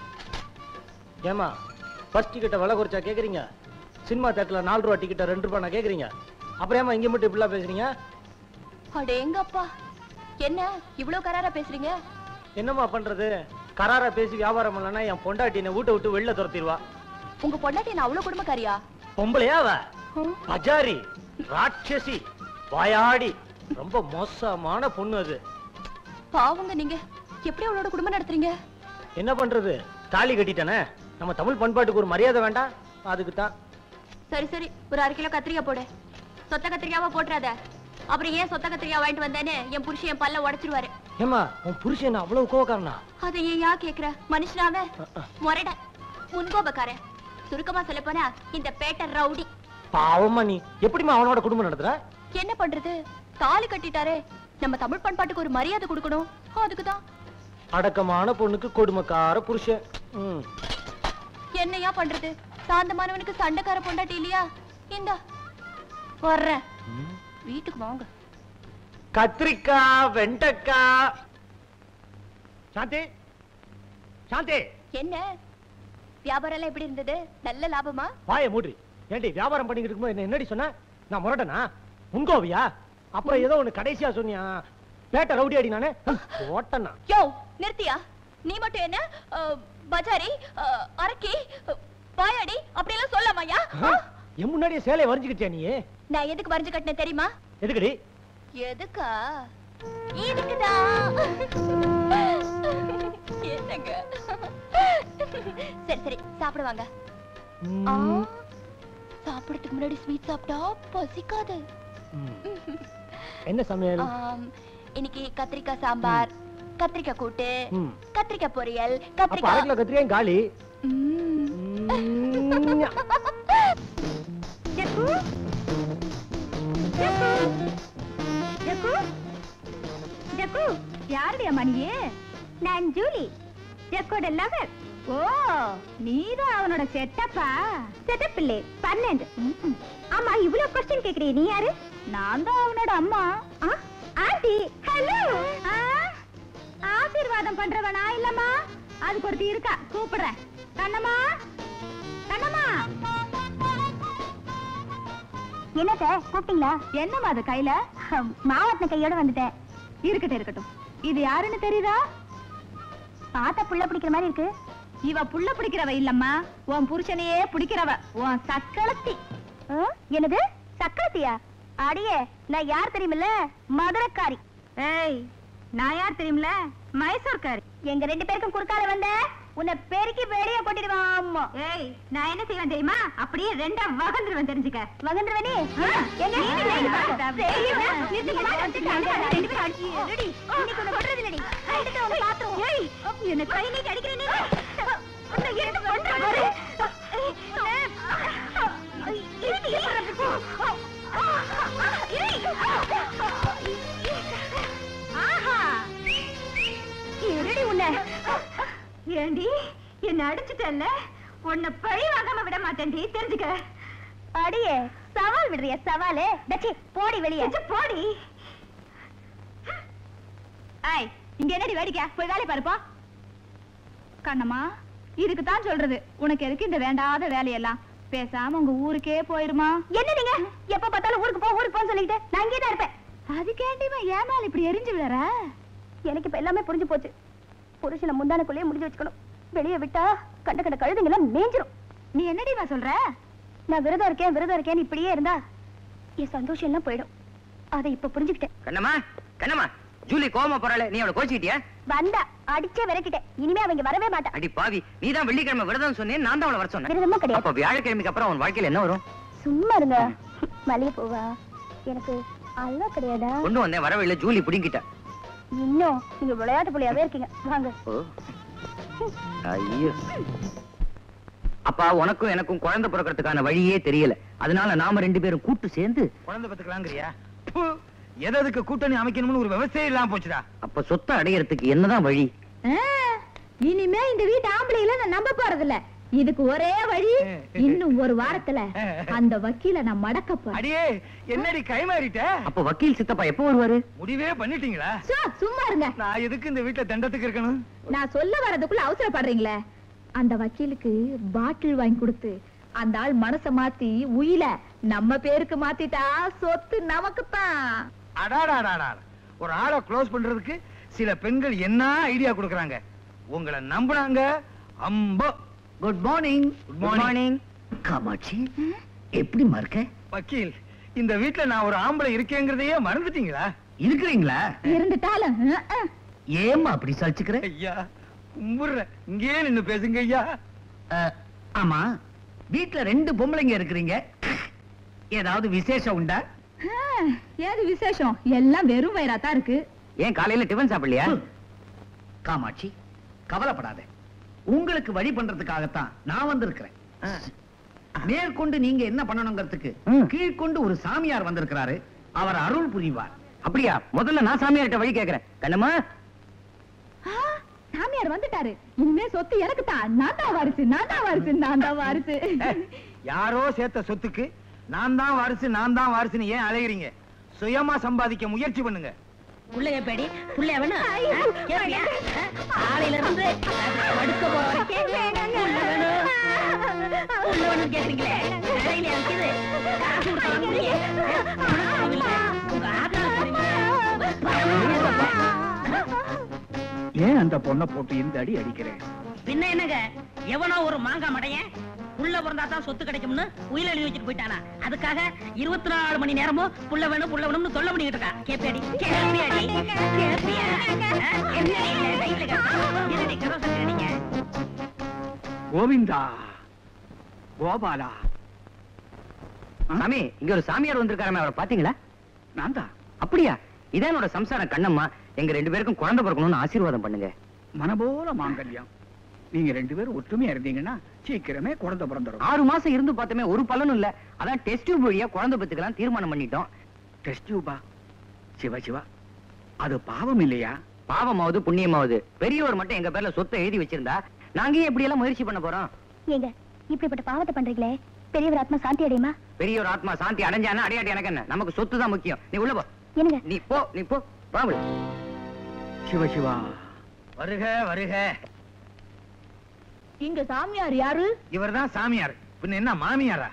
ஏமா ஃபர்ஸ்ட் டிக்கெட்டை விலை குறைச்சா கேக்குறீங்க சினிமா தேட்டர்ல நாலு ரூபா டிக்கெட்டை ரெண்டு ரூபா நான் கேக்குறீங்க அப்புறம் ஏமா இங்க மட்டும் இப்படிலாம் பேசுறீங்க அடேங்கப்பா என்ன இவ்ளோ கராரா பேசுறீங்க என்னம்மா பண்றது கராரா பேசி வியாபாரம் பண்ணலன்னா என் பொண்டாட்டி என்னை வீட்டை விட்டு வெளில துரத்திடுவா உங்க பொண்டாட்டி என்ன அவ்வளவு குடும்பக்காரியா பொம்பளையா அவ பஜாரி ராட்சசி வாயாடி ரொம்ப மோசமான பொண்ணு அது பாவங்க நீங்க எப்படி அவளோட குடும்பம் நடத்துறீங்க என்ன பண்றது தாலி கட்டிட்டானே நம்ம தமிழ் பண்பாட்டுக்கு ஒரு மரியாதை வேண்டாம் அதுக்கு தான் சரி சரி ஒரு அரை கிலோ கத்திரிக்காய் போடு சொத்த கத்திரிக்காவா போட்டுறாத அப்புறம் ஏன் சொத்த கத்திரிக்காய் வாங்கிட்டு வந்தேன்னு என் புருஷன் என் பல்ல உடைச்சிருவாரு ஏமா உன் புருஷன் என்ன அவ்வளவு கோவக்காரனா அதை ஏன் யா கேக்குற மனுஷனாவ முரட முன்கோபக்காரன் சுருக்கமா சொல்ல போனா இந்த பேட்டர் ரவுடி பாவமா நீ எப்படிம்மா அவனோட குடும்பம் நடத்துற என்ன பண்றது தாலி கட்டிட்டாரே நம்ம தமிழ் பண்பாட்டுக்கு ஒரு மரியாதை கொடுக்கணும் அதுக்குதான் அடக்கமான பொண்ணுக்கு கொடுமைக்கார புருஷன் ம். என்னையா பண்றது சாந்தமானவனுக்கு சண்டைக்கார பொண்டாட்டி இல்லையா இந்தா வர்றேன் வீட்டுக்கு வாங்க கத்திரிக்காய் வெண்டைக்காய் சாந்தி சாந்தி என்ன வியாபாரம் எல்லாம் எப்படி இருந்தது நல்ல லாபமா வாய மூடி ஏண்டி வியாபாரம் பண்ணிக்கிட்டு இருக்கும்போது என்ன என்னடி சொன்ன நான் முரட்டனா உங்கோவியா அப்புறம் ஏதோ ஒண்ணு கடைசியா சொன்னியா பேட்டை ரவுடி அடி நானு ஓட்டனா யோ நிறுத்தியா நீ மட்டும் என்ன அஹ், பஜாரி அஹ், அரக்கி அஹ், வாயாடி அப்படியெல்லாம் சொல்லமாயா என் முன்னாடியே சேலையை வரைஞ்சுக்கிட்டியா நீ நான் எதுக்கு வரைஞ்சு கட்டினேன் தெரியுமா எதுக்குடி எதுக்கா இதுக்குதான் என்னங்க சரி சரி சாப்பிடுவாங்க ஆ, சாப்பிடறதுக்கு முன்னாடி ஸ்வீட் சாப்பிட்டா பசிக்காது என்ன சமையல் ஆம், இன்னைக்கு கத்திரிக்காய் சாம்பார் கத்திரிக்காய் கூட்டு ம். கத்திரிக்காய் பொரியல் அப்ப அரை கத்திரிக்காய் கிலோ கத்திரிக்காய் காலி ஜக்கு ஜக்கு ஜக்கு ஜக்கு யாருடைய மணியே நான் ஜூலி ஜக்கோட லவர் ஓ நீதான் அவனோட செட்டப்பா செட்டப் இல்லே பன்னெண்டு ம்ம். ஆமா இவ்வளவு கொஸ்டின் கேக்குறீ நீ யாரு நான் தான் அவனோட அம்மா ஆ, ஆண்டி ஹலோ ஆசீர்வாதம் பண்றவனா இல்லம்மா அதுக்கு ஒருத்தி இருக்கா கூப்பிடுறேன் கண்ணம்மா கண்ணம்மா என்னத்த கூப்பிட்டீங்களா என்னம்மா அது கையில மாவட்ட கையோட வந்துட்டேன் இருக்கட்டும் இருக்கட்டும் இது யாருன்னு தெரியுதா பார்த்தா புள்ள பிடிக்கிற மாதிரி இருக்கு இவ புள்ள பிடிக்கிறவ இல்லம்மா உன் புருஷனையே பிடிக்கிறவ உன் சக்களத்தி என்னது சக்களத்தியா அடியே நான் யார் தெரியுமில்ல மதுரக்காரி ஏய் நான் யார் தெரியுமில்ல மைசூர்காரி எங்க ரெண்டு பேருக்கும் குறுக்கால வந்த உன்னை பெருக்கி வெளியே கொட்டிடுவான் ஆமா ஏய் நான் என்ன செய்வேன் தெரியுமா அப்படியே ரெண்டா வகந்துருவேன் தெரிஞ்சுக்க வகந்துருவனே எங்க என்ன கை நீட்டி அடிக்கிறேன் நீ உன்னை என்ன பண்ற பாரு இருடி, ஆஹா இருடி உன்னை ஏண்டி என்ன அடிச்சுட்டல்ல உன்னை பழி வாங்காம விட மாட்டேன்டி தெரிஞ்சுக்க அடியே சவால் விடுறிய சவாலு தச்சி போடி வெளியே போடி ஐய் இங்க என்னடி வேடிக்கை போய் வேலை பாருப்பா கண்ணம்மா இதுக்கு தான் சொல்றது உனக்கு எதுக்கு இந்த வேண்டாத வேலையெல்லாம் பேசாம உங்க ஊருக்கே போயிருமா என்ன நீங்க எப்ப பார்த்தாலும் ஊருக்கு போ ஊருக்கு போன்னு சொல்லிட்டு நான் இங்கே தான் இருப்பேன் அதுக்கேண்டிமா ஏமால் இப்படி எரிஞ்சு விழற எனக்கு இப்ப எல்லாமே புரிஞ்சு போச்சு புருஷனை முந்தானக்குள்ளேயே முடிஞ்சு வச்சுக்கணும் வெளியே விட்டா கண்ட கண்ட கழுதுங்கெல்லாம் மேஞ்சிரும் நீ என்னடிமா சொல்ற நான் விரதம் இருக்கேன் விரதம் இருக்கேன் இப்படியே இருந்தா என் சந்தோஷம் எல்லாம் போயிடும் அதை இப்ப புரிஞ்சுக்கிட்டேன் கண்ணம்மா கண்ணம்மா ஜூலி கோவமா போறாளே நீ அவளை கோச்சிக்கிட்டியா வந்தா அடிச்சே விரட்டிட்டேன் இனிமே அவங்க வரவே மாட்டா அடி பாவி நீ தான் வெள்ளிக்கிழமை விரதம் சொன்னேன் நான் தான் அவளை வர சொன்னேன் விரதமா கிடையாது. அப்ப வியாழக்கிழமைக்கு அப்புறம் அவன் வாழ்க்கையில என்ன வரும் சும்மா இருங்க மல்லிகை பூவா எனக்கு அல்வா கிடையாதா கொண்டு வந்தேன் வரவே இல்லை ஜூலி பிடிங்கிட்ட இன்னும் நீங்க விளையாட்டு புள்ளியாவே இருக்கீங்க வாங்க ஓ. ஐயோ அப்பா உனக்கும் எனக்கும் குழந்தை பிறக்கிறதுக்கான வழியே தெரியல அதனால நாம ரெண்டு பேரும் கூட்டு சேர்ந்து குழந்தை பத்துக்கலாங்கிறியா எது அதுக்கு கூட்டணி அமைக்கணும்னு ஒரு விவசாயம் இல்லாம போச்சுடா அப்ப சொத்தை அடையறதுக்கு என்னதான் வழி இனிமே இந்த வீட்டு ஆம்பளையில நான் நம்ப போறதில்ல இதுக்கு ஒரே வழி இன்னும் ஒரு வாரத்துல அந்த வக்கீல நான் மடக்க போறேன் அடியே என்னடி கைமாறிட்ட அப்ப வக்கீல் சித்தப்பா எப்போ வருவாரு முடிவே பண்ணிட்டீங்களா சோ, சும்மா இருங்க நான் எதுக்கு இந்த வீட்டுல தண்டத்துக்கு இருக்கணும் நான் சொல்ல வரதுக்குள்ள அவசரப்படுறீங்களே அந்த வக்கீலுக்கு பாட்டில் வாங்கி கொடுத்து அந்த ஆள் மனச மாத்தி உயில நம்ம பேருக்கு மாத்திட்டா சொத்து நமக்குத்தான் அடாடாடாடா ஒரு ஆளை க்ளோஸ் பண்றதுக்கு சில பெண்கள் என்ன ஐடியா கொடுக்கறாங்க உங்களை நம்புனாங்க அம்போ குட் மார்னிங் குட் மார்னிங் காமாட்சி எப்படிமா இருக்க வக்கீல் இந்த வீட்டுல நான் ஒரு ஆம்பளை இருக்கேங்கிறதையே மறந்துட்டீங்களா இருக்கிறீங்களா இருந்துட்டாலும் அஹ், அஹ். ஏம்மா அப்படி சலிச்சுக்கிற ஐயா கும்பிடுறேன் இங்கேயே நின்னு பேசுங்க ஐயா அஹ், ஆமா வீட்ல ரெண்டு பொம்பளைங்க இருக்கிறீங்க ஏதாவது விசேஷம் உண்டா அஹ், ஏது விசேஷம் எல்லாம் வெறும் வயிறா தான் இருக்கு ஏன் காலையில டிஃபன் சாப்பிடலையா காமாட்சி கவலைப்படாத உங்களுக்கு வழி பண்றதுக்காகத்தான் நான் வந்திருக்கிறேன் மேற்கொண்டு நீங்க என்ன பண்ணணுங்கிறதுக்கு கீழ்கொண்டு ஒரு சாமியார் வந்திருக்கிறாரு அவர் அருள் புரிவார் அப்படியா முதல்ல நான் சாமியார்ட்ட வழி கேக்குறேன் கண்ணம்மா சாமியார் வந்துட்டாரு இனிமே சொத்து எனக்கு தான் நான் தான் வாரிசு நான் தான் வாரிசு நான் தான் வாரிசு யாரோ சேர்த்த சொத்துக்கு நான் தான் வாரிசு நான் தான் வாரிசுன்னு ஏன் அலைகிறீங்க சுயமா சம்பாதிக்க முயற்சி பண்ணுங்க புள்ளைய பேடி புள்ளைய வேணா கேப்பியா காலையில இருந்து படுக்க போற வரைக்கும் புள்ள வேணும் புள்ள வேணும் கேட்டீங்களே கடையில இருக்குது காசு கொடுத்தா வாங்குறீங்க உனக்கு இல்ல உங்க ஆத்தா ஏன் அந்த பொண்ணை போட்டு இந்த அடி அடிக்கிறேன் பின்ன என்னங்க எவனோ ஒரு மாங்காய் மடையன் புள்ள பிறந்தா தான் சொத்து கிடைக்கும்னு உயிர் எழுதி வச்சுட்டு போயிட்டானா அதுக்காக இருபத்தி நாலு மணி நேரமும் புள்ள வேணும் புள்ள வேணும்னு தொல்லை பண்ணிக்கிட்டு இருக்கா கேப்பியாடி கேப்பியாடி கேப்பியா ஆ, என்ன இல்ல, கையில கட்டு. இருடி, கரோசன் அடிங்க. கோவிந்தா கோபாலா சாமி இங்க ஒரு சாமியார் வந்திருக்காருமே அவரை பாத்தீங்களா நான் தான் அப்படியா இதான் என்னோட சம்சாரம் கண்ணம்மா எங்க ரெண்டு பேருக்கும் குழந்தை பிறக்கணும்னு ஆசீர்வாதம் பண்ணுங்க மனபோல மாங்கல்யம் நீங்க ரெண்டு பேரும் ஒற்றுமையா இருந்தீங்கன்னா சீக்கிரமே குழந்தை பிறந்துடும் ஆறு மாசம் இருந்து பார்த்தமே ஒரு பலனும் இல்ல அதான் டெஸ்ட் டியூப் வழியா குழந்தை பெத்துக்கலாம் தீர்மானம் பண்ணிட்டோம் டெஸ்ட் டியூபா சிவா சிவா அது பாவம் இல்லையா பாவமாவது புண்ணியமாவது பெரியவர் மட்டும் எங்க பேர்ல சொத்தை எழுதி வச்சிருந்தா நாங்க ஏன் இப்படி எல்லாம் முயற்சி பண்ண போறோம் ஏங்க இப்படிப்பட்ட பாவத்தை பண்றீங்களே பெரியவர் ஆத்மா சாந்தி அடையுமா பெரிய ஒரு ஆத்மா சாந்தி அடைஞ்சானா அடையாட்டி எனக்கு என்ன நமக்கு சொத்து தான் முக்கியம் நீ உள்ள போ என்னங்க நீ போ நீ போ வா உள்ள. சிவ சிவா வருக வருக இங்க சாமியார் யாரு இவர்தான் சாமியார் பின்ன என்ன மாமியாரா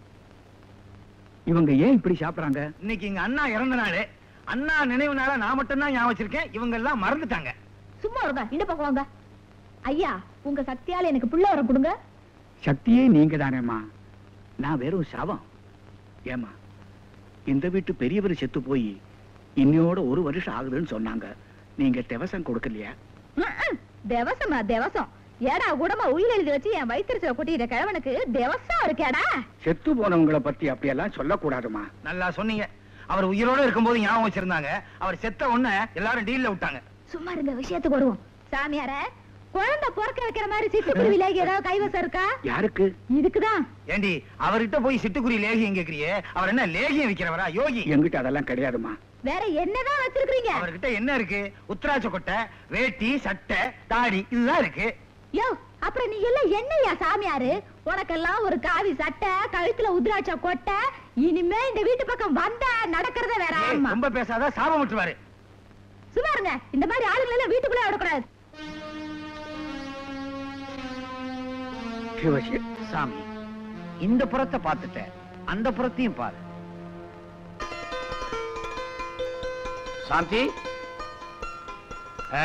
இவங்க ஏன் இப்படி சாப்பிடுறாங்க இன்னைக்கு எங்க அண்ணா இறந்த நாள் அண்ணா நினைவு நாள நான் மட்டும் தான் ஞாபகம் வச்சிருக்கேன் இவங்க எல்லாம் மறந்துட்டாங்க சும்மா இருங்க இந்த பக்கம் வாங்க ஐயா உங்க சக்தியால எனக்கு புள்ள வர கொடுங்க சக்தியே நீங்க தானேம்மா நான் வெறும் சவம் ஏமா இந்த வீட்டு பெரியவர் செத்து போய் இன்னையோட ஒரு வருஷம் ஆகுதுன்னு சொன்னாங்க நீங்க திவசம் கொடுக்கலையா தேவசமா தேவசம் ஏடா கூடமா உயிர் எழுதி வச்சு என் வயிற்றுல கொட்டிக்கிற கிழவனுக்கு தேவசம் இருக்கேடா செத்து போனவங்கள பத்தி அப்படியெல்லாம் சொல்லக்கூடாதுமா நல்லா சொன்னீங்க அவர் உயிரோட இருக்கும்போது ஞாபகம் வச்சிருந்தாங்க அவர் செத்த உடனே எல்லாரும் டீல்ல விட்டாங்க சும்மா இருங்க விஷயத்துக்கு வருவோம் சாமியார குழந்தை பிறக்க வைக்கிற மாதிரி சிட்டுக்குருவி லேகி ஏதாவது கைவசம் இருக்கா யாருக்கு இதுக்குதான் ஏண்டி அவர்கிட்ட போய் சிட்டுக்குருவி லேகியம் கேக்குறியே அவர் என்ன லேகியம் விக்கிறவரா யோகி எங்கிட்ட அதெல்லாம் கிடையாதுமா வேற என்னதான் வச்சிருக்கீங்க அவர்கிட்ட என்ன இருக்கு உத்தராட்ச கொட்டை வேட்டி சட்டை தாடி இதுதான் இருக்கு யோ அப்புறம் நீ எல்லாம் என்னையா சாமியாரு உனக்கெல்லாம் ஒரு காவி சட்டை கழுத்துல உத்ராட்ச கொட்டை இனிமே இந்த வீட்டு பக்கம் வந்தா நடக்கிறத வேற ஏய், ஆமா ரொம்ப பேசாத சாபம் விட்டுருவாரு சும்மா இருங்க இந்த மாதிரி ஆளுங்களை எல்லாம் வீட்டுக்குள்ள விடக்கூடாது சிவசி சாமி இந்த புறத்தை பார்த்துட்டேன் அந்த புறத்தையும் பாரு சாந்தி ஆ.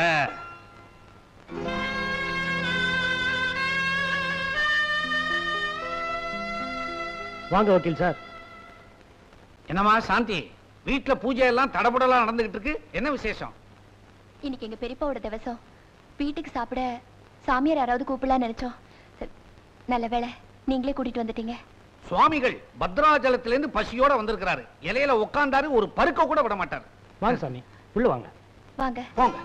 வாங்க வக்கீல் சார் என்னம்மா சாந்தி வீட்டுல பூஜை எல்லாம் தடபுடலாம் நடந்துகிட்டு இருக்கு என்ன விசேஷம் இன்னைக்கு எங்க பெரியப்பாவோட திவசம் வீட்டுக்கு சாப்பிட சாமியார் யாராவது கூப்பிடலாம் நினைச்சோம் சரி, நல்ல வேளை நீங்களே கூட்டிட்டு வந்துட்டீங்க சுவாமிகள் பத்ராஜலத்திலிருந்து பசியோட வந்திருக்கிறாரு இலையில உட்கார்ந்தாரு ஒரு பருக்க கூட விட மாட்டாரு வாங்க சாமி உள்ள வாங்க வாங்க போங்க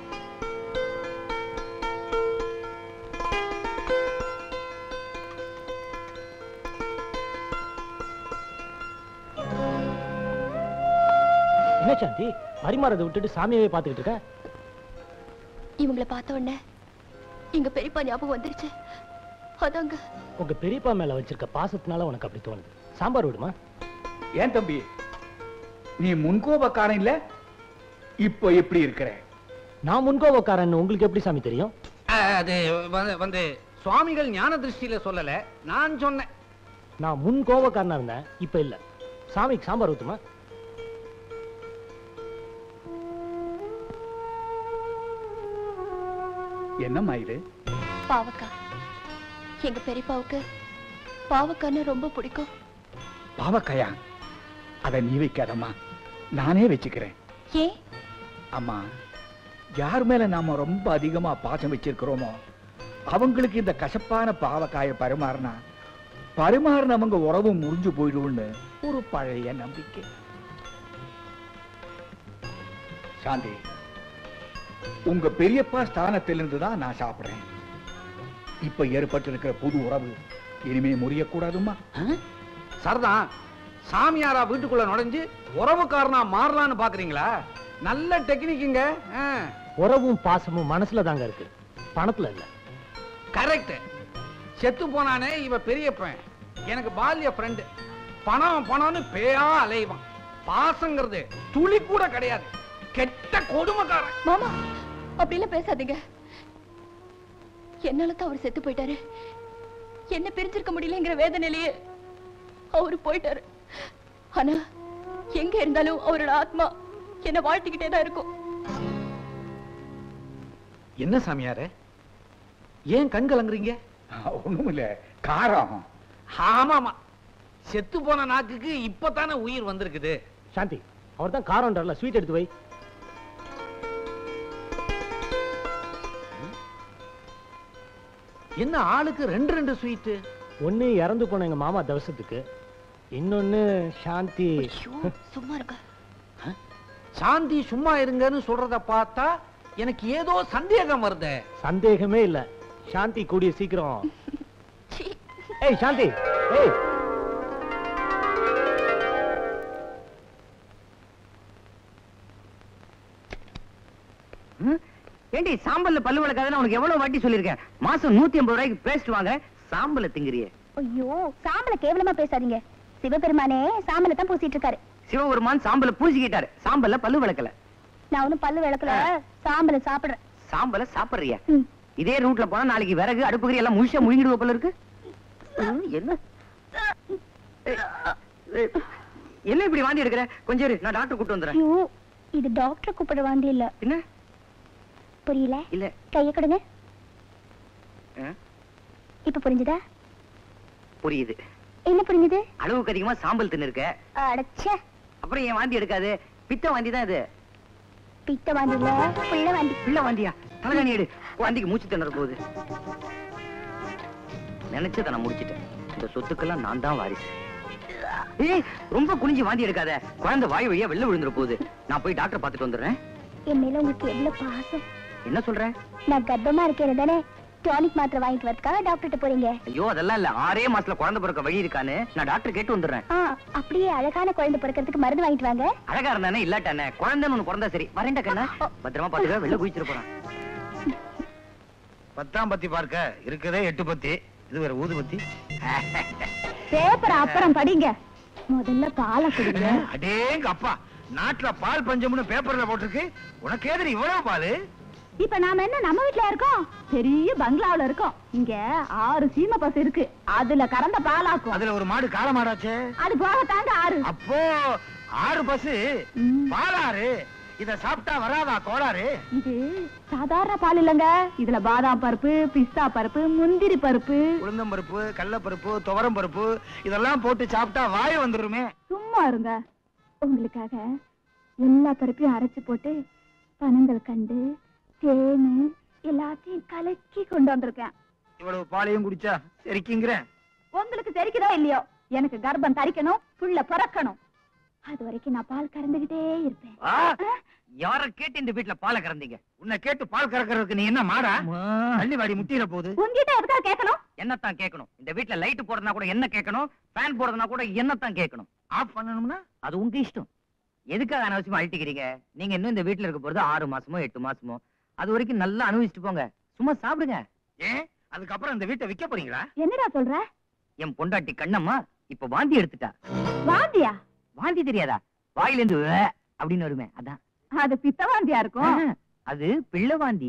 என்ன சாந்தி பரிமாறதை விட்டுட்டு சாமியாவே பார்த்துக்கிட்டு இருக்க இவங்கள பார்த்த உடனே எங்க பெரியப்பா ஞாபகம் வந்துருச்சு அதாங்க உங்க பெரியப்பா மேல வச்சிருக்க பாசத்தினால உனக்கு அப்படி தோணுது சாம்பார் விடுமா ஏன் தம்பி நீ முன்கோபக்காரன் இல்ல இப்போ எப்படி இருக்கிற நான் முன்கோபக்காரன் உங்களுக்கு எப்படி சாமி தெரியும் அது வந்து- வந்து சுவாமிகள் ஞான திருஷ்டியில சொல்லல நான் சொன்னேன் நான் முன் கோபக்காரனா இருந்தேன் இப்ப இல்ல சாமிக்கு சாம்பார் ஊத்துமா என்னம்மா இது பாவக்கா எங்க பெரியப்பாவுக்கு பாவக்கான்னு ரொம்ப பிடிக்கும் பாவக்காயா அத நீ வைக்காதம்மா நானே வச்சுக்கிறேன் ஏன் அம்மா யார் மேல நாம ரொம்ப அதிகமா பாசம் வச்சிருக்கிறோமோ அவங்களுக்கு இந்த கசப்பான பாவக்காயை பரிமாறினா பரிமாறினவங்க உறவு முறிஞ்சு போயிடும்னு ஒரு பழைய நம்பிக்கை சாந்தி உங்க பெரியப்பா ஸ்தானத்திலிருந்து தான் நான் சாப்பிடுறேன் இப்ப ஏற்பட்டிருக்கிற புது உறவு இனிமே முறியக்கூடாதுமா சரிதான் சாமியாரா வீட்டுக்குள்ள நுழைஞ்சு உறவுக்காரனா மாறலான்னு பாக்குறீங்களா நல்ல டெக்னிக்குங்க உறவும் பாசமும் மனசுல தாங்க இருக்கு பணத்துல இல்ல கரெக்ட் செத்து போனானே இவ பெரியப்பன் எனக்கு பால்ய ஃப்ரெண்டு பணம் பணம்னு பேயா அலைவான் பாசங்கிறது துளி கூட கிடையாது கெட்ட கொடுமைக்காரன் மாமா அப்படிலாம் பேசாதீங்க என்னால தான் அவர் செத்து போயிட்டாரு என்ன பிரிஞ்சிருக்க முடியலங்கிற வேதனையிலேயே அவரு போயிட்டாரு ஆனா எங்க இருந்தாலும் அவரோட ஆத்மா என்ன வாழ்த்திக்கிட்டே தான் இருக்கும் என்ன சாமியாரே ஏன் கண் கலங்குறீங்க ஒண்ணும் இல்ல காரம் ஆமாமா செத்து போன நாக்குக்கு இப்பதானே உயிர் வந்திருக்குது சாந்தி அவர் தான் காரம்ன்றல ஸ்வீட் எடுத்து வை என்ன ஆளுக்கு ரெண்டு ரெண்டு ஸ்வீட்டு ஒண்ணு இறந்து போன எங்க மாமா தவசத்துக்கு இன்னொன்னு சாந்தி சும்மா இருக்க சாந்தி சும்மா இருங்கன்னு சொல்றத பார்த்தா எனக்கு ஏதோ சந்தேகம் வருதே சந்தேகமே இல்ல சாந்தி கூடிய சீக்கிரம் ஏய் சாந்தி ஏய் ம்? ஏண்டி சாம்பல்ல பல்லு விளக்காதுன்னு உனக்கு எவ்வளவு வாட்டி சொல்லியிருக்கேன் மாசம் நூத்தி ஐம்பது ரூபாய்க்கு பேஸ்ட் வாங்க சாம்பல திங்கிறியே ஐயோ சாம்பல கேவலமா பேசாதீங்க சிவபெருமானே சாம்பல தான் பூசிட்டு இருக்காரு சிவபெருமான் சாம்பல பூசிக்கிட்டாரு சாம்பல்ல பல்லு விளக்கல நான் ஒண்ணும் பல்லு விளக்கல சாம்பல சாப்பிடுறேன் சாம்பல சாப்பிடுறிய இதே ரூட்ல போனா நாளைக்கு விறகு அடுப்புகரி எல்லாம் முழுசா முழுங்கிடுவ போல இருக்கு ம், என்ன ஏய், ஏய், என்ன இப்படி வாந்தி எடுக்கிற கொஞ்சம் இரு, நான் டாக்டர் கூட்டு வந்துடுறேன் ஐயோ இது டாக்டர் கூப்பிட வாந்தி இல்ல என்ன புரியல இல்ல கைய கொடுங்க ஆ, இப்ப புரிஞ்சுதா புரியுது என்ன புரிஞ்சுது அளவுக்கு அதிகமா சாம்பல் தின்னு இருக்க அடச்சே அப்புறம் ஏன் வாந்தி எடுக்காது பித்த வாந்தி தான் இது பித்த வாந்தி இல்ல புள்ள வாந்தி பிள்ளை வாந்தியா தலைகாணி எடு வாந்திக்கு மூச்சு திணற போகுது நினைச்சதை நான் முடிச்சிட்டேன் இந்த சொத்துக்கெல்லாம் நான் தான் வாரிசு ஏய் ரொம்ப குனிஞ்சு வாந்தி எடுக்காத குழந்தை வாய் வழியா வெளில விழுந்துற போகுது நான் போய் டாக்டர் பார்த்துட்டு வந்துடுறேன் என் மேல உங்களுக்கு எவ்வளவு பாசம் என்ன சொல்ற நான் கர்ப்பமா இருக்கேன் தானே டானிக் மாத்திரை வாங்கிட்டு வரதுக்காக டாக்டர்கிட்ட போறீங்க ஐயோ அதெல்லாம் இல்ல ஆறே மாசத்துல குழந்தை பிறக்க வழி இருக்கான்னு நான் டாக்டர் கேட்டு வந்துடுறேன் ஆ அப்படியே அழகான குழந்தை பிறக்கிறதுக்கு மருந்து வாங்கிட்டு வாங்க அழகா இருந்தானே இல்லாட்டானே குழந்தைன்னு ஒண்ணு பிறந்தா சரி வரேன்டா கண்ணா பத்திரமா பாத்துக்க வெளில குதிச்சிட்டு போறான் பத்தாம் பத்தி பார்க்க இருக்கதே எட்டு பத்தி இது வேற ஊதுபத்தி பேப்பர் அப்புறம் படிங்க முதல்ல பாலை குடிங்க அடேங்க அப்பா நாட்டுல பால் பஞ்சம்னு பேப்பர்ல போட்டிருக்கு உனக்கு ஏதிரி இவ்வளவு பாலு இப்ப நாம என்ன நம்ம வீட்ல இருக்கோம் பெரிய பங்களாவுல இருக்கோம் இங்க ஆறு சீமை பசு இருக்கு அதுல கறந்த பாலாக்கும் அதுல ஒரு மாடு காளை மாடாச்சே அது போக தாங்க ஆறு அப்போ ஆறு பசு பாலாறு இத சாப்பிட்டா வராதா கோளாறு இது சாதாரண பால் இல்லங்க இதுல பாதாம் பருப்பு பிஸ்தா பருப்பு முந்திரி பருப்பு உளுந்தம்பருப்பு கடலப்பருப்பு துவரம் பருப்பு இதெல்லாம் போட்டு சாப்பிட்டா வாய் வந்துருமே சும்மா இருங்க உங்களுக்காக எல்லா பருப்பையும் அரைச்சு போட்டு பனங்கள் கண்டு தேனு எல்லாத்தையும் கலக்கி கொண்டு வந்திருக்கேன் இவ்வளவு பாலையும் குடிச்சா சரிக்குங்கிறேன் உங்களுக்கு தெரிக்குதோ இல்லையோ எனக்கு கர்ப்பம் தரிக்கணும் புள்ள பிறக்கணும் அது வரைக்கும் நான் பால் கறந்துகிட்டே இருப்பேன் ஆ, யார கேட்டு இந்த வீட்டுல பாலை கறந்தீங்க உன்னை கேட்டு பால் கறக்கறதுக்கு நீ என்ன மாடா அள்ளி வாடி முட்டிட போகுது உங்ககிட்ட எதுக்கா கேட்கணும் என்னத்தான் கேட்கணும் இந்த வீட்டுல லைட் போடுறதுனா கூட என்ன கேட்கணும் ஃபேன் போடுறதுனா கூட என்னத்தான் கேட்கணும் ஆஃப் பண்ணணும்னா அது உங்க இஷ்டம் எதுக்காக அனாவசியமா அழட்டிக்கிறீங்க நீங்க இன்னும் இந்த வீட்டுல இருக்க போறது ஆறு மாசமோ எட்டு மாசமோ அது வரைக்கும் நல்லா அனுபவிச்சுட்டு போங்க சும்மா சாப்பிடுங்க ஏன் அதுக்கப்புறம் இந்த வீட்டை விற்க போறீங்களா என்னடா சொல்ற என் பொண்டாட்டி கண்ணம்மா இப்ப வாந்தி எடுத்துட்டா வாந்தியா வாந்தி தெரியாதா வாயில இருந்து "உவ்வே" அப்படின்னு வருமே அதான் அது பித்த வாந்தியா இருக்கும் ஆஹா, அது பிள்ளை வாந்தி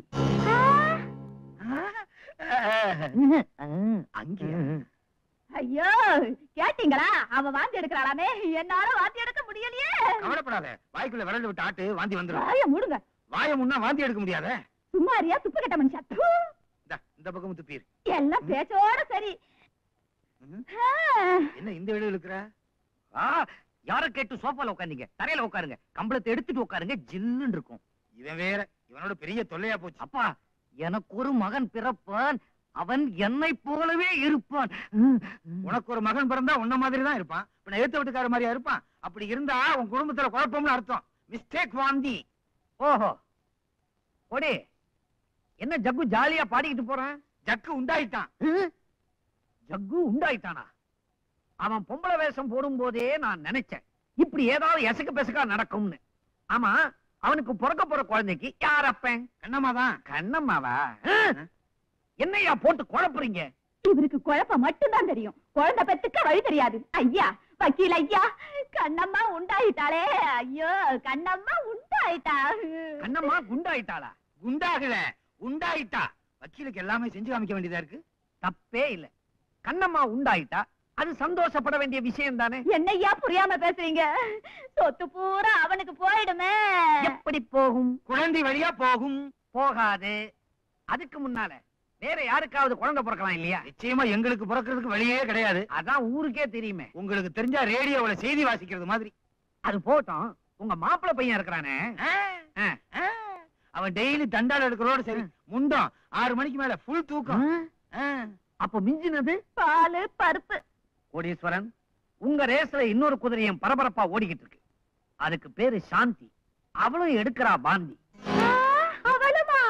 அங்கேயா ஐயோ கேட்டீங்களா அவ வாந்தி எடுக்கிறாளாமே என்னால வாந்தி எடுக்க முடியலையே கவலைப்படாத வாய்க்குள்ள விரல் விட்டு ஆட்டு வாந்தி வந்துடும் வாய மூடுங்க வாயை முன்னா வாந்தி எடுக்க முடியாத சும்மா அறியா துப்பு கட்ட மனுஷா தூ. இந்த பக்கம் துப்பீர் எல்லாம் பேச்சோட சரி ஆ. என்ன இந்த வீடு இருக்கிற ஆ, யார கேட்டு சோஃபால உட்காந்தீங்க தரையில உட்காருங்க கம்பளத்தை எடுத்துட்டு உட்காருங்க ஜில்லுன்னு இருக்கும் இவன் வேற இவனோட பெரிய தொல்லையா போச்சு அப்பா எனக்கு ஒரு மகன் பிறப்பான் அவன் என்னை போலவே இருப்பான் உனக்கு ஒரு மகன் பிறந்தா உன்ன மாதிரி தான் இருப்பான் இப்ப நான் ஏத்த வீட்டுக்கார மாதிரியா இருப்பான் அப்படி இருந்தா உன் குடும்பத்துல குழப்பம்னு அர்த்தம் மிஸ்டேக் வாந்தி ஓஹோ ஓடி என்ன ஜக்கு ஜாலியா பாடிக்கிட்டு போறான் ஜக்கு உண்டாயிட்டான் ஜக்கு உண்டாயிட்டானா அவன் பொம்பளை வேஷம் போடும் போதே நான் நினைச்சேன் இப்படி ஏதாவது எசக்கு பெசக்கா நடக்கும்னு ஆமா அவனுக்கு பிறக்க போற குழந்தைக்கு யார் அப்பன் கண்ணம்மா தான் கண்ணம்மாவா ஆ? என்னையா போட்டு குழப்புறீங்க இவருக்கு குழப்பம் மட்டும்தான் தெரியும் குழந்தை பெத்துக்க வழி தெரியாது ஐயா வக்கீல் ஐயா கண்ணம்மா உண்டாயிட்டாளே ஐயோ கண்ணம்மா உண்டாயிட்டா கண்ணம்மா குண்டாயிட்டாளா குண்டாகல உண்டாயிட்டா வக்கீலுக்கு எல்லாமே செஞ்சு காமிக்க வேண்டியதா இருக்கு தப்பே இல்ல கண்ணம்மா உண்டாயிட்டா அது சந்தோஷப்பட வேண்டிய விஷயம் தானே என்னய்யா புரியாம பேசுறீங்க சொத்து பூரா அவனுக்கு போயிடுமே எப்படி போகும் குழந்தை வழியா போகும் போகாது அதுக்கு முன்னால வேற யாருக்காவது குழந்தை பிறக்கலாம் இல்லையா நிச்சயமா எங்களுக்கு பிறக்கிறதுக்கு வழியே கிடையாது அதான் ஊருக்கே தெரியுமே உங்களுக்கு தெரிஞ்சா ரேடியோவுல செய்தி வாசிக்கிறது மாதிரி அது போட்டோம் உங்க மாப்பிள்ளை பையன் இருக்கிறானே ஆ, ஆ. அவன் டெய்லி தண்டால் எடுக்கிறோட சரி முண்டம் ஆறு மணிக்கு மேல ஃபுல் தூக்கம் ஆ. அப்ப மிஞ்சினது பாலு பருப்பு கோடீஸ்வரன் உங்க ரேஸ்ல இன்னொரு குதிரையும் பரபரப்பா ஓடிக்கிட்டு இருக்கு அதுக்கு பேரு சாந்தி அவளும் எடுக்கிறா பாந்தி அவளுமா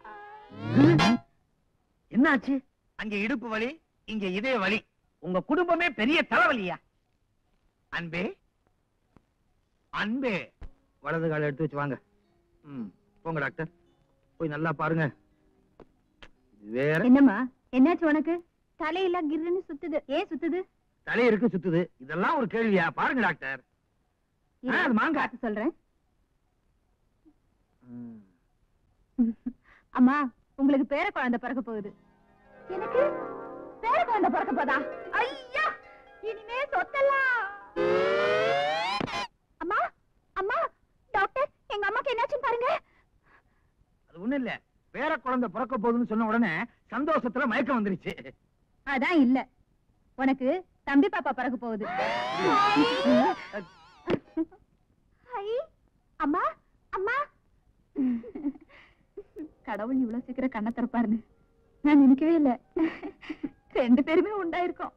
என்னாச்சு அங்க இடுப்பு வலி இங்க இதய வலி உங்க குடும்பமே பெரிய தலைவலியா அன்பே அன்பே வலது கால எடுத்து வச்சு வாங்க ம் போங்க டாக்டர் போய் நல்லா பாருங்க இது வேற என்னம்மா என்னாச்சு உனக்கு தலையெல்லாம் கிர்ன்னு சுத்துது ஏன் சுத்துது தலை இருக்கு சுத்துது இதெல்லாம் ஒரு கேள்வியா பாருங்க டாக்டர் ஆ, அது மாங்க பார்த்து சொல்றேன் அம்மா உங்களுக்கு பேர குழந்தை பிறக்க போகுது எனக்கு பேர குழந்தை பிறக்க போதா ஐயா இனிமே சொத்தலாம் அம்மா அம்மா டாக்டர் எங்க அம்மாக்கு என்னாச்சுன்னு பாருங்க அது ஒண்ணு இல்ல பேர குழந்தை பிறக்க போகுதுன்னு சொன்ன உடனே சந்தோஷத்துல மயக்கம் வந்துருச்சு அதான் இல்ல உனக்கு தம்பி பாப்பா பிறக்க போகுது ஐ, அம்மா அம்மா கடவுள் இவ்வளவு சீக்கிரம் கண்ணை திறப்பாருன்னு நான் நினைக்கவே இல்ல ரெண்டு பேருமே உண்டாயிருக்கோம்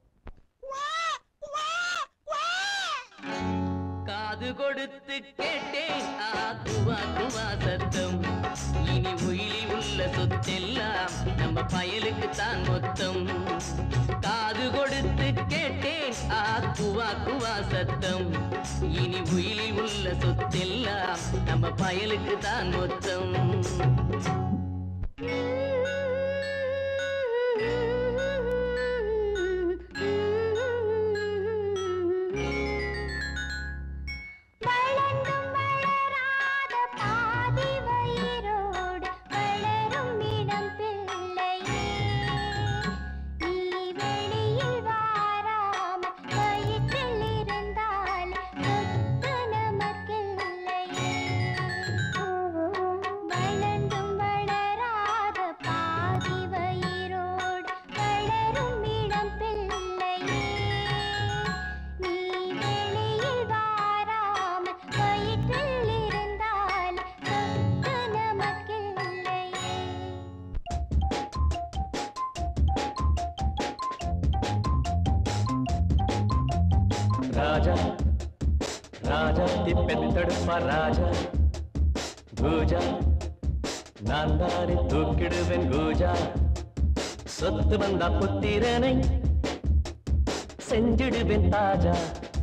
காது கொடுத்து கேட்டேன் ஆ துவா துவா சத்தம் இனி உயிலில் உள்ள சொத்தெல்லாம் நம்ம பயலுக்கு தான் மொத்தம் காது கொடுத்து கேட்டேன் ஆ குவா குவா சத்தம் இனி உயிலில் உள்ள சொத்தெல்லாம் நம்ம பயலுக்கு தான் மொத்தம் வளர்ந்தும் வளராத பாதி வயிறோடு வளரும் இடம் பிள்ளையே நீ வெளியில் வாராமல் வயிற்றில் இருந்தால் சொத்து நமக்கில்லையே வளர்ந்தும் வளராத பாதி வயிறோடு வளரும் இடம் பிள்ளையே நீ வெளியில் வாராமல் வயிற்றில் இருந்தால் சொத்து நமக்கில்லையே ராஜா ராஜா திப்பெத்தெடுப்பா ராஜா பூஜா நான் தானே தூக்கிடுவேன் பூஜா சொத்து வந்தா புத்திரனை செஞ்சிடுவேன் தாஜா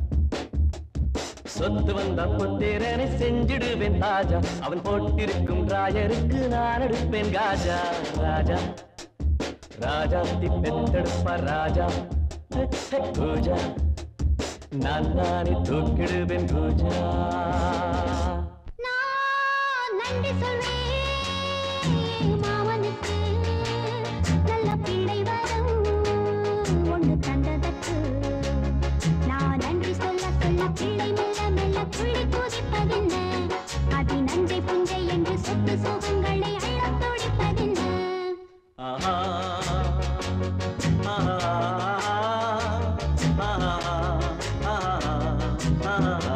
சொத்து வந்தா புத்திரனை செஞ்சிடுவேன் தாஜா அவன் போட்டிருக்கும் ராயருக்கு நான் எடுப்பேன் காஜா ராஜா ராஜா திப்பெத்தெடுப்பா ராஜா பூஜா நான் தானே தூக்கிடுவேன் பூஜா நான் நன்றி சொல்வேன் மாமனுக்கு நல்ல பிள்ளை வரும் ஒன்று தந்ததற்கு நான் நன்றி சொல்ல சொல்ல பிள்ளை மெல்ல மெல்ல துள்ளி குதிப்பதென்ன அதி நஞ்சை புஞ்சை என்று சொத்து சுகங்களை அள்ளத் துடிப்பதென்ன ஆஹா ஆஹா ஆஹா ஆஹா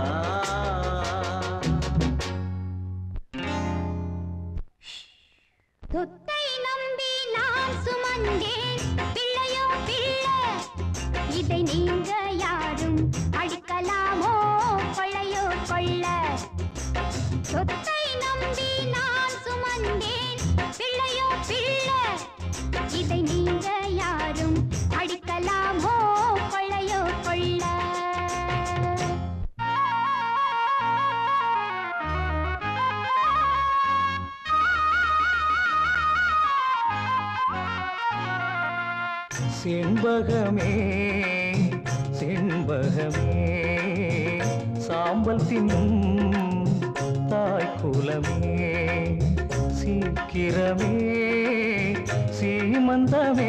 சொத்தை நம்பி நான் சுமந்தேன் பிள்ளையோ பிள்ளை இதை நீங்க யாரும் அடிக்கலாமோ கொள்ளையோ கொள்ள சொத்தை நம்பி நான் சுமந்தேன் பிள்ளையோ பிள்ளை இதை நீங்க யாரும் அடிக்கலாமோ கொள்ளையோ கொள்ள செண்பகமே செண்பகமே சாம்பல் தின்னும் தாய் குலமே சீக்கிரமே சீமந்தமே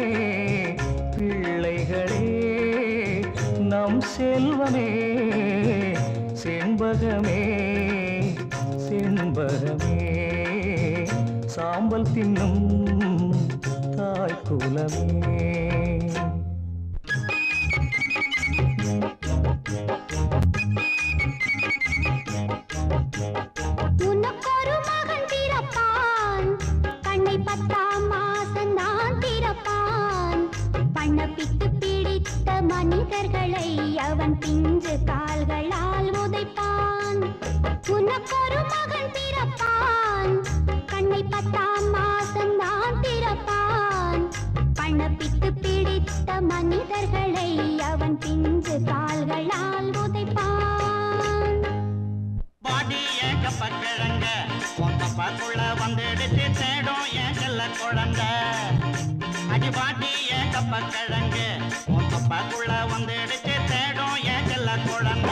பிள்ளைகளே நம் செல்வமே செண்பகமே செண்பகமே சாம்பல் தின்னும் தாய் குலமே உனக்கொரு மகன் பிறப்பான் கண்ணை பத்தாம் மாசம் தான் திறப்பான் பண்ண பித்து பிடித்த மனிதர்களை அவன் பிஞ்சு கால்களால் உதைப்பான் உனக்கொரு மகன் பிறப்பான் கண்ணை பத்தாம் மாசம் தான் திறப்பான் பண்ண பித்து பிடித்த மனிதர்களை அவன் பிஞ்சு கால்களால் உதைப்பான் பாடி ஏக பக்கிழங்க உங்க பக்குள்ள வந்துடுச்சு தேடும் என் செல்ல குழந்த அடி பாட்டி ஏக பக்கிழங்க உங்க பக்குள்ள வந்துடுச்சு தேடும் என் செல்ல குழந்த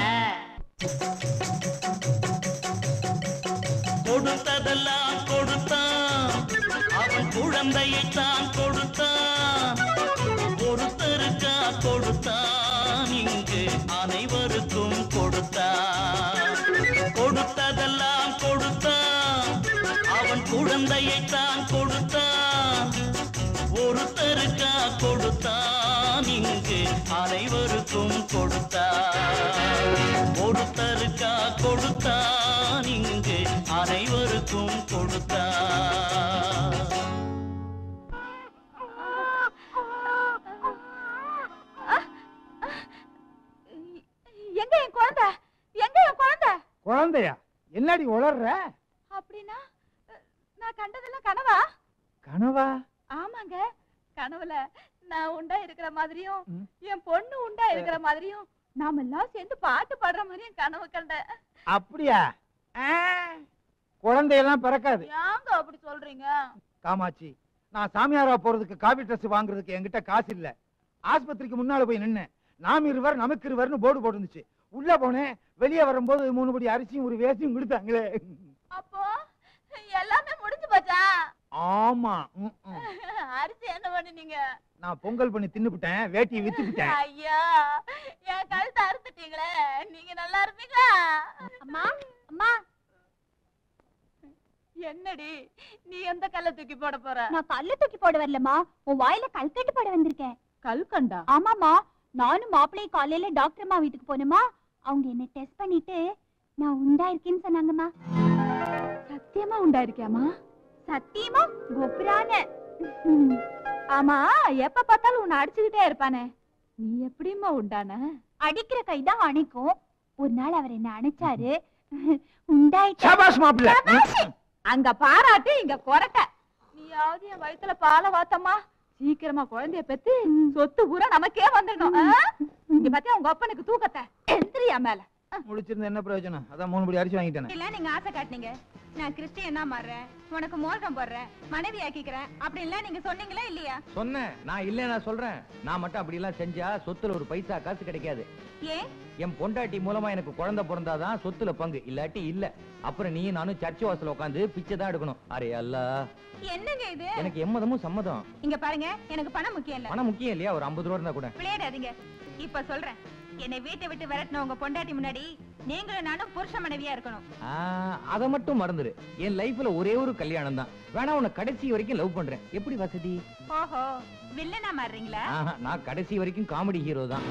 கொடுத்ததெல்லாம் கொடுத்தான் அவன் குழந்தையை தான் கொடுத்தான் ஒருத்தருக்கா கொடுத்தான் இங்கு அனைவருக்கும் கொடுத்தான் கொடுத்ததெல்லாம் கொடுத்தான் அவன் குழந்தையை தான் கொடுத்தான் ஒருத்தருக்கா கொடுத்தான் இங்கு அனைவருக்கும் கொடுத்தான் ஒருத்தருக்கா கொடுத்தான் இங்கு அனைவருக்கும் கொடுத்தான் எங்க என் குழந்தை எங்க என் குழந்தை குழந்தையா என்னடி உளர்ற அப்படின்னா அஹ், நான் கண்டதெல்லாம் கனவா கனவா ஆமாங்க கனவுல நான் உண்டா இருக்கிற மாதிரியும் என் பொண்ணு உண்டா இருக்கிற மாதிரியும் நாம எல்லாம் சேர்ந்து பாட்டு பாடுற மாதிரியும் கனவு கண்டேன் அப்படியா ஆ, குழந்தையெல்லாம் பிறக்காது ஏங்க அப்படி சொல்றீங்க காமாட்சி நான் சாமியாரா போறதுக்கு காபி ட்ரெஸ் வாங்குறதுக்கு என்கிட்ட காசு இல்ல ஆஸ்பத்திரிக்கு முன்னால போய் நின்னேன் நாம் இருவர் நமக்கு இருவர்னு போர்டு போட்டுருந்துச்சு உள்ள போனேன் வெளியே வரும்போது மூணு படி அரிசியும் ஒரு வேசியும் கொடுத்தாங்களே அப்போ எல்லாமே முடிஞ்சு போச்சா ஆமா ம், ம். அரிசி என்ன பண்ணுனீங்க நான் பொங்கல் பண்ணி தின்னுபிட்டேன் வேட்டியை வித்துப்பிட்டேன் ஐயா என் கழுத்தை அறுத்துட்டீங்களே நீங்க நல்லா இருப்பீங்களா அம்மா அம்மா என்னடி நீ எந்த கல்ல தூக்கி போட போற நான் கல்லு தூக்கி போட வரலம்மா உன் வாயில கல்கண்டு போட வந்திருக்கேன் கல்கண்டா ஆமாமா நானும் மாப்பிள்ளையும் காலையில டாக்டர் அம்மா வீட்டுக்கு போனோமா அவங்க என்ன டெஸ்ட் பண்ணிட்டு நான் உண்டா இருக்கேன்னு சொன்னாங்கம்மா சத்தியமா உண்டா இருக்கியாமா சத்தியமா கொப்புரான ஆமா எப்ப பார்த்தாலும் உன்னை அடிச்சுக்கிட்டே இருப்பானே நீ எப்படிம்மா உண்டான அடிக்கிற கைதான் அணைக்கும் ஒரு நாள் அவர் என்ன அணைச்சாரு உண்டாயிட்டேன் சபாஷ் மாப்பிள்ளை. சபாஷ். அங்க பாராட்டு இங்க கொரட்ட நீயாவது என் வயித்துல பாலை வாத்தம்மா சீக்கிரமா குழந்தைய பெத்து சொத்து பூரா நமக்கே வந்துடணும் ஆ? இங்க பாத்தியா உங்க அப்பனுக்கு தூக்கத்தை எந்திரியா மேல முடிச்சிருந்த என்ன பிரயோஜனம் அதான் மூணு படி அரிசி வாங்கிட்டேன் இல்ல நீங்க ஆசை காட்டுனீங்க நான் கிறிஸ்டியனா மாறுறேன் உனக்கு மோதிரம் போடுறேன் மனைவி ஆக்கிக்கிறேன் அப்படின்லாம் நீங்க சொன்னீங்களா இல்லையா சொன்னேன் நான் இல்ல நான் சொல்றேன் நான் மட்டும் அப்படி எல்லாம் செஞ்சா சொத்துல ஒரு பைசா காசு கிடைக்காது ஏன் என் பொண்டாட்டி மூலமா எனக்கு குழந்தை பிறந்தாதான் சொத்துல பங்கு இல்லாட்டி இல்ல அப்புறம் நீ நானும் சர்ச் வாசல்ல உட்காந்து பிச்சை தான் எடுக்கணும் அரே அல்லா என்னங்க இது எனக்கு எம்மதமும் சம்மதம் இங்க பாருங்க எனக்கு பணம் முக்கியம் இல்ல பணம் முக்கியம் இல்லையா ஒரு ஐம்பது ரூபா இருந்தா கூட விளையாடாதீங்க இப்ப சொல்றேன் என்னை வீட்டை விட்டு விரட்டின உங்க பொண்டாட்டி முன்னாடி நீங்களும் நானும் புருஷ மனைவியா இருக்கணும் ஆ, அத மட்டும் மறந்துரு என் லைஃப்ல ஒரே ஒரு கல்யாணம் தான் வேணா உன்னை கடைசி வரைக்கும் லவ் பண்றேன் எப்படி வசதி ஓஹோ வில்லனா மாறுறீங்களா ஆஹா, நான் கடைசி வரைக்கும் காமெடி ஹீரோ தான்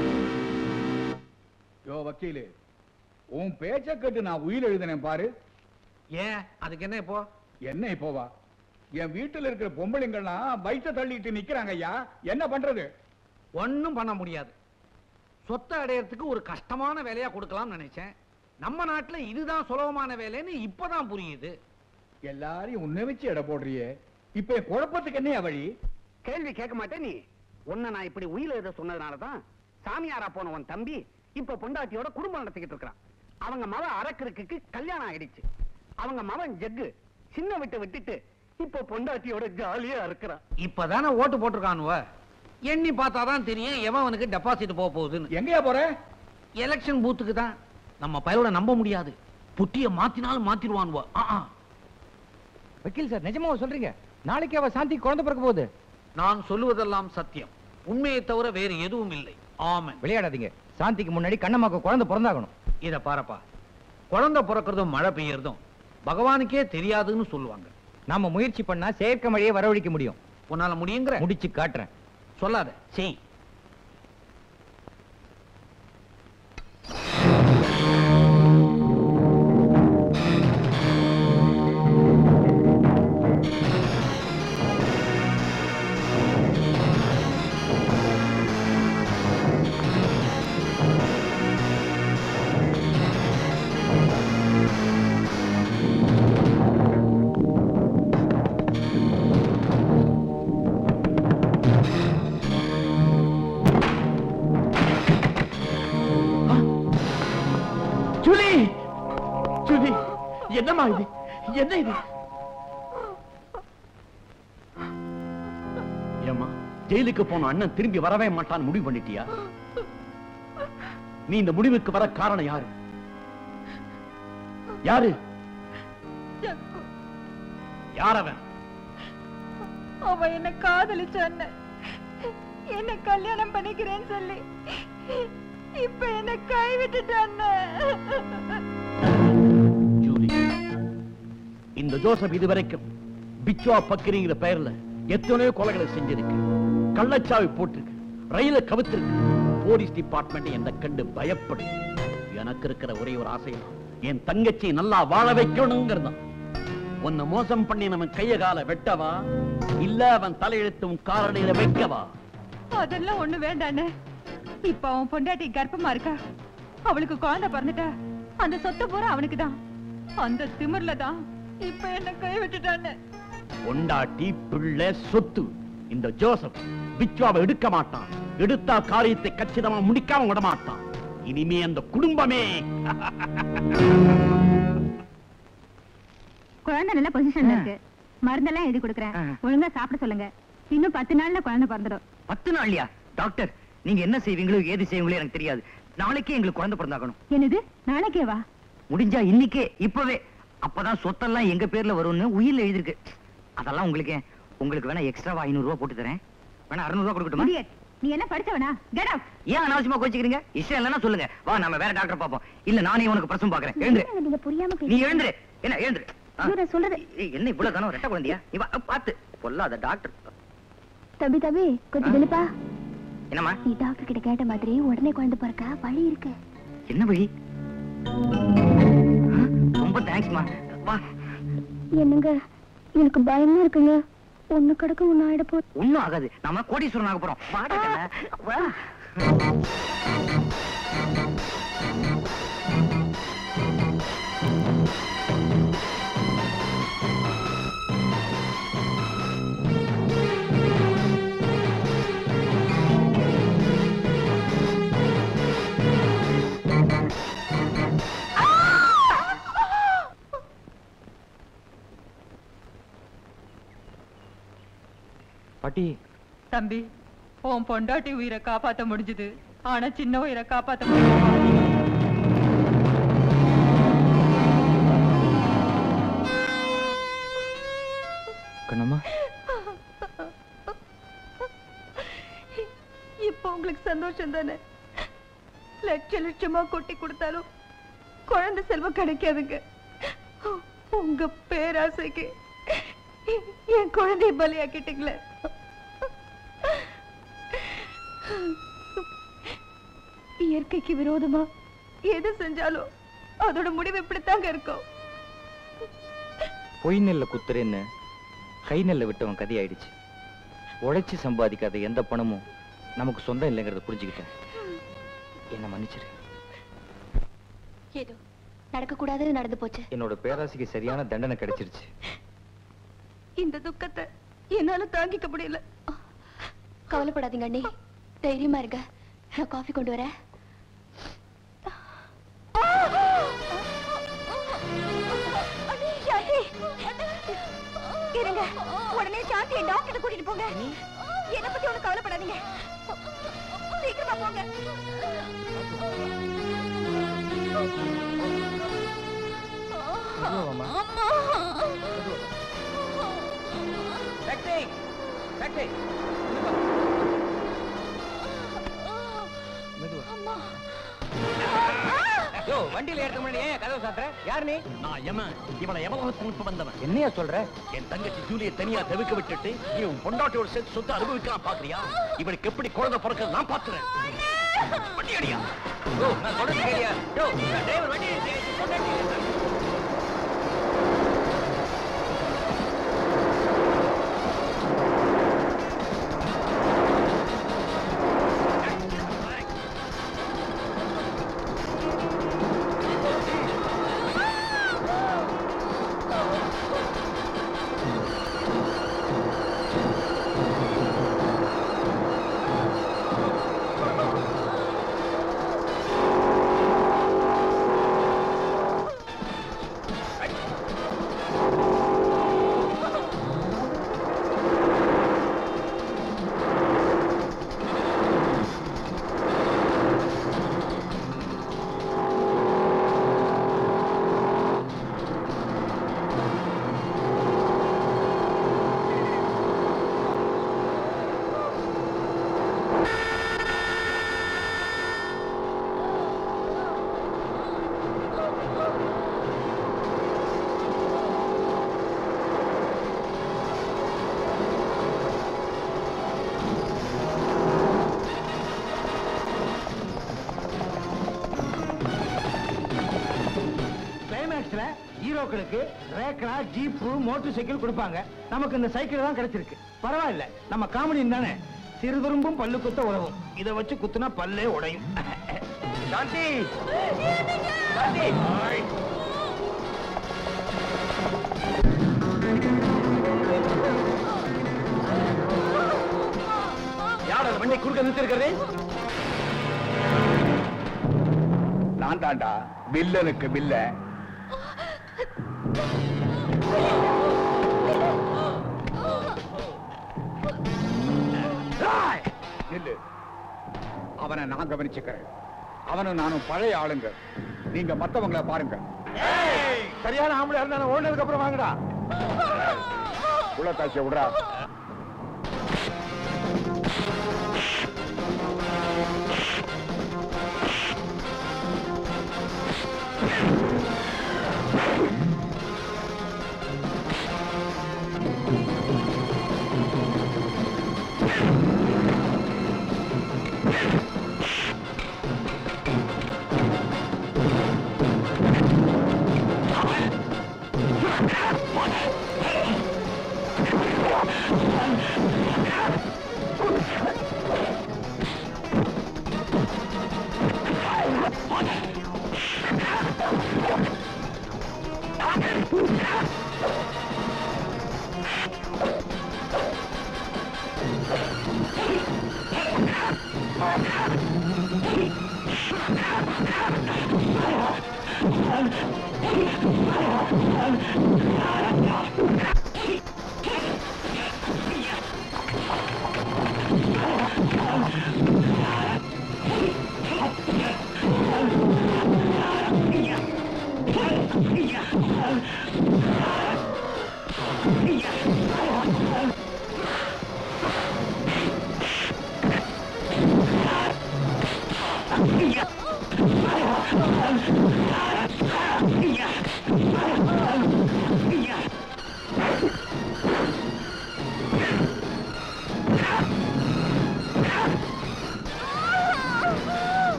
யோ வக்கீலு உன் பேச்ச கேட்டு நான் உயிர் எழுதினேன் பாரு ஏன் அதுக்கு என்ன இப்போ என்ன இப்போவா என் வீட்டுல இருக்கிற பொம்பளைங்கள்லாம் வயிற்ற தள்ளிட்டு நிக்கிறாங்க ஐயா என்ன பண்றது ஒண்ணும் பண்ண முடியாது சொத்தை அடையறதுக்கு ஒரு கஷ்டமான வேலையா கொடுக்கலாம்னு நினைச்சேன் நம்ம நாட்டுல இதுதான் சுலபமான வேலைன்னு இப்பதான் புரியுது எல்லாரையும் உன்னை வச்சு எடை போடுறியே இப்ப என் குழப்பத்துக்கு என்ன வழி கேள்வி கேட்க மாட்டே நீ உன்னை நான் இப்படி உயிர் எழுத சொன்னதுனாலதான் சாமியாரா போனவன் தம்பி இப்ப பொண்டாட்டியோட குடும்பம் நடத்திக்கிட்டு இருக்கிறான் அவங்க மவன் அரக்கருக்கு கல்யாணம் ஆயிடுச்சு அவங்க மவன் ஜக்கு சின்ன விட்டு விட்டுட்டு இப்ப பொண்டாட்டியோட ஜாலியா இருக்கிறான் இப்பதானே ஓட்டு போட்டிருக்கானுவ எண்ணி பார்த்தாதான் தெரியும் எவன் அவனுக்கு டெபாசிட் போக போகுதுன்னு எங்கயா போற எலெக்ஷன் பூத்துக்கு தான் நம்ம பயலோட நம்ப முடியாது புட்டிய மாத்தினாலும் மாத்திடுவானுவ ஆ ஆ. வக்கீல் சார் நிஜமா சொல்றீங்க நாளைக்கு அவ சாந்தி குழந்தை பிறக்க போகுது நான் சொல்லுவதெல்லாம் சத்தியம் உண்மையை தவிர வேறு எதுவும் இல்லை ஆமென் விளையாடாதீங்க சாந்திக்கு முன்னாடி கண்ணம்மாக்கு குழந்தை பிறந்தாகணும் இத பாருப்பா குழந்தை பிறக்கிறதும் மழை பெய்யறதும் பகவானுக்கே தெரியாதுன்னு சொல்லுவாங்க நாம முயற்சி பண்ணா செயற்கை மழையை வரவழைக்க முடியும் உன்னால முடியுங்கிற முடிச்சு காட்டுறேன் சொல்லாத செய் ஜூலி ஜூலி என்னம்மா இது என்ன இது ஏம்மா ஜெயிலுக்கு போன அண்ணன் திரும்பி வரவே மாட்டான்னு முடிவு பண்ணிட்டியா நீ இந்த முடிவுக்கு வர காரணம் யாரு யாரு யார் அவன் அவன் என்ன காதலிச்ச அண்ணன் என்ன கல்யாணம் பண்ணிக்கிறேன்னு சொல்லி இப்ப என்ன கைவிட்டுட்டான் ஜூலி இந்த ஜோசப் இதுவரைக்கும் பிச்சுவா பக்கிரிங்கிற பெயர்ல எத்தனையோ கொலைகளை செஞ்சிருக்கு கள்ளச்சாவி போட்டிருக்கு ரயில கவுத்திருக்கு போலீஸ் டிபார்ட்மெண்ட் என்ன கண்டு பயப்படும் எனக்கு இருக்கிற ஒரே ஒரு ஆசையம் என் தங்கச்சி நல்லா வாழ வைக்கணுங்கிறதான் உன்னை மோசம் பண்ணி நம்ம கைய கால வெட்டவா இல்ல அவன் தலையெழுத்தும் காரணியில வைக்கவா அதெல்லாம் ஒண்ணு வேண்டாண்ணே இப்ப அவன் பொண்டாட்டி கர்ப்பமா இருக்கா அவளுக்கு குழந்தை பிறந்துட்டா அந்த சொத்து பூரா அவனுக்கு தான் அந்த திமிர்ல தான் இப்ப என்ன கை விட்டுட்டான்னு பொண்டாட்டி பிள்ளை சொத்து இந்த ஜோசப் பிச்சுவாவை எடுக்க மாட்டான் எடுத்தா காரியத்தை கச்சிதமா முடிக்காம விட மாட்டான் இனிமே அந்த குடும்பமே குழந்தை நல்ல பொசிஷன்ல இருக்கு மருந்தெல்லாம் எழுதி கொடுக்குறேன் ஒழுங்கா சாப்பிட சொல்லுங்க இன்னும் பத்து நாள்ல குழந்தை பிறந்துடும் பத்து நாள்லயா டாக்டர் நீங்க என்ன செய்வீங்களோ ஏது செய்வீங்களோ எனக்கு தெரியாது நாளைக்கே எங்களுக்கு குழந்தை பிறந்தாகணும் என்னது நாளைக்கே வா முடிஞ்சா இன்னைக்கே இப்பவே அப்பதான் சொத்தெல்லாம் எங்க பேர்ல வரும்னு உயிர்ல எழுதிருக்கு அதெல்லாம் உங்களுக்கு ஏன்? உங்களுக்கு வேணா எக்ஸ்ட்ராவா ஐநூறு ரூபாய் போட்டு தரேன் வேணா அறுநூறு ரூபாய் கொடுக்கட்டுமா Idiot. நீ என்ன படிச்சவனா கெட் அவுட் ஏன் அனாவசியமா கோச்சிக்கிறீங்க இஷ்டம் இல்லைன்னா சொல்லுங்க வா நம்ம வேற டாக்டர் பாப்போம் இல்ல நானே உனக்கு பிரசவம் பாக்குறேன் எழுந்துரு நீங்க புரியாம நீ எழுந்துரு என்ன எழுந்துரு ஆ. ஐயோ, நான் சொல்றது ஏய், என்ன இவ்வளவு தானோ ரெட்ட குழந்தையா நீ வா பாத்து பொல்லாத டாக்டர் தம்பி தம்பி கொஞ்சம் நிலுப்பா என்னம்மா நீ டாக்டர் கிட்ட கேட்ட மாதிரி உடனே குழந்தை பிறக்க வழி இருக்கு என்ன வழி ஆ, ரொம்ப தேங்க்ஸ்மா வா என்னங்க எனக்கு பயமா இருக்குங்க ஒண்ணு கிடக்கு ஒண்ணு ஆயிட போகுது ஒண்ணும் ஆகாது நாம கோடீஸ்வரன் ஆக போறோம் வாடா கண்ணா. வா பாட்டி தம்பி உன் பொண்டாட்டி உயிரை காப்பாத்த முடிஞ்சது ஆனா சின்ன உயிரை காப்பாத்த முடியுமா கண்ணம்மா இப்போ உங்களுக்கு சந்தோஷம் தானே லட்ச லட்சமா கொட்டி கொடுத்தாலும் குழந்தை செல்வம் கிடைக்காதுங்க உங்க பேராசைக்கு என் குழந்தைய பலியாக்கிட்டீங்களே இயற்கைக்கு விரோதமா எது செஞ்சாலும் அதோட முடிவு இப்படித்தாங்க இருக்கும் பொய் நெல்ல குத்துறேன்னு கை நெல்ல விட்டவன் கதி ஆயிடுச்சு உழைச்சு சம்பாதிக்காத எந்த பணமும் நமக்கு சொந்தம் இல்லைங்கிறத புரிஞ்சுக்கிட்டேன் என்ன மன்னிச்சிரு ஏதோ நடக்க கூடாதுன்னு நடந்து போச்சு என்னோட பேராசைக்கு சரியான தண்டனை கிடைச்சிருச்சு இந்த துக்கத்தை என்னால தாங்கிக்க முடியல கவலைப்படாதீங்க அண்ணி தைரியமா இருங்க நான் காஃபி கொண்டு வரேன் அண்ணி, சாந்தி. இருங்க உடனே சாந்தியை டாக்டர் கூட்டிட்டு போங்க என்ன பத்தி ஒண்ணு கவலைப்படாதீங்க சீக்கிரமா போங்க டாக்ஸி டாக்ஸி மெதுவா யோ வண்டியில ஏற்ற முன்னாடியே கதவு சாத்துற யார் நீ நான் யமன் இவளை எவ்வளவு இப்ப வந்தவன் என்னையா சொல்ற என் தங்கச்சி ஜூலியை தனியா தவிக்க விட்டுட்டு இவன் பொண்டாட்டியோட சேர்த்து சொத்து அனுபவிக்கலாம் பாக்குறியா இவனுக்கு எப்படி குழந்தை பிறக்க நான் பாத்துறேன் வண்டி அடியா ஓ நான் சொல்றது கேளியா யோ டிரைவர் வண்டி பொண்டாட்டி கிளைமேக்ஸ்ல ஹீரோக்களுக்கு ரேக்லா ஜீப்பு மோட்டார் சைக்கிள் கொடுப்பாங்க நமக்கு இந்த சைக்கிள் தான் கிடைச்சிருக்கு பரவாயில்ல நம்ம காமெடி தானே சிறுதுரும்பும் பல்லு குத்த உதவும் இதை வச்சு குத்துனா பல்லே உடையும் சாந்தி சாந்தி யார் அந்த வண்டி குறுக்க நிறுத்திருக்கிறது நான் தாண்டா வில்லனுக்கு வில்ல நில்லு அவனை நான் கவனிச்சுக்கிறேன் அவனும் நானும் பழைய ஆளுங்க நீங்க மத்தவங்கள பாருங்க சரியான ஆம்பளை இருந்தா ஓடினதுக்கு அப்புறம் வாங்கடா உள்ள தாச்சிய விடுறா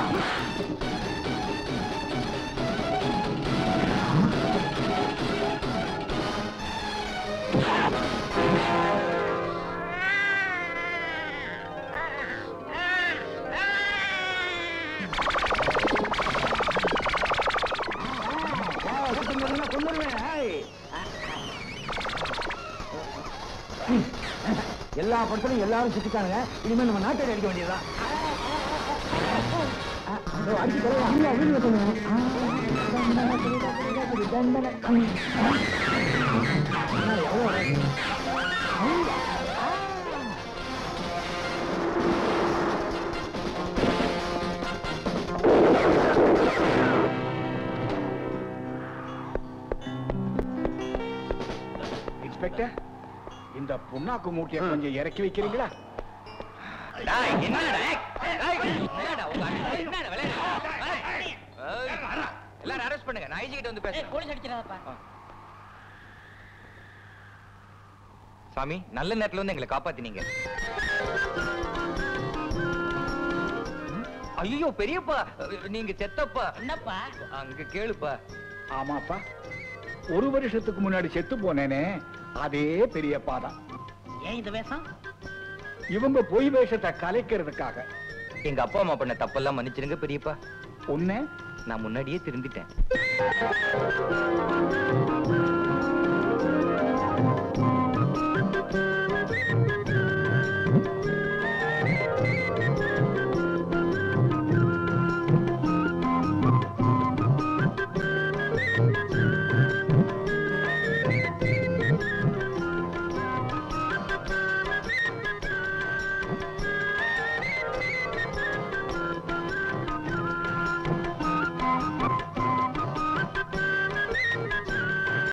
எல்லா படத்துலயும் எல்லாரும் சுத்திட்டானுங்க இனிமே நம்ம நாட்டை அடிக்க வேண்டியதுதான் அடிச்சு கொள்ளலாம். இல்ல, வீடியோ பண்ணுங்க. இன்ஸ்பெக்டர் இந்த புண்ணாக்கு மூட்டையை கொஞ்சம் இறக்கி வைக்கிறீங்களா எல்லாரும் அரெஸ்ட் பண்ணுங்க நான் ஐஜி கிட்ட வந்து பேசுறேன் போலீஸ் அடிச்சிடாதப்பா சாமி நல்ல நேரத்துல வந்து எங்களை காப்பாத்தினீங்க ஐயோ பெரியப்பா நீங்க செத்தப்பா என்னப்பா அங்க கேளுப்பா ஆமாப்பா ஒரு வருஷத்துக்கு முன்னாடி செத்து போனேனே அதே பெரியப்பா தான் ஏன் இந்த வேஷம் இவங்க பொய் வேஷத்தை கலைக்கிறதுக்காக எங்க அப்பா அம்மா பண்ண தப்பெல்லாம் மன்னிச்சிருங்க பெரியப்பா உன்னை நான் முன்னாடியே திருந்திட்டேன்